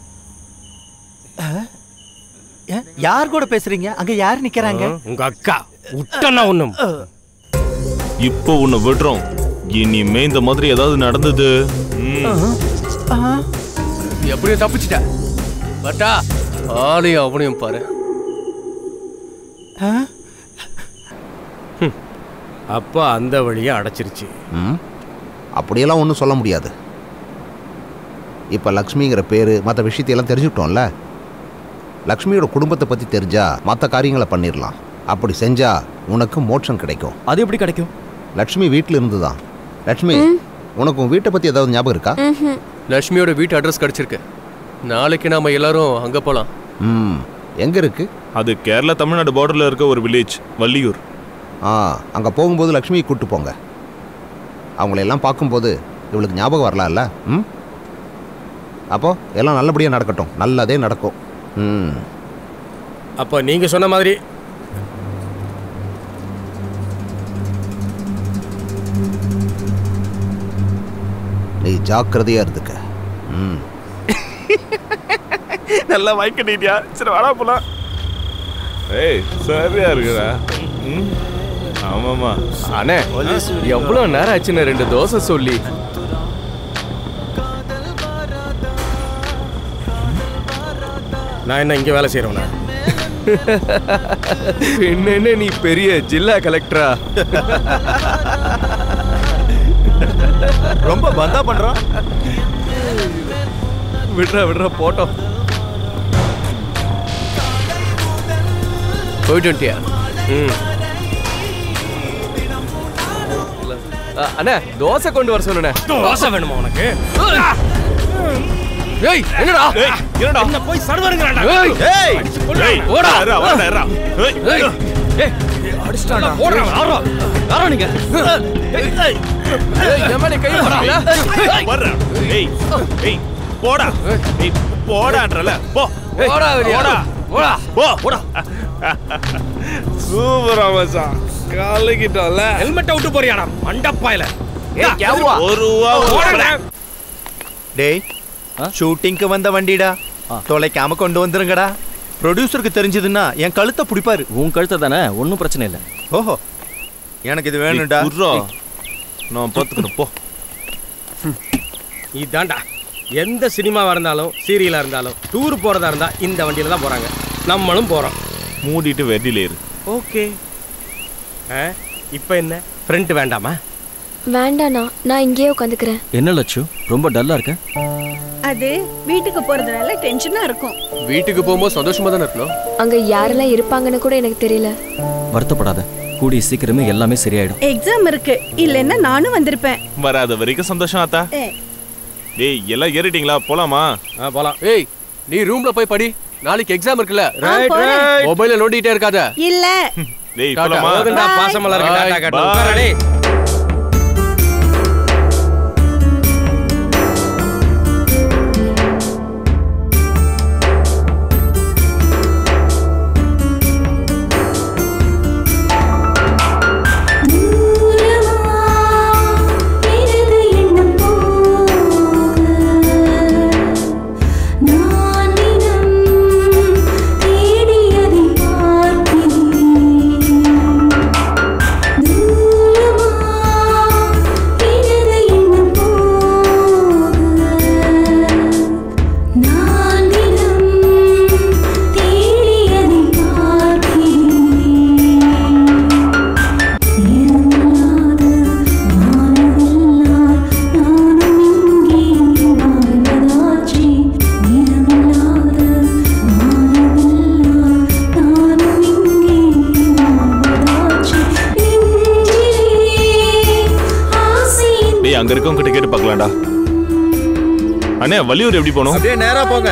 யார் கூட பேசுறீங்க அங்க யார் நிக்கிறாங்க உங்க அக்கா விட்டனா ஒண்ணும் இப்போ உன்னை விடுறோம் இனிமே இந்த மாதிரி ஏதாவது நடந்தது ம். எப்படியும் தப்பிச்சிட்ட பட்டா ஆளையும் அவனையும் பாரு அப்பா அந்த வழியை அடைச்சிருச்சு ம் அப்படியெல்லாம் ஒன்றும் சொல்ல முடியாது இப்போ லக்ஷ்மிங்கிற பேர் மற்ற விஷயத்தையெல்லாம் தெரிஞ்சுக்கிட்டோம்ல லக்ஷ்மியோட குடும்பத்தை பற்றி தெரிஞ்சா மற்ற காரியங்களை பண்ணிடலாம் அப்படி செஞ்சா உனக்கு மோட்சம் கிடைக்கும் அது எப்படி கிடைக்கும் லக்ஷ்மி வீட்டில் இருந்து தான் லக்ஷ்மி உனக்கு உன் வீட்டை பற்றி ஏதாவது ஞாபகம் இருக்கா லட்சுமியோட வீட்டு அட்ரஸ் கிடைச்சிருக்கு நாளைக்கு நாம எல்லாரும் அங்க போலாம் ம் எங்கே இருக்கு அது கேரளா தமிழ்நாடு பார்டர்ல இருக்க ஒரு வில்லேஜ் வள்ளியூர் ஆ அங்கே போகும்போது லக்ஷ்மியை கூப்பிட்டு போங்க அவங்களையெல்லாம் பார்க்கும்போது இவளுக்கு ஞாபகம் வரலாம்ல ம் அப்போ எல்லாம் நல்லபடியாக நடக்கட்டும் நல்லதே நடக்கும் ம் அப்ப நீங்க சொன்ன மாதிரி நீ ஜாக்கிரதையாக இருந்துக்க ம் நல்லா வாய்க்க நீட்டியா சரி வாடா போலாம் ஏய் சரியா இருக்குடா ம் ஆமாமா அண்ணே எவ்வளவு நேரம் ஆச்சுன்னு ரெண்டு தோசை சொல்லி நான் என்ன இங்க வேலை செய்யறவனா என்னன்னு நீ பெரிய ஜில்லா கலெக்டரா ரொம்ப பந்தா பண்றான் விடுறா விடுறா போட்டோம் போயிட்டு வந்துட்டியா ம் அ, அண்ணே தோசை கொண்டு வர சொன்னே தோசை வேணுமா உனக்கு ஏய் என்னடா ஏய் என்னடா என்ன போய் சடுவருங்கடா ஏய் ஏய் ஏய் போடா. இருடா, வரடா, இருடா. ஏய் ஏய் ஏய் அடிச்சிட்டாடா போடுறா யாரோ யாரோ நீங்க ஏய் என் மேல கை போடா வர்றா. ஏய் ஏய் போடா ஏய் போடான்றல போ ஏய், போடா வெளிய. போடா போடா. போ போடா சூப்பரா மச்சான் கலக்கிட்டோம்ல ஹெல்மெட்டை விட்டு போறியாடா மண்டப்பாயில ஏய், கேவா. ஒரு ரூபா போடா. டேய் ஷூட்டிங்க்கு வந்த வண்டிடா தொலைக்காம கொண்டு வந்துருங்கடா ப்ரொடியூசருக்கு தெரிஞ்சதுன்னா என் கழுத்தை பிடிப்பாரு உன் கழுத்தை தானே ஒன்றும் பிரச்சனை இல்லை ஓஹோ எனக்கு இது வேணும்டா குர்ரா நான் பார்த்துக்கிறேன் போ இதான்டா எந்த சினிமாவா இருந்தாலும் சீரியலா இருந்தாலும் டூர் போறதா இருந்தா இந்த வண்டியில தான் போறாங்க நம்மளும் போறோம் மூடிட்டு வெட்டில இரு ஓகே இப்போ என்ன ஃப்ரண்ட் வேண்டாமா வேண்டாண்ணா நான் இங்கேயே உட்காந்துக்கிறேன் என்ன லட்சு ரொம்ப டல்லா இருக்க அது வீட்டுக்கு போறதுனால டென்ஷனா இருக்கும் வீட்டுக்கு போகும்போது சந்தோஷமா தானே இருக்கணும் அங்க யாரெல்லாம் இருப்பாங்கன்னு கூட எனக்கு தெரியல வருத்தப்படாத கூடிய சீக்கிரமே எல்லாமே சரியாயிடும் எக்ஸாம் இருக்கு இல்லைன்னா நானும் வந்திருப்பேன் வராத வரைக்கும் சந்தோஷம் ஆத்தா ஏ, டேய் எல்லாம் ஏறிட்டீங்களா போலாமா போலாம் ஏய் நீ ரூம்ல போய் படி நாளைக்கு எக்ஸாம் இருக்குல்ல Right, போறேன். right. மொபைல நோண்டிட்டே இருக்காத இல்ல டேய் டாடா. போலாமா போதுண்டா, Bye. பாசமலர் இருக்கு, டாடா காட்டு. Bye. உட்காருடா, டேய். டேய் அங்க இருக்கவங்க கிட்ட கேட்டு பார்க்கலாம்டா அண்ணே வள்ளியூர் எப்படி போகணும் அப்படியே நேரா போங்க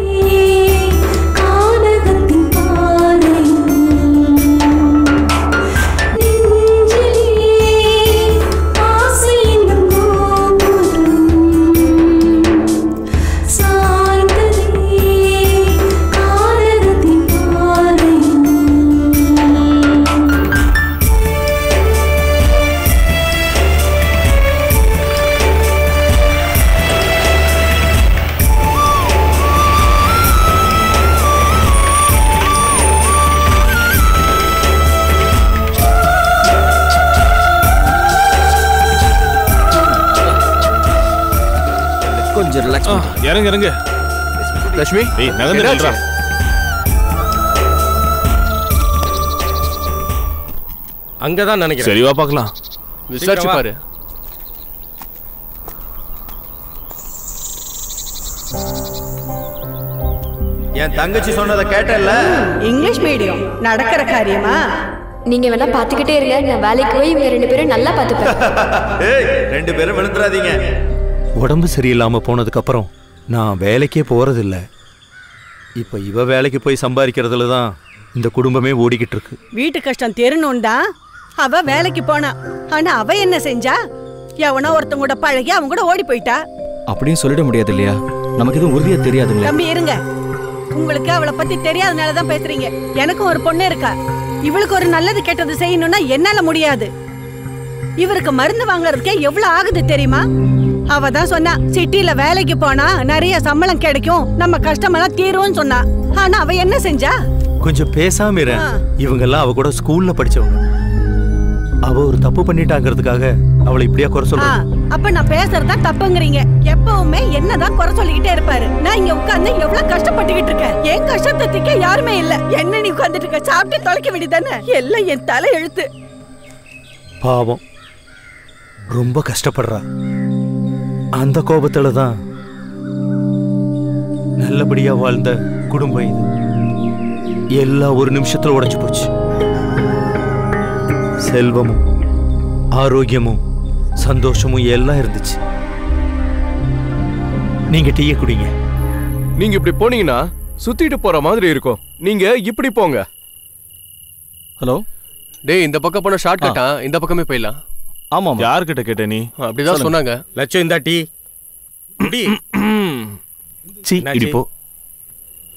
கொஞ்சம் ரிலாக்ஸ் இறங்க இறங்க லட்சுமி டேய் நகர்ந்து என்னாச்சு? நில்றா. அங்கதான் நினைக்கிறேன் சரி வா பார்க்கலாம் விசாரிச்சு சீக்கிரம் வா. பாரு என் தங்கச்சி சொன்னதை கேட்டல்ல இங்கிலீஷ் மீடியம் நடக்கிற காரியமா நீங்க வேணா பாத்துக்கிட்டே இருங்க நான் வேலைக்கு போய் இவங்க ரெண்டு பேரும் நல்லா பாத்துப்பேன் ஏய் ரெண்டு பேரும் விழுந்துடாதீங்க உடம்பு சரியில்லாம போனதுக்கு அப்புறம் நான் வேலைக்கே போறதில்ல இப்ப இவ வேலைக்கு போய் சம்பாதிக்கிறதுல தான் இந்த குடும்பமே ஓடிக்கிட்டு இருக்கு வீட்டு கஷ்டம் தெரியணும்டா அவ வேலைக்கு போனா ஆனா அவ என்ன செஞ்சா எவனோ ஒருத்தன் கூட பழகி அவன் கூட ஓடி போயிட்டா அப்படின்னு சொல்லிட முடியாது இல்லையா நமக்கு எதுவும் உறுதியா தெரியாதுங்களே தம்பி இருங்க உங்களுக்கு அவளை பத்தி தெரியாதனால தான் பேசுறீங்க எனக்கும் ஒரு பொண்ணு இருக்கா இவளுக்கு ஒரு நல்லது கெட்டது செய்யணும்னா என்னால முடியாது இவருக்கு மருந்து வாங்குறதுக்கே எவ்வளவு ஆகுது தெரியுமா அவ தான் சொன்னா சிட்டில வேலைக்கு போனா நிறைய சம்பளம் கிடைக்கும் நம்ம கஷ்டமெல்லாம் தீரும்னு சொன்னா ஆனா அவ என்ன செஞ்சா கொஞ்சம் பேசாம இரு ஆ. இவங்கெல்லாம் அவ கூட ஸ்கூல்ல படிச்சவங்க அவ ஒரு தப்பு பண்ணிட்டாங்கிறதுக்காக அவளை இப்படியா குறை ஆ, சொல்ற அப்ப நான் பேசுறதா தப்புங்கிறீங்க எப்பவுமே என்னதான் குறை சொல்லிக்கிட்டே இருப்பாரு நான் இங்க உட்கார்ந்து எவ்வளவு கஷ்டப்பட்டுக்கிட்டு இருக்கேன் என் கஷ்டத்தை திக்க யாருமே இல்ல என்ன நீ உட்கார்ந்துட்டு இருக்க சாப்பிட்டு தொலைக்க வேண்டியதானே எல்லாம் என் தலை எழுத்து பாவம் ரொம்ப கஷ்டப்படுறா அந்த கோபத்துல தான் நல்லபடியா வாழ்ந்த குடும்பம் இது எல்லாம் ஒரு நிமிஷத்துல உடைஞ்சு போச்சு செல்வமும் ஆரோக்கியமும் சந்தோஷமும் எல்லாம் இருந்துச்சு நீங்க டீயை குடிங்க நீங்க இப்படி போனீங்கன்னா சுத்திட்டு போற மாதிரி இருக்கும் நீங்க இப்படி போங்க ஹலோ டேய் இந்த பக்கம் போன ஷார்ட் கட்டா இந்த பக்கமே போயிடலாம் ஆமா யார்கிட்ட கேட்ட நீ அப்படிதான் சொன்னாங்க லட்சம் இந்த டீ சி இடி போ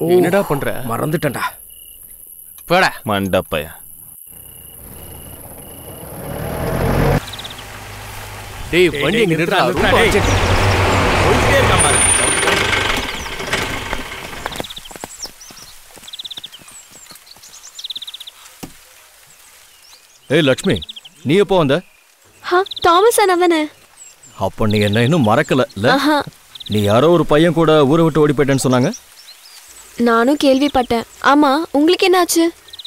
என்னடா பண்ற மறந்துட்டேன்டா போடா மண்டப்பைய டேய் வண்டி எங்க நிறுத்தா ரொம்ப urgent. போயிட்டே இருக்கான் பாரு ஏய் லக்ஷ்மி நீ எப்போ வந்த ஹா தாமஸ் அண்ணா தானே அப்போ நீ என்ன இன்னும் மறக்கல இல்ல ஆஹா நீ யாரோ ஒரு பையன் கூட ஊரை விட்டு ஓடி போயிட்டேன்னு சொன்னாங்க நானும் கேள்விப்பட்டேன் ஆமா உங்களுக்கு என்னாச்சு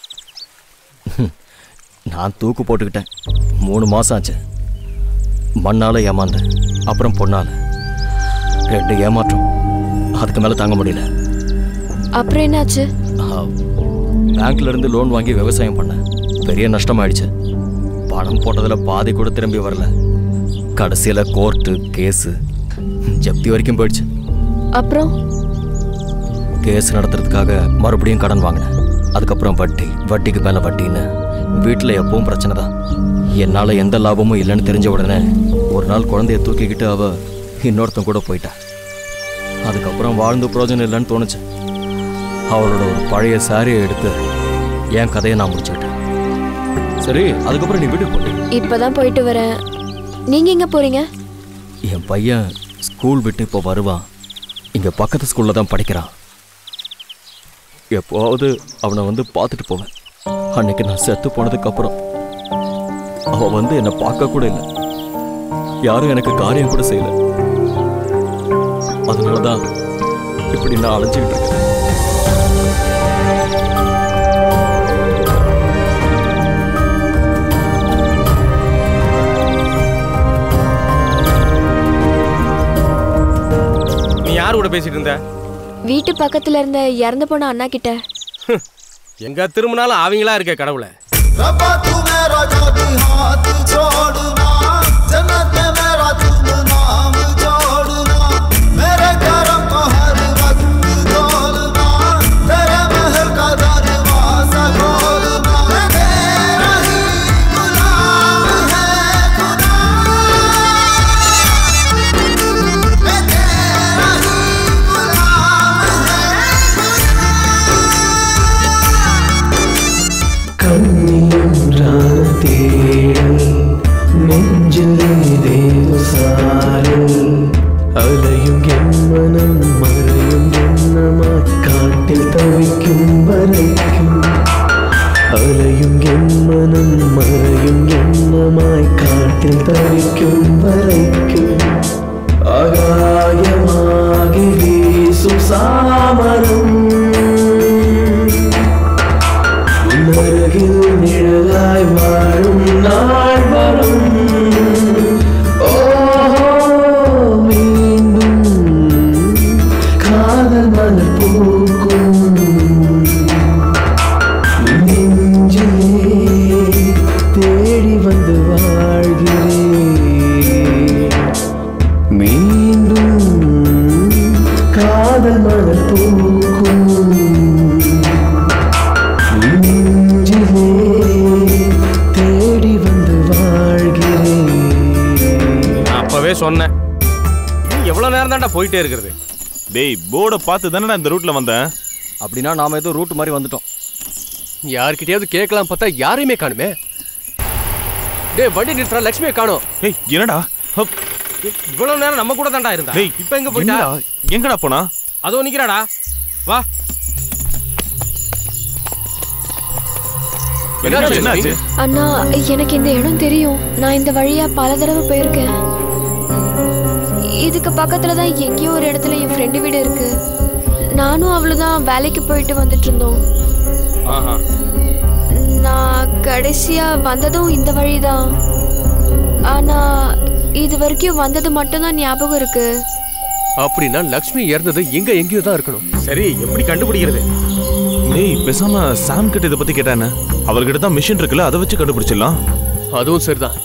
நான் தூக்கு போட்டுக்கிட்டேன் மூணு மாசம் ஆச்சு மண்ணால ஏமாந்தேன் அப்புறம் பொண்ணால ரெண்டு ஏமாற்றம் அதுக்கு மேல தாங்க முடியல அப்புறம் என்னாச்சு ஆ, பேங்க்ல இருந்து லோன் வாங்கி விவசாயம் பண்ணேன் பெரிய நஷ்டமாயிடுச்சு பணம் போட்டதுல பாதி கூட திரும்பி வரல கடைசியில கோர்ட்டு கேஸு ஜப்தி வரைக்கும் போயிடுச்சு அப்புறம் கேஸ் நடத்துறதுக்காக மறுபடியும் கடன் வாங்கினேன் அதுக்கப்புறம் வட்டி வட்டிக்கு மேல வட்டின்னு வீட்டில் எப்பவும் பிரச்சனை தான் என்னால் எந்த லாபமும் இல்லைன்னு தெரிஞ்ச உடனே ஒரு நாள் குழந்தைய தூக்கிக்கிட்டு அவ இன்னொருத்தன் கூட போயிட்டா அதுக்கப்புறம் வாழ்ந்து பிரயோஜனம் இல்லைன்னு தோணுச்சு அவளோட ஒரு பழைய சாரியை எடுத்து என் கதையை நான் முடிச்சுக்கிட்டேன் சரி அதுக்கப்புறம் நீ வீட்டுக்கு போட்டு இப்பதான் போயிட்டு வரேன் நீங்க எங்க போறீங்க என் பையன் ஸ்கூல் விட்டு இப்போ வருவான் இங்கே பக்கத்து ஸ்கூலில் தான் படிக்கிறான் எப்போவாவது அவனை வந்து பார்த்துட்டு போவேன் அன்னைக்கு நான் செத்து போனதுக்கப்புறம் அவன் வந்து என்னை பார்க்க கூட இல்லை யாரும் எனக்கு காரியம் கூட செய்யல அதனால தான் இப்படி நான் அலைஞ்சிக்கிட்டு இருக்கேன் நீ யார் கூட பேசிட்டு இருந்த வீட்டு பக்கத்துல இருந்த இறந்து போன அண்ணா கிட்ட எங்க திரும்பினாலும் அவங்களா இருக்க கடவுளை रब्बा तू मेरा जादू हाथ छोड़ना जन्नत में मेरा तुम नाम जोड़ना मेरे करम को हर वक्त तोलना तेरे महल का दरवाजा खोलना मैं तेरा ही गुलाम है खुदा मैं तेरा ही गुलाम கண்ணியன்றான தேடல் நெஞ்சிலே தேவசாரல் அலையும் என் மனம் மறையும் எண்ணமாய் காட்டில் தவிக்கும் வரைக்கும் அலையும் என் மனம் மறையும் எண்ணமாய் காட்டில் தவிக்கும் வரைக்கும் ஆகாயமாகி வீசும் சாமரம் உன்னருகில் நிழலாய் வாழும் நாள் வரும் ஓஹோ மீண்டும் காதல் மலர் பூக்கும் நெஞ்சிலே தேடி வந்து வாழ்கிறேன் மீண்டும் காதல் மலர் பூக்கும் நெஞ்சிலே தேடி வந்து வாழ்கிறேன் நான் அப்பவே சொன்னேன் நீ எவ்வளவு நேரம் தான்டா போயிட்டே இருக்கிறது டேய் போர்டை பார்த்து தானே இந்த ரூட்ல வந்தேன் அப்படின்னா நாம ஏதோ ரூட் மாதிரி வந்துட்டோம் யார்கிட்டயாவது கேட்கலாம் பார்த்தா யாரையுமே காணுமே டேய் வண்டி நிறுத்துறா லட்சுமியை காணோம் ஏய் என்னடா இவ்வளவு நேரம் நம்ம கூட தான்டா இருந்தா டேய், இப்ப எங்க போயிட்டா என்னடா? எங்கடா போனா அதோ நிக்கிறாடா வா என்னாச்சு, என்னாச்சு? அண்ணா எனக்கு இந்த இடம் தெரியும் நான் இந்த வழியா பல தடவை போயிருக்கேன் இதுக்கு பக்கத்துல தான் எங்கேயோ ஒரு இடத்துல என் ஃப்ரெண்டு வீடு இருக்கு நானும் அவ்வளவுதான் வேலைக்கு போயிட்டு வந்துட்டு இருந்தோம் ஆஹா நான் கடைசியா வந்ததும் இந்த வழிதான் ஆனா இது வரைக்கும் வந்தது மட்டும்தான் ஞாபகம் இருக்கு அப்படின்னா லக்ஷ்மி இறந்தது எங்க எங்கேயோ தான் இருக்கணும் சரி எப்படி கண்டுபிடிக்கிறது டேய் பேசாம சாம் கிட்ட இதை பத்தி கேட்டானே அவர்கிட்ட தான் மிஷின் இருக்குல்ல அதை வச்சு கண்டுபிடிச்சிடலாம் அதுவும் சரிதான்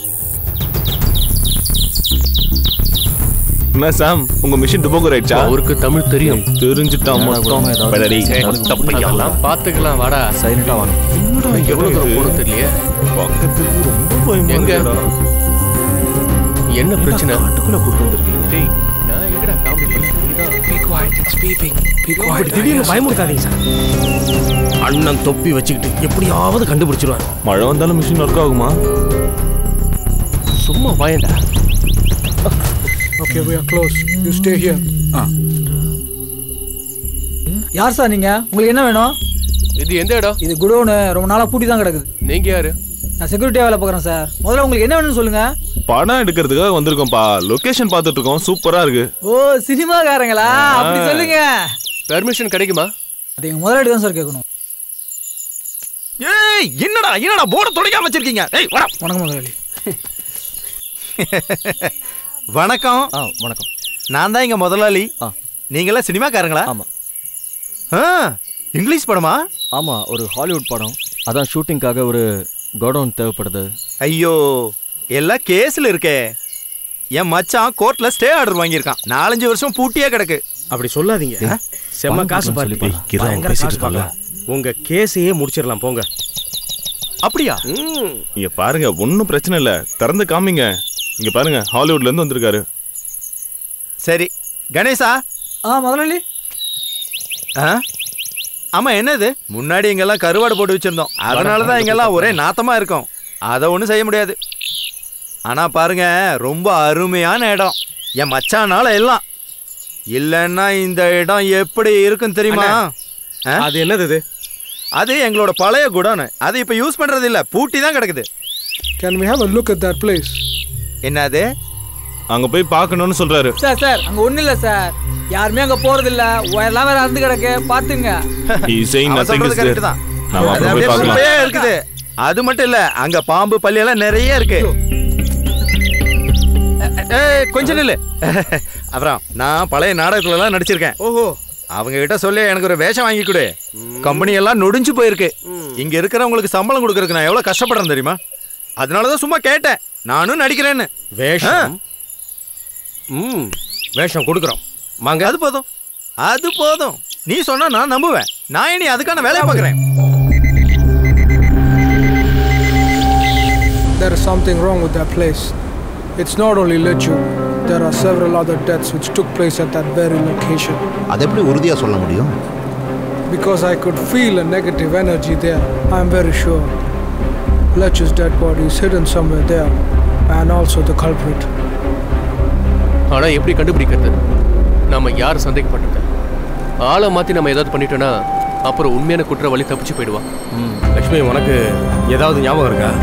என்ன சாம் உங்க மிஷின் துபோகர் ஆயிடுச்சா அவருக்கு தமிழ் தெரியும் தெரிஞ்சுட்டான் மொத்தம் படடி மொத்த பையன் அதெல்லாம் பாத்துக்கலாம் வாடா சைலண்டா வாங்க எவ்வளவு தூரம் போகணும் தெரியலையே பக்கத்துக்கு ரொம்ப பயமா எங்க? இருக்குடா. என்ன பிரச்சனை காட்டுக்குள்ள கூட்டு வந்திருக்கீங்க டேய் நான் எங்கடா காமெடி பண்ணேன் நீதான் Be quiet, it's beeping. Be quiet. அப்படி திடீர்னு பயமுறுத்தாதீங்க சார் அண்ணன் தொப்பி வச்சுக்கிட்டு எப்படியாவது கண்டுபிடிச்சிருவாரு மழை வந்தாலும் மிஷின் ஒர்க் ஆகுமா சும்மா பயண்டா Okay, we are close. You stay here. யார் சார் நீங்க உங்களுக்கு என்ன வேணும் இது எந்த இடம் இது குடோனு ரொம்ப நாளா பூட்டி தான் கிடக்குது நீங்க யாரு நான் செக்யூரிட்டியா வேலை பார்க்குறேன் சார் முதல்ல உங்களுக்கு என்ன வேணும்னு சொல்லுங்க படம் எடுக்கிறதுக்காக வந்திருக்கோம்ப்பா லொகேஷன் பார்த்துட்டு இருக்கோம் சூப்பரா இருக்கு ஓ சினிமாக்காரங்களா அப்படி ஆ. சொல்லுங்க பெர்மிஷன் கிடைக்குமா அது எங்க முதலாளி தான் சார் கேட்கணும் ஏய் என்னடா என்னடா போர்டு துடைக்காம வச்சிருக்கீங்க ஏய் வாடா வணக்கம் முதலாளி வணக்கம் வணக்கம் நான் தான் இங்க முதலாளி நீங்களாம் சினிமாக்காரங்களா ஆமா ஆ இங்கிலீஷ் படமா ஆமா ஒரு ஹாலிவுட் படம் அதான் ஷூட்டிங்காக ஒரு கோடவுன் தேவைப்படுது ஐயோ எல்லாம் கேஸ்ல இருக்கே என் மச்சான் கோர்ட்ல ஸ்டே ஆர்டர் வாங்கியிருக்கான் நாலஞ்சு வருஷம் பூட்டியே கிடக்கு அப்படி சொல்லாதீங்க செம்ம காசு சொல்லி பாருங்க பாரு. கிரா, பயங்கர பேசிட்டு காசு இருக்கான்ல. பார்க்கலாம் உங்க கேஸையே முடிச்சிடலாம் போங்க அப்படியா இங்க பாருங்க ஒன்றும் பிரச்சனை இல்ல திறந்து காமிங்க இங்க பாருங்க ஹாலிவுட்ல இருந்து வந்திருக்காரு சரி கணேசா ஆ முதலாளி ஆ ஆமா என்னது முன்னாடி இங்கெல்லாம் கருவாடு போட்டு வச்சிருந்தோம் அதனால தான் இங்கெல்லாம் ஒரே நாத்தமா இருக்கும் அதை ஒன்றும் செய்ய முடியாது ஆனா பாருங்க ரொம்ப அருமையான இடம் என் மச்சானால எல்லாம் இல்லைன்னா இந்த இடம் எப்படி இருக்கும் தெரியுமா அது என்னது இது அது எங்களோட பழைய குடோனு அது இப்போ யூஸ் பண்றது இல்ல பூட்டி தான் கிடக்குது Can we have a look at that place? என்னது அங்க போய் பார்க்கணும்னு சொல்றாரு சார் சார் அங்க ஒண்ணு இல்ல சார் யாருமே அங்க போறது இல்ல எல்லாம் வேற அறுந்து கிடக்கு பாத்துங்க He is saying அவன் nothing is சொல்றது there. correct தான். நாம அது அப்புறம் போய் அப்படியே குப்பையா பார்க்கலாம் இருக்குது அது மட்டும் இல்ல அங்க பாம்பு பல்லி எல்லாம் நிறைய இருக்கு ஏய், கொஞ்சம் நில்லு அப்புறம் நான் பழைய நாடகத்துல எல்லாம் நடிச்சிருக்கேன் ஓஹோ அவங்க கிட்ட சொல்லி எனக்கு ஒரு வேஷம் வாங்கி கொடு கம்பெனி எல்லாம் நொடிஞ்சு போயிருக்கு இங்க இருக்கிறவங்களுக்கு சம்பளம் கொடுக்கறதுக்கு நான் எவ்வளவு கஷ்டப்படுறேன் தெரியுமா அதனாலதான் சும்மா கேட்டேன் நானும் நடிக்கிறேன்னு வேஷம் ம் வேஷம் கொடுக்குறோம் வாங்க அது போதும் அது போதும் நீ சொன்னா நான் நம்புவேன் நான் இனி அதுக்கான வேலையை பார்க்கறேன் There is something wrong with that place. It's not only Lechu. There are several other deaths which took place at that very location. அது எப்படி உறுதியாக சொல்ல முடியும் Because I could feel a negative energy there, I'm very sure. Lechu's dead body is hidden somewhere there, and also the culprit. ஆனா எப்படி கண்டுபிடிக்கிறது நாம யார் சந்தேகப்பட்டது ஆளை மாத்தி நம்ம ஏதாவது பண்ணிட்டோம்னா அப்புறம் உண்மையான குற்றவாளி தப்பிச்சு போயிடுவான் லக்ஷ்மி உனக்கு ஏதாவது ஞாபகம் இருக்கா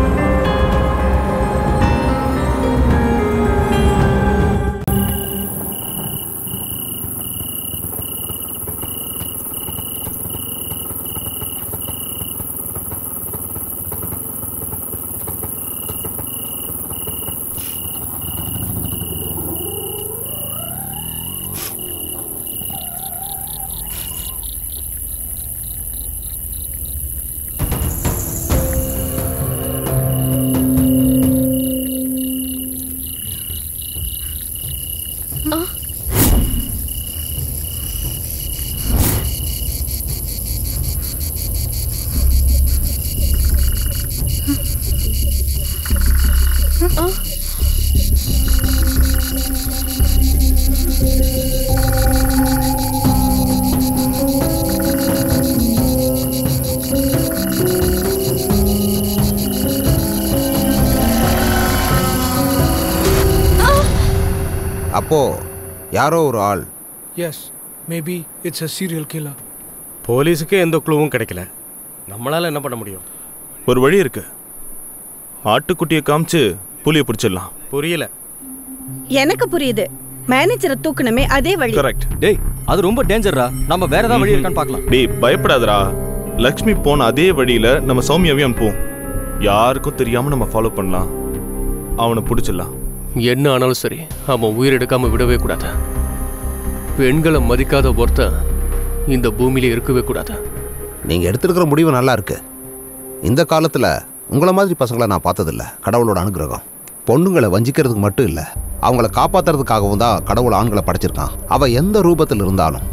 அப்போ யாரோ ஒரு ஆள் Yes, maybe it's a serial killer. போலீஸுக்கு எந்த குழுவும் கிடைக்கல நம்மளால என்ன பண்ண முடியும் ஒரு வழி இருக்கு ஆட்டுக்குட்டியை காமிச்சு புலியை பிடிச்சிடலாம் புரியல எனக்கு புரியுது மேனேஜரை தூக்கணுமே அதே வழி கரெக்ட் டேய் அது ரொம்ப டேஞ்சர்ரா நம்ம வேற ஏதாவது வழி இருக்கான்னு பார்க்கலாம் டேய் பயப்படாதடா லக்ஷ்மி போன அதே வழியில நம்ம சௌமியாவையும் அனுப்புவோம் யாருக்கும் தெரியாம நம்ம ஃபாலோ பண்ணலாம் அவனை பிடிச்சிடலாம் என்ன ஆனாலும் சரி அவன் உயிர் எடுக்காம விடவே கூடாது பெண்களை மதிக்காத ஒருத்தன் இந்த பூமியில இருக்கவே கூடாது நீங்கள் எடுத்திருக்கிற முடிவு நல்லா இருக்கு இந்த காலத்தில் உங்களை மாதிரி பசங்களை நான் பார்த்ததில்ல கடவுளோட அனுகிரகம் பொண்ணுங்களை வஞ்சிக்கிறதுக்கு மட்டும் இல்லை அவங்கள காப்பாத்துறதுக்காகவும் தான் கடவுள் ஆண்களை படைச்சிருக்கான் அவ எந்த ரூபத்தில் இருந்தாலும்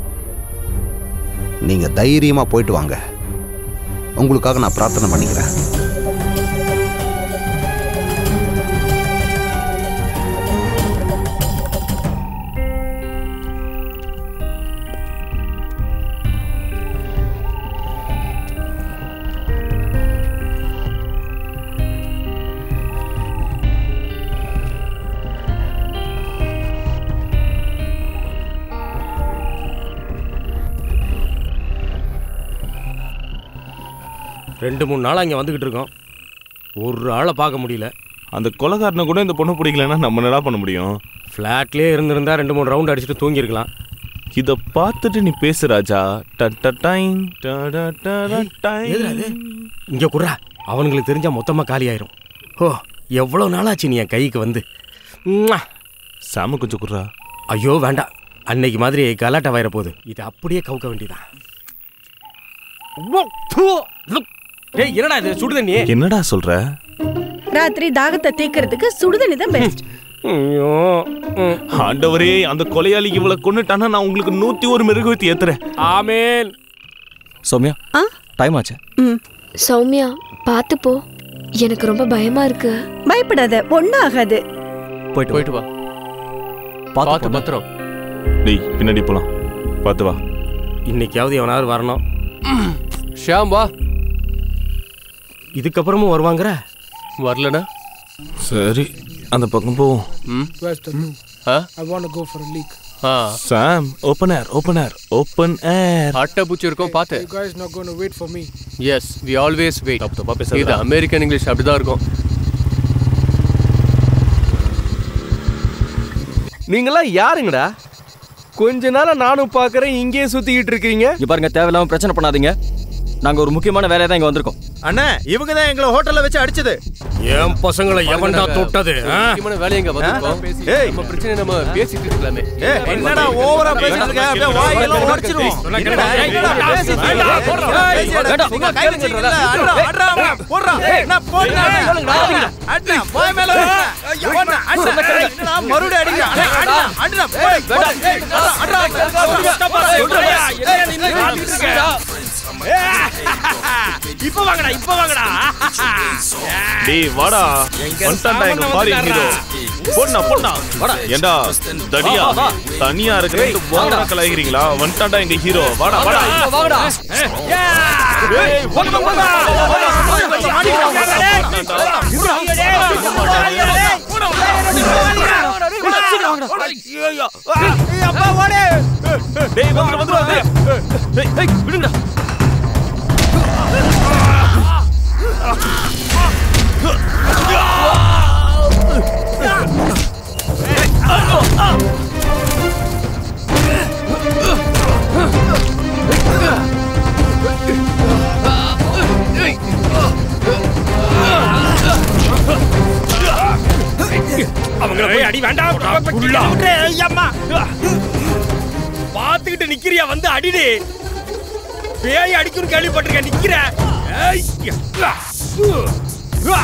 நீங்கள் தைரியமாக போயிட்டு வாங்க உங்களுக்காக நான் பிரார்த்தனை பண்ணிக்கிறேன் ரெண்டு மூணு நாள் அங்கே வந்துக்கிட்டு இருக்கோம் ஒரு ஆளை பார்க்க முடியல அந்த கொலைகாரனை கூட இந்த பொண்ணு பிடிக்கலன்னா நம்ம என்னடா பண்ண முடியும் ஃப்ளாட்லேயே இருந்திருந்தா ரெண்டு மூணு ரவுண்ட் அடிச்சுட்டு தூங்கியிருக்கலாம் இத பார்த்துட்டு நீ பேசு ராஜா ட ட டைம் ட ட ட ட டைம் எதுடா இது? இங்கே குர்ரா அவனுங்களுக்கு தெரிஞ்சா மொத்தமாக காலியாயிரும் ஓ எவ்வளோ நாளாச்சு நீ என் கைக்கு வந்து உம்மா. சாம கொஞ்சம் குர்ரா ஐயோ வேண்டாம் அன்னைக்கு மாதிரி கலாட்டா வயிற போகுது இது அப்படியே கவுக்க வேண்டியதான் டேய் என்னடா இது சுடு தண்ணி என்னடா சொல்ற ராத்திரி தாகத்தை தீக்கிறதுக்கு சுடுதண்ணி தான் பெஸ்ட் ஐயோ ஆண்டவரே அந்த கொலையாளி இவ்வளவு கொன்னுட்டானா நான் உங்களுக்கு நூத்தி ஒரு மெருகுவத்தி ஏத்துறேன் ஆமேன் சௌமியா டைம் ஆச்சு சௌமியா பார்த்து போ எனக்கு ரொம்ப பயமா இருக்கு பயப்படாத ஒன்னும் ஆகாது போயிட்டு போயிட்டு வா பார்த்து பத்திரம் டேய் பின்னாடி போலாம் பார்த்து வா இன்னைக்காவது எவனாவது வரணும் ஷியாம் வா இதுக்கப்புறமும் வருவாங்கிற வரலனா சரி அந்த பக்கம் போவோம் ம் Where's the room? ஆ I want to go for a leak. ஆ Sam open air open air open air அட்டை பூச்சி இருக்கும் பார்த்து You guys not going to wait for me? Yes we always wait தப்பு தப்பா பேசாதடா. இது அமெரிக்கன் இங்கிலீஷ் அப்படிதான் இருக்கும் நீங்களாம் யாருங்கடா கொஞ்ச நாளா நானும் பார்க்கறேன் இங்கேயே சுத்திக்கிட்டு இருக்கீங்க இங்க பாருங்க தேவையில்லாம பிரச்சனை பண்ணாதீங்க நாங்க ஒரு முக்கியமான வேலையை தான் இங்க வந்திருக்கோம் அண்ணா இவங்க தான் எங்களை ஹோட்டல்ல வச்சு அடிச்சது என் பசங்களை எவன்டா தொட்டது ஆ? முக்கியமான வேலையை இங்க வந்திருக்கோம் ஏய். நம்ம பிரச்சனை நம்ம பேசிட்டு இருக்கலாமே ஏய், என்னடா ஓவரா பேசிட்டு இருக்க அப்படியே வாயெல்லாம் உடைச்சிருவோம் என்னடா என்னடா பேசிட்டு இருக்க? பேசியாடா. உங்க கையில வச்சிருக்கீங்களா? அட்ரா, அட்ரா, போடுறா. என்ன போடுறா? அட்ரா, வாய் மேல வைடா. போடுறா, அட்ரா. என்னடா, மறுபடியும் அடிக்கிறா. அட்ரா, அட்ரா, போடு, போடு. ஏய், அட்ரா, அட்ரா. இப்ப வாங்கடா இப்ப வாங்கடா டேய் வாடா வந்துட்டான்டா எங்க பாரி ஹீரோ பொண்ணா பொண்ணா வாடா ஏண்டா தடியா வா, வா. தனியா இருக்கிற போனா கலாய்க்கிறீங்களா வந்துட்டான்டா எங்க ஹீரோ வாடா வாடா வாங்கடா ஏய், போங்க, போங்க. டேய் வந்துரு வந்துரு வந்துரு. ஏய், ஏய், விடுங்கடா அவங்கள போய் அடி வேண்டாம் அம்மா பாத்துக்கிட்டு நிக்கிறியா வந்து அடிடி பேய் அடிக்குன்னு கேள்விப்பட்டிருக்கேன் நிக்கிற ஏய், ஆ, ஆ.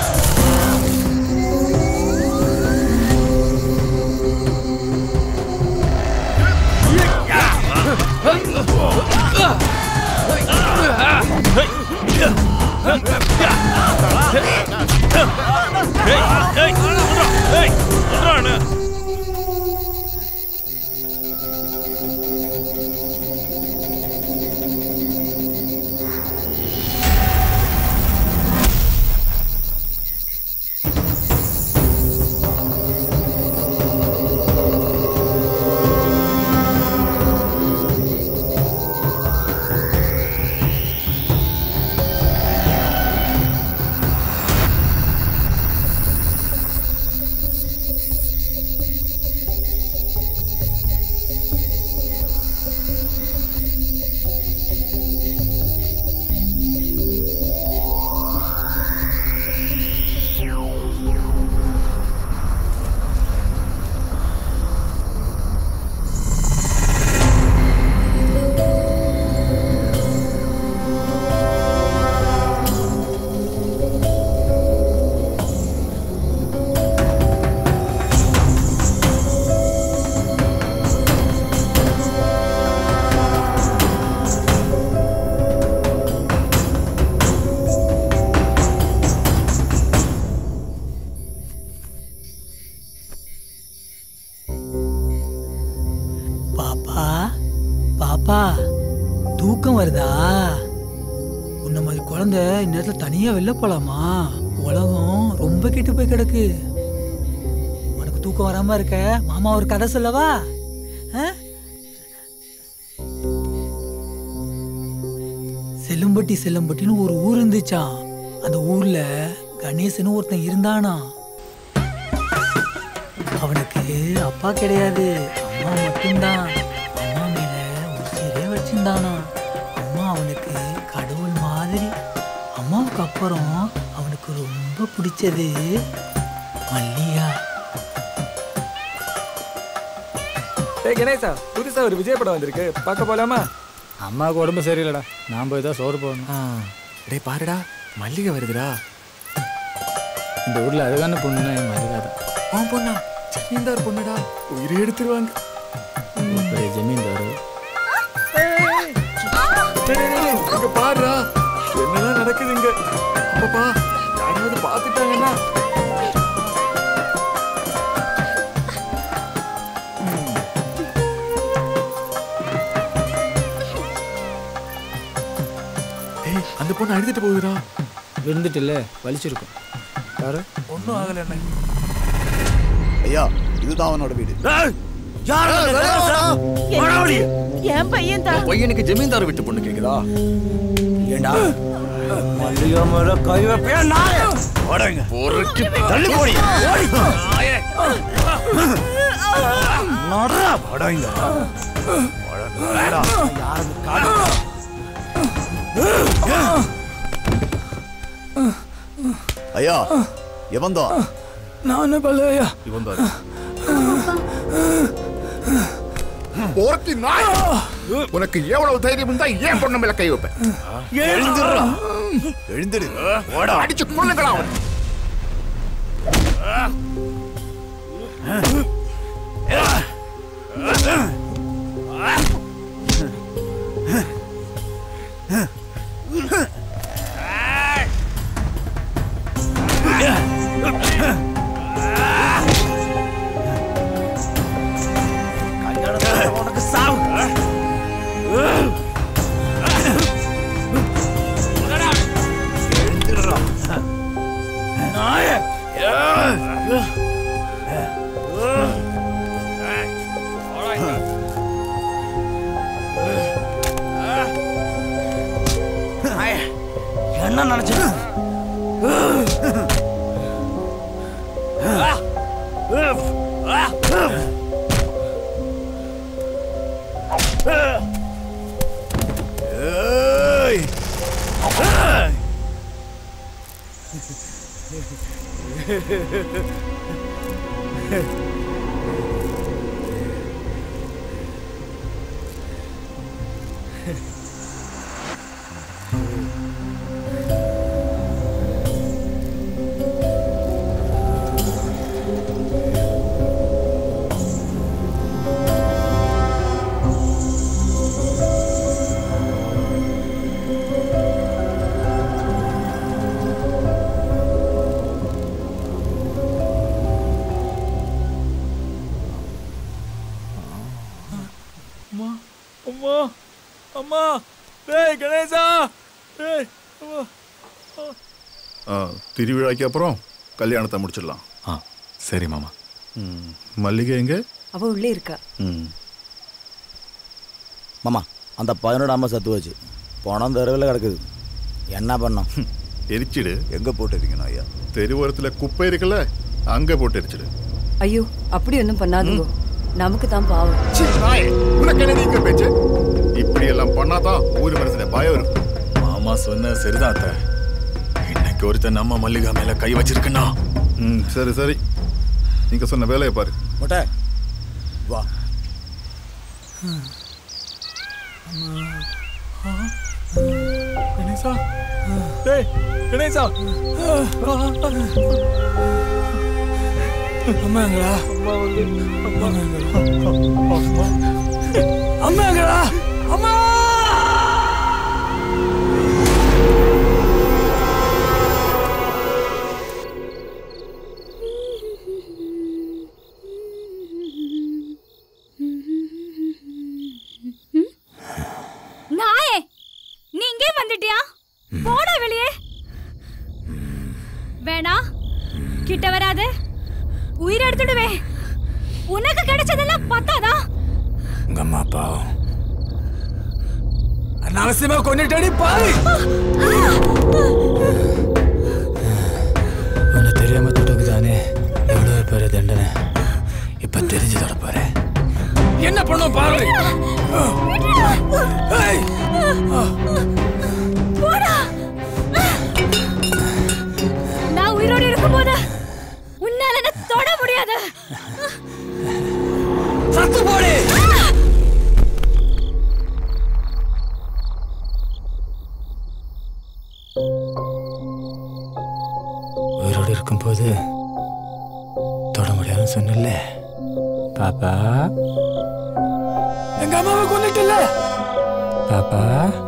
பாப்பா பாப்பா தூக்கம் வருதா உன்ன மாதிரி குழந்தை இந்நேரத்தில் தனியாக வெளில போலாமா உலகம் ரொம்ப கெட்டு போய் கிடக்கு உனக்கு தூக்கம் வராம இருக்க மாமா ஒரு கதை சொல்லவா ஆ? செல்லம்பட்டி செல்லம்பட்டின்னு ஒரு ஊர் இருந்துச்சாம் அந்த ஊர்ல கணேசன் ஒருத்தன் இருந்தானா அவனுக்கு அப்பா கிடையாது அம்மா மட்டும்தான் அம்மா மேல உசிரே வச்சிருந்தானா அம்மா அவனுக்கு கடவுள் மாதிரி அம்மாவுக்கு அப்புறம் அவனுக்கு ரொம்ப பிடிச்சது மல்லிகா டேய் கணேசா புதுசா ஒரு விஜய் படம் வந்திருக்கு பார்க்க போலாமா அம்மாவுக்கு உடம்பு சரியில்லடா நான் போய் தான் சோறு போடணும் டேய் பாருடா மல்லிகை வருதுடா இந்த ஊர்ல அழகான பொண்ணு மல்லிகா தான் அவன் பொண்ணா ஜமீன்தார் பொண்ணுடா உயிரை எடுத்துருவாங்க பெரிய ஜமீன்தாரு டேய், டேய், டேய், இங்க பாருடா என்னதான் நடக்குது இங்க அப்பப்பா யாராவது பார்த்துட்டாங்கன்னா டேய் அந்த பொண்ணு அழுதுட்டு போகுதுடா விழுந்துட்டு இல்ல வலிச்சிருக்கும் பாரு ஒன்றும் ஆகல என்ன ஐயா இதுதான் அவனோட வீடு என் பையன் தான் பையனுக்கு ஜமீன்தார் விட்டு பொண்ணு கேக்குதா ஏண்டா மல்லிகை மேல கை வைப்பியா நாய ஓடுங்க பொறுக்கி தள்ளி போடி நடரா ஓடுங்க ஐயா எவன்தோ நானே பல்லையா இவன் போர்த்தி நாய் உனக்கு எவ்வளவு தைரியம் இருந்தா ஏன் பொண்ணு மேல கை வைப்பேன் எழுந்துடுறா எழுந்துடு ஓட அடிச்சு கொள்ளுங்களா அவன் உனக்கு சாவு என்ன நினைச்சு அம்மா அம்மா அம்மா டேய் கணேசா டேய் அம்மா ஆ, திருவிழாக்கு அப்புறம் கல்யாணத்தை முடிச்சிடலாம் ஆ சரி மாமா ம், மல்லிகை எங்க அவ உள்ளே இருக்கா ம் மாமா அந்த பையனோட அம்மா சத்து வச்சு பணம் தெருவில் கிடக்குது என்ன பண்ணோம் எரிச்சிடு எங்க போட்டுருக்கணும் ஐயா தெருவோரத்தில் குப்பை இருக்குல்ல அங்க போட்டு எரிச்சிடு ஐயோ அப்படி ஒன்றும் பண்ணாதுங்கோ நமக்கு தான் பாவம் நாயே, உனக்கு என்ன நீங்க பேச்சு இப்படி எல்லாம் பண்ணாதான் ஊர் மனசுல பயம் இருக்கும் மாமா சொன்ன சரிதான் அத்தை இன்னைக்கு ஒருத்தன் நம்ம மல்லிகா மேல கை வச்சிருக்கனா ம் சரி சரி நீங்க சொன்ன வேலையை பாரு மொட்டை வா கணேசா டேய் கணேசா அம்மாங்களா அம்மா வந்து அம்மா அம்மா அம்மாங்களா அம்மா நாயே நீ இங்கே வந்துட்டியா போடா வெளியே வேணா கிட்ட வராத உயிர் எடுத்துடுவேன் உனக்கு கிடைச்சதெல்லாம் பத்தாதா உங்க அம்மா அப்பாவும் அண்ணாவே ரகசியமா கொண்டுட்டடி பாய் உன்னை தெரியாம தொட்டக்கு தானே எவ்வளவு பெரிய தண்டனை இப்ப தெரிஞ்சு தொட போறேன் என்ன பண்ணும் பாரு ஏய்! போடா நான் உயிரோடு இருக்கும்போது உன்னால என்ன தொட முடியாது சத்து போடு உயிரோடு இருக்கும்போது தொட முடியாதுன்னு சொன்னல பாப்பா எங்க அம்மாவை கொண்டுட்டல பாப்பா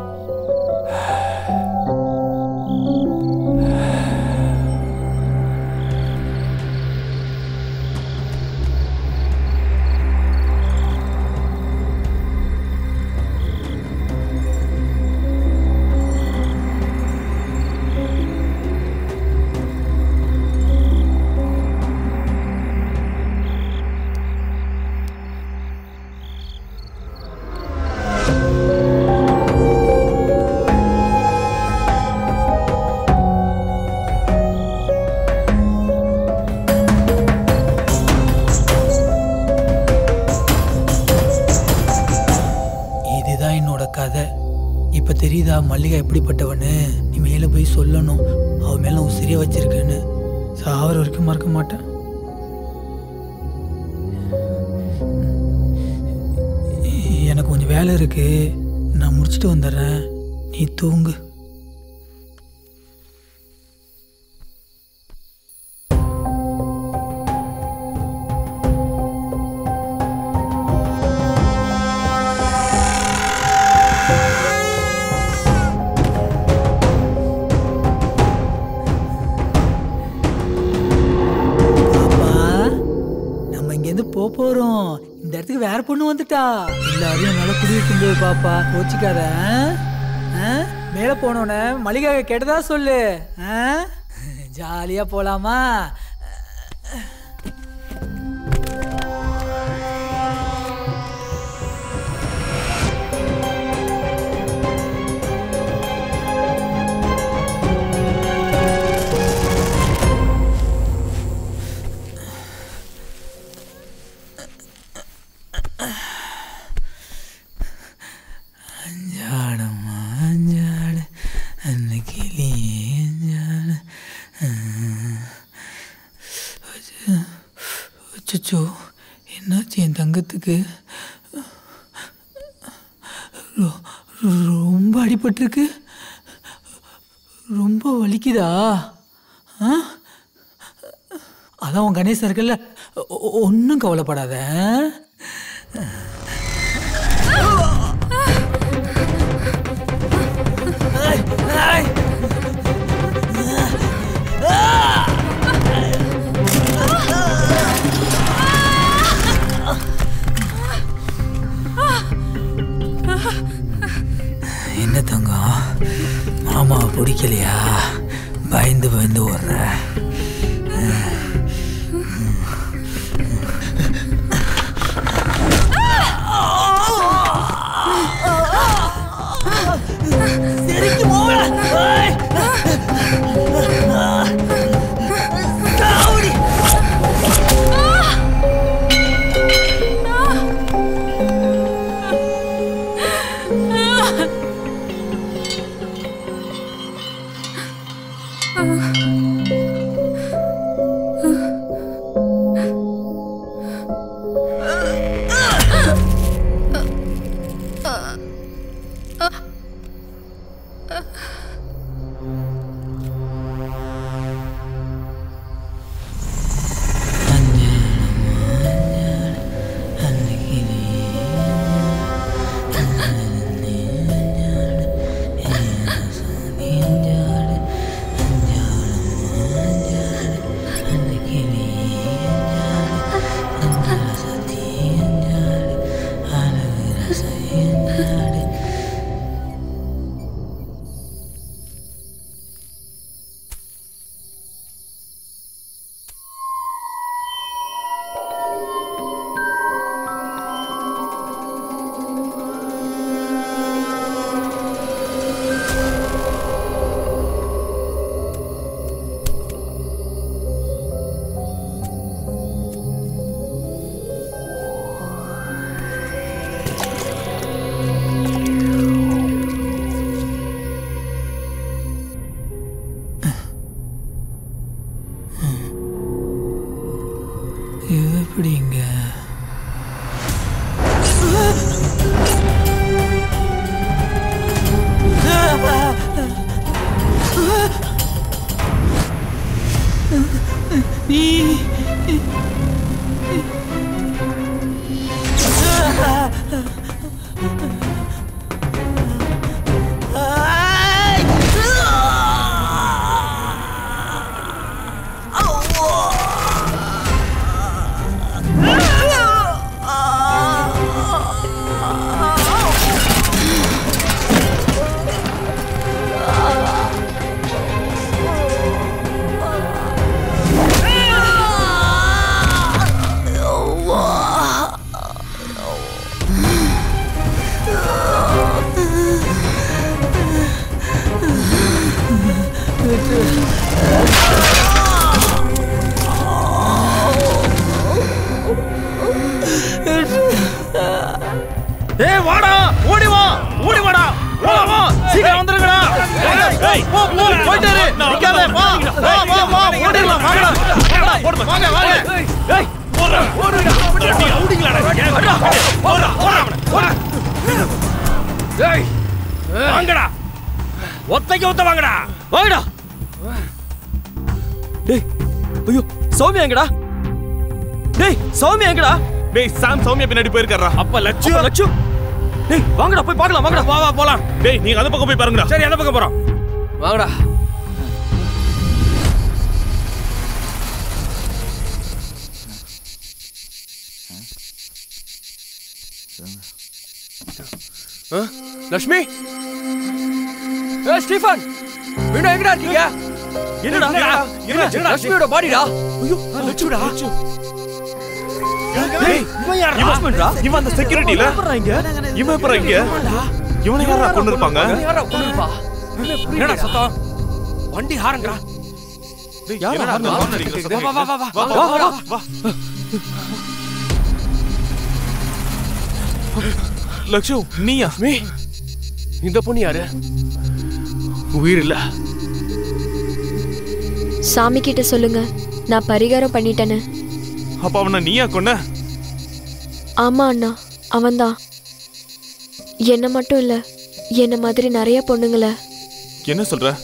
இதுதான் என்னோட கதை இப்ப தெரியுதா மல்லிகா எப்படிப்பட்டவன்னு நீ மேல போய் சொல்லணும் அவ மேல உசிரியா வச்சிருக்கேன்னு சாவர வரைக்கும் மறக்க மாட்டேன் எனக்கு கொஞ்சம் வேலை இருக்கு நான் முடிச்சுட்டு வந்துடுறேன் நீ தூங்கு பாப்பா நம்ம இங்கேருந்து போக போறோம் இந்த இடத்துக்கு வேற பொண்ணு வந்துட்டா எல்லாரையும் என்னால குடி வைக்கும்போது பாப்பா கோச்சிக்காத ஆ? ஆ? மேல போனோன்னு மளிகை கேட்டதா சொல்லு ஆ? ஜாலியா போலாமா அஞ்சாடம் அஞ்சாட அந்த கிளி அஞ்சாட அச்சோ என்னாச்சு என் தங்கத்துக்கு ரொ- ரொம்ப அடிபட்டிருக்கு ரொம்ப வலிக்குதா ஆ அதான் உன் கணேசன் இருக்குல்ல ஒன்றும் கவலைப்படாத என்ன தங்கம் மாமாவை பிடிக்கலையா பயந்து பயந்து ஓடுற சரிக்கு டேய் வாடா ஓடி வா ஓடி வாடா வா வா சீக்கிரம் வந்துருங்கடா ஏய் போ போ போயிட்டு இரு நிக்காத வா வா வா வா ஓடிடலாம் வாங்கடா வாங்கடா வாங்க வாங்க ஏய் போடா ஓடுடா ஓடிங்களாடா ஓடா ஓடா ஓடா ஏய் வாங்கடா ஒத்தைக்கு ஒத்த வாங்கடா வாங்கடா டேய் ஐயோ சௌமியா எங்கடா டேய் சௌமியா எங்கடா டேய் சாம் சௌமியா பின்னாடி போயிருக்காரா அப்ப லட்சு லட்சு டேய் வாங்கடா போய் பார்க்கலாம் வாங்கடா வா வா போலாம் டேய் நீங்க அந்த பக்கம் போய் பாருங்கடா சரி அந்த பக்கம் போறோம் வாங்கடா ஆ? லட்சுமி ஏ ஸ்டீஃபன் வீணா எங்கடா இருக்கீங்க என்னடா என்ன லட்சுமியோட பாடிடா ஐயோ லட்சுமிடா டேய் இவன் இவன் அந்த செக்யூரிட்டில இவன் அப்புறம் இங்க இவனை யாரா கொண்டு இருப்பாங்க யாரா கொண்டுப்பா என்னடா சத்தம் வண்டி ஹாரங்கடா யாரா என்னடா horn horn அடிக்கிறது? அடிக்கிறது? வா, வா, வா, வா, வா, வா, வா, வா, வா. லக்ஷு நீயா மீ இந்த பொண்ணு யாரு உயிர் இல்ல சாமி கிட்ட சொல்லுங்க நான் பரிகாரம் பண்ணிட்டேன்னு அப்ப அவனை நீயா கொன்ன ஆமா அண்ணா அவன்தான் என்ன மட்டும் இல்ல என்ன மாதிரி நிறைய பொண்ணுங்கள என்ன சொல்ற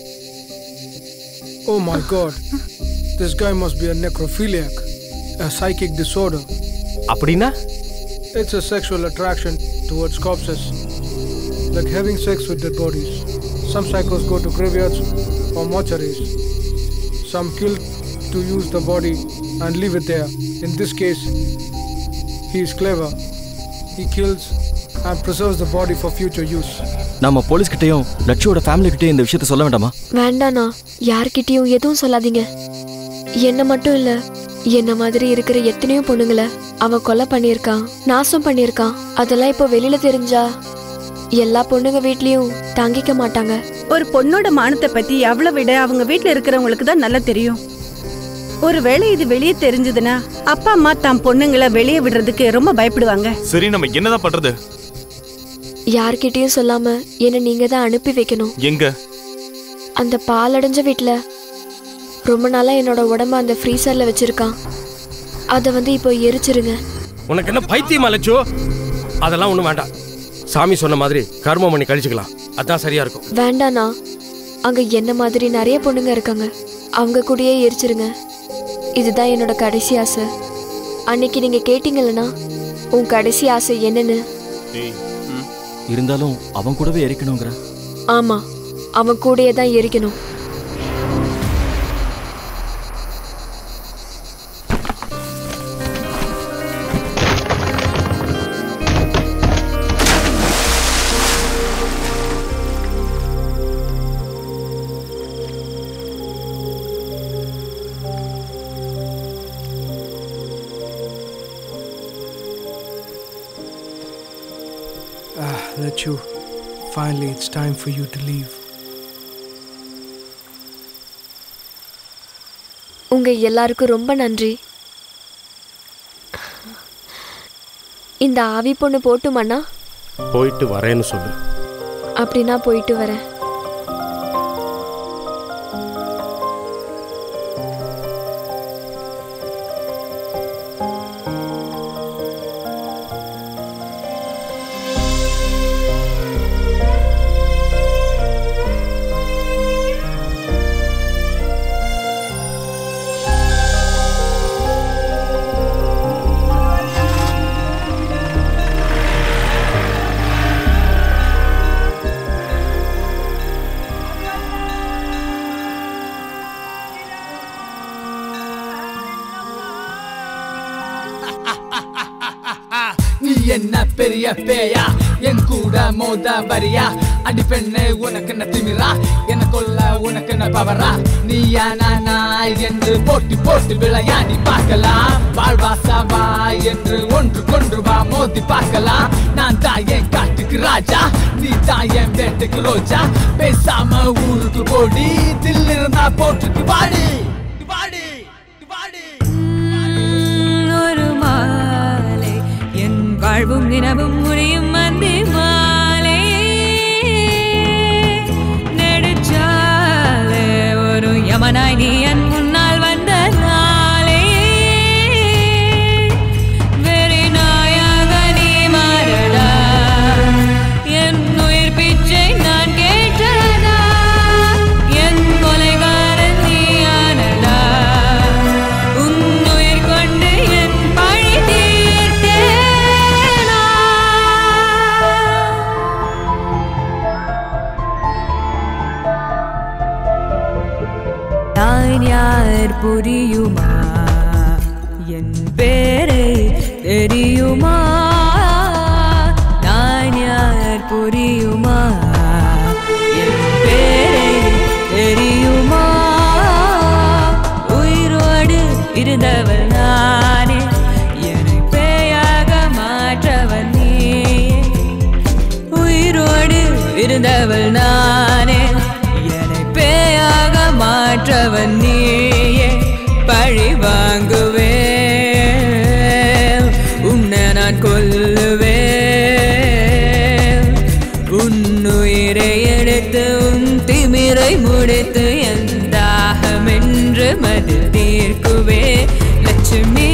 Oh my god. This guy must be a necrophiliac, a psychic disorder. அப்படின்னா It's a sexual attraction towards corpses, like having sex with dead bodies. Some psychos go to graveyards or mortuaries. Some kill to use the body and leave it there. In this case, he is clever. He kills and preserves the body for future use. நம்ம police கிட்டயும் லட்சுவோட family கிட்டயும் இந்த விஷயத்த சொல்ல வேண்டாமா வேண்டாண்ணா யார்கிட்டயும் எதுவும் சொல்லாதீங்க என்ன மட்டும் இல்ல என்ன மாதிரி இருக்கிற எத்தனையோ பொண்ணுங்கள அவன் கொலை பண்ணியிருக்கான் நாசம் பண்ணியிருக்கான் அதெல்லாம் இப்போ வெளியில தெரிஞ்சா எல்லா பொண்ணுங்க வீட்லயும் தாங்கிக்க மாட்டாங்க ஒரு பொண்ணோட மானத்தை பத்தி அவளை விட அவங்க வீட்ல இருக்கிறவங்களுக்கு தான் நல்லா தெரியும் ஒருவேளை இது வெளியே தெரிஞ்சதுன்னா அப்பா அம்மா தம் பொண்ணுங்களை வெளியே விடுறதுக்கு ரொம்ப பயப்படுவாங்க சரி நம்ம என்னதான் பண்றது யார்கிட்டயும் சொல்லாம என்ன நீங்க தான் அனுப்பி வைக்கணும் எங்க அந்த பாலடைஞ்ச வீட்ல ரொம்ப நாளா என்னோட உடம்ப அந்த ஃப்ரீசர்ல வச்சிருக்கான் அதை வந்து இப்போ எரிச்சிருங்க உனக்கு என்ன பைத்தியமா லட்சு அதெல்லாம் ஒண்ணும் வேண்டாம் சாமி சொன்ன மாதிரி கர்மம் பண்ணி கழிச்சுக்கலாம் அதான் சரியா இருக்கும் வேண்டாண்ணா அங்க என்ன மாதிரி நிறைய பொண்ணுங்க இருக்காங்க அவங்க கூடயே எரிச்சிருங்க இதுதான் என்னோட கடைசி ஆசை அன்னைக்கு நீங்க கேட்டீங்கல்லண்ணா உன் கடைசி ஆசை என்னன்னு இருந்தாலும் அவன் கூடவே எரிக்கணுங்கிற ஆமா அவன் கூடயே தான் எரிக்கணும் Ah, let you. Finally, it's time for you to leave. உங்க எல்லாருக்கும் ரொம்ப நன்றி இந்த ஆவி பொண்ணு போட்டுமாண்ணா போயிட்டு வரேன்னு சொல்லு அப்படின்னா போயிட்டு வரேன் நீ என்ன பெரிய பேயா என் கூட மோத வரியா அடி பெண்ணே உனக்கு என்ன திமிரா என்ன கொல்ல உனக்கு என்ன பவரா நீ நானா என்று போட்டி போட்டு விளையாடி பார்க்கலாம் வாழ்வா சாவா என்று ஒன்று கொன்று வா மோதி பார்க்கலாம் நான் தான் என் காட்டுக்கு ராஜா நீ தான் என் வேட்டுக்கு ரோஜா பேசாம ஊருக்கு போடி தில் இருந்தா போட்டுக்கு வாடி ஒரு மாலை என் வாழ்வும் நினவும் முடியும் அந்தி மாலை நெடுச்சாலே ஒரு யமனாய் நீ என் முன்னால் வந்த நாளே வெறி நாயாக நீ மாறடா என் உயிர் பிச்சை நான் கேட்டதா என் கொலைகாரன் நீயானடா உன் உயிர் கொண்டு என் பழி தீர்த்தேனா நான் யார் புரியுமா என் பேரை தெரியுமா நான் யார் புரியுமா என் பேரை தெரியுமா உயிரோடு இருந்தவள் நானே என்னை பேயாக மாற்றவன் நீயே உயிரோடு இருந்தவள் நானே என்னை பேயாக மாற்றவன் நீயே பழி வாங்குவேன் உன்னை நான் கொல்லுவேன் உன் உயிரை எடுத்து உன் திமிரை முடித்து என் தாகம் என்று மது தீர்க்குவே லட்சுமி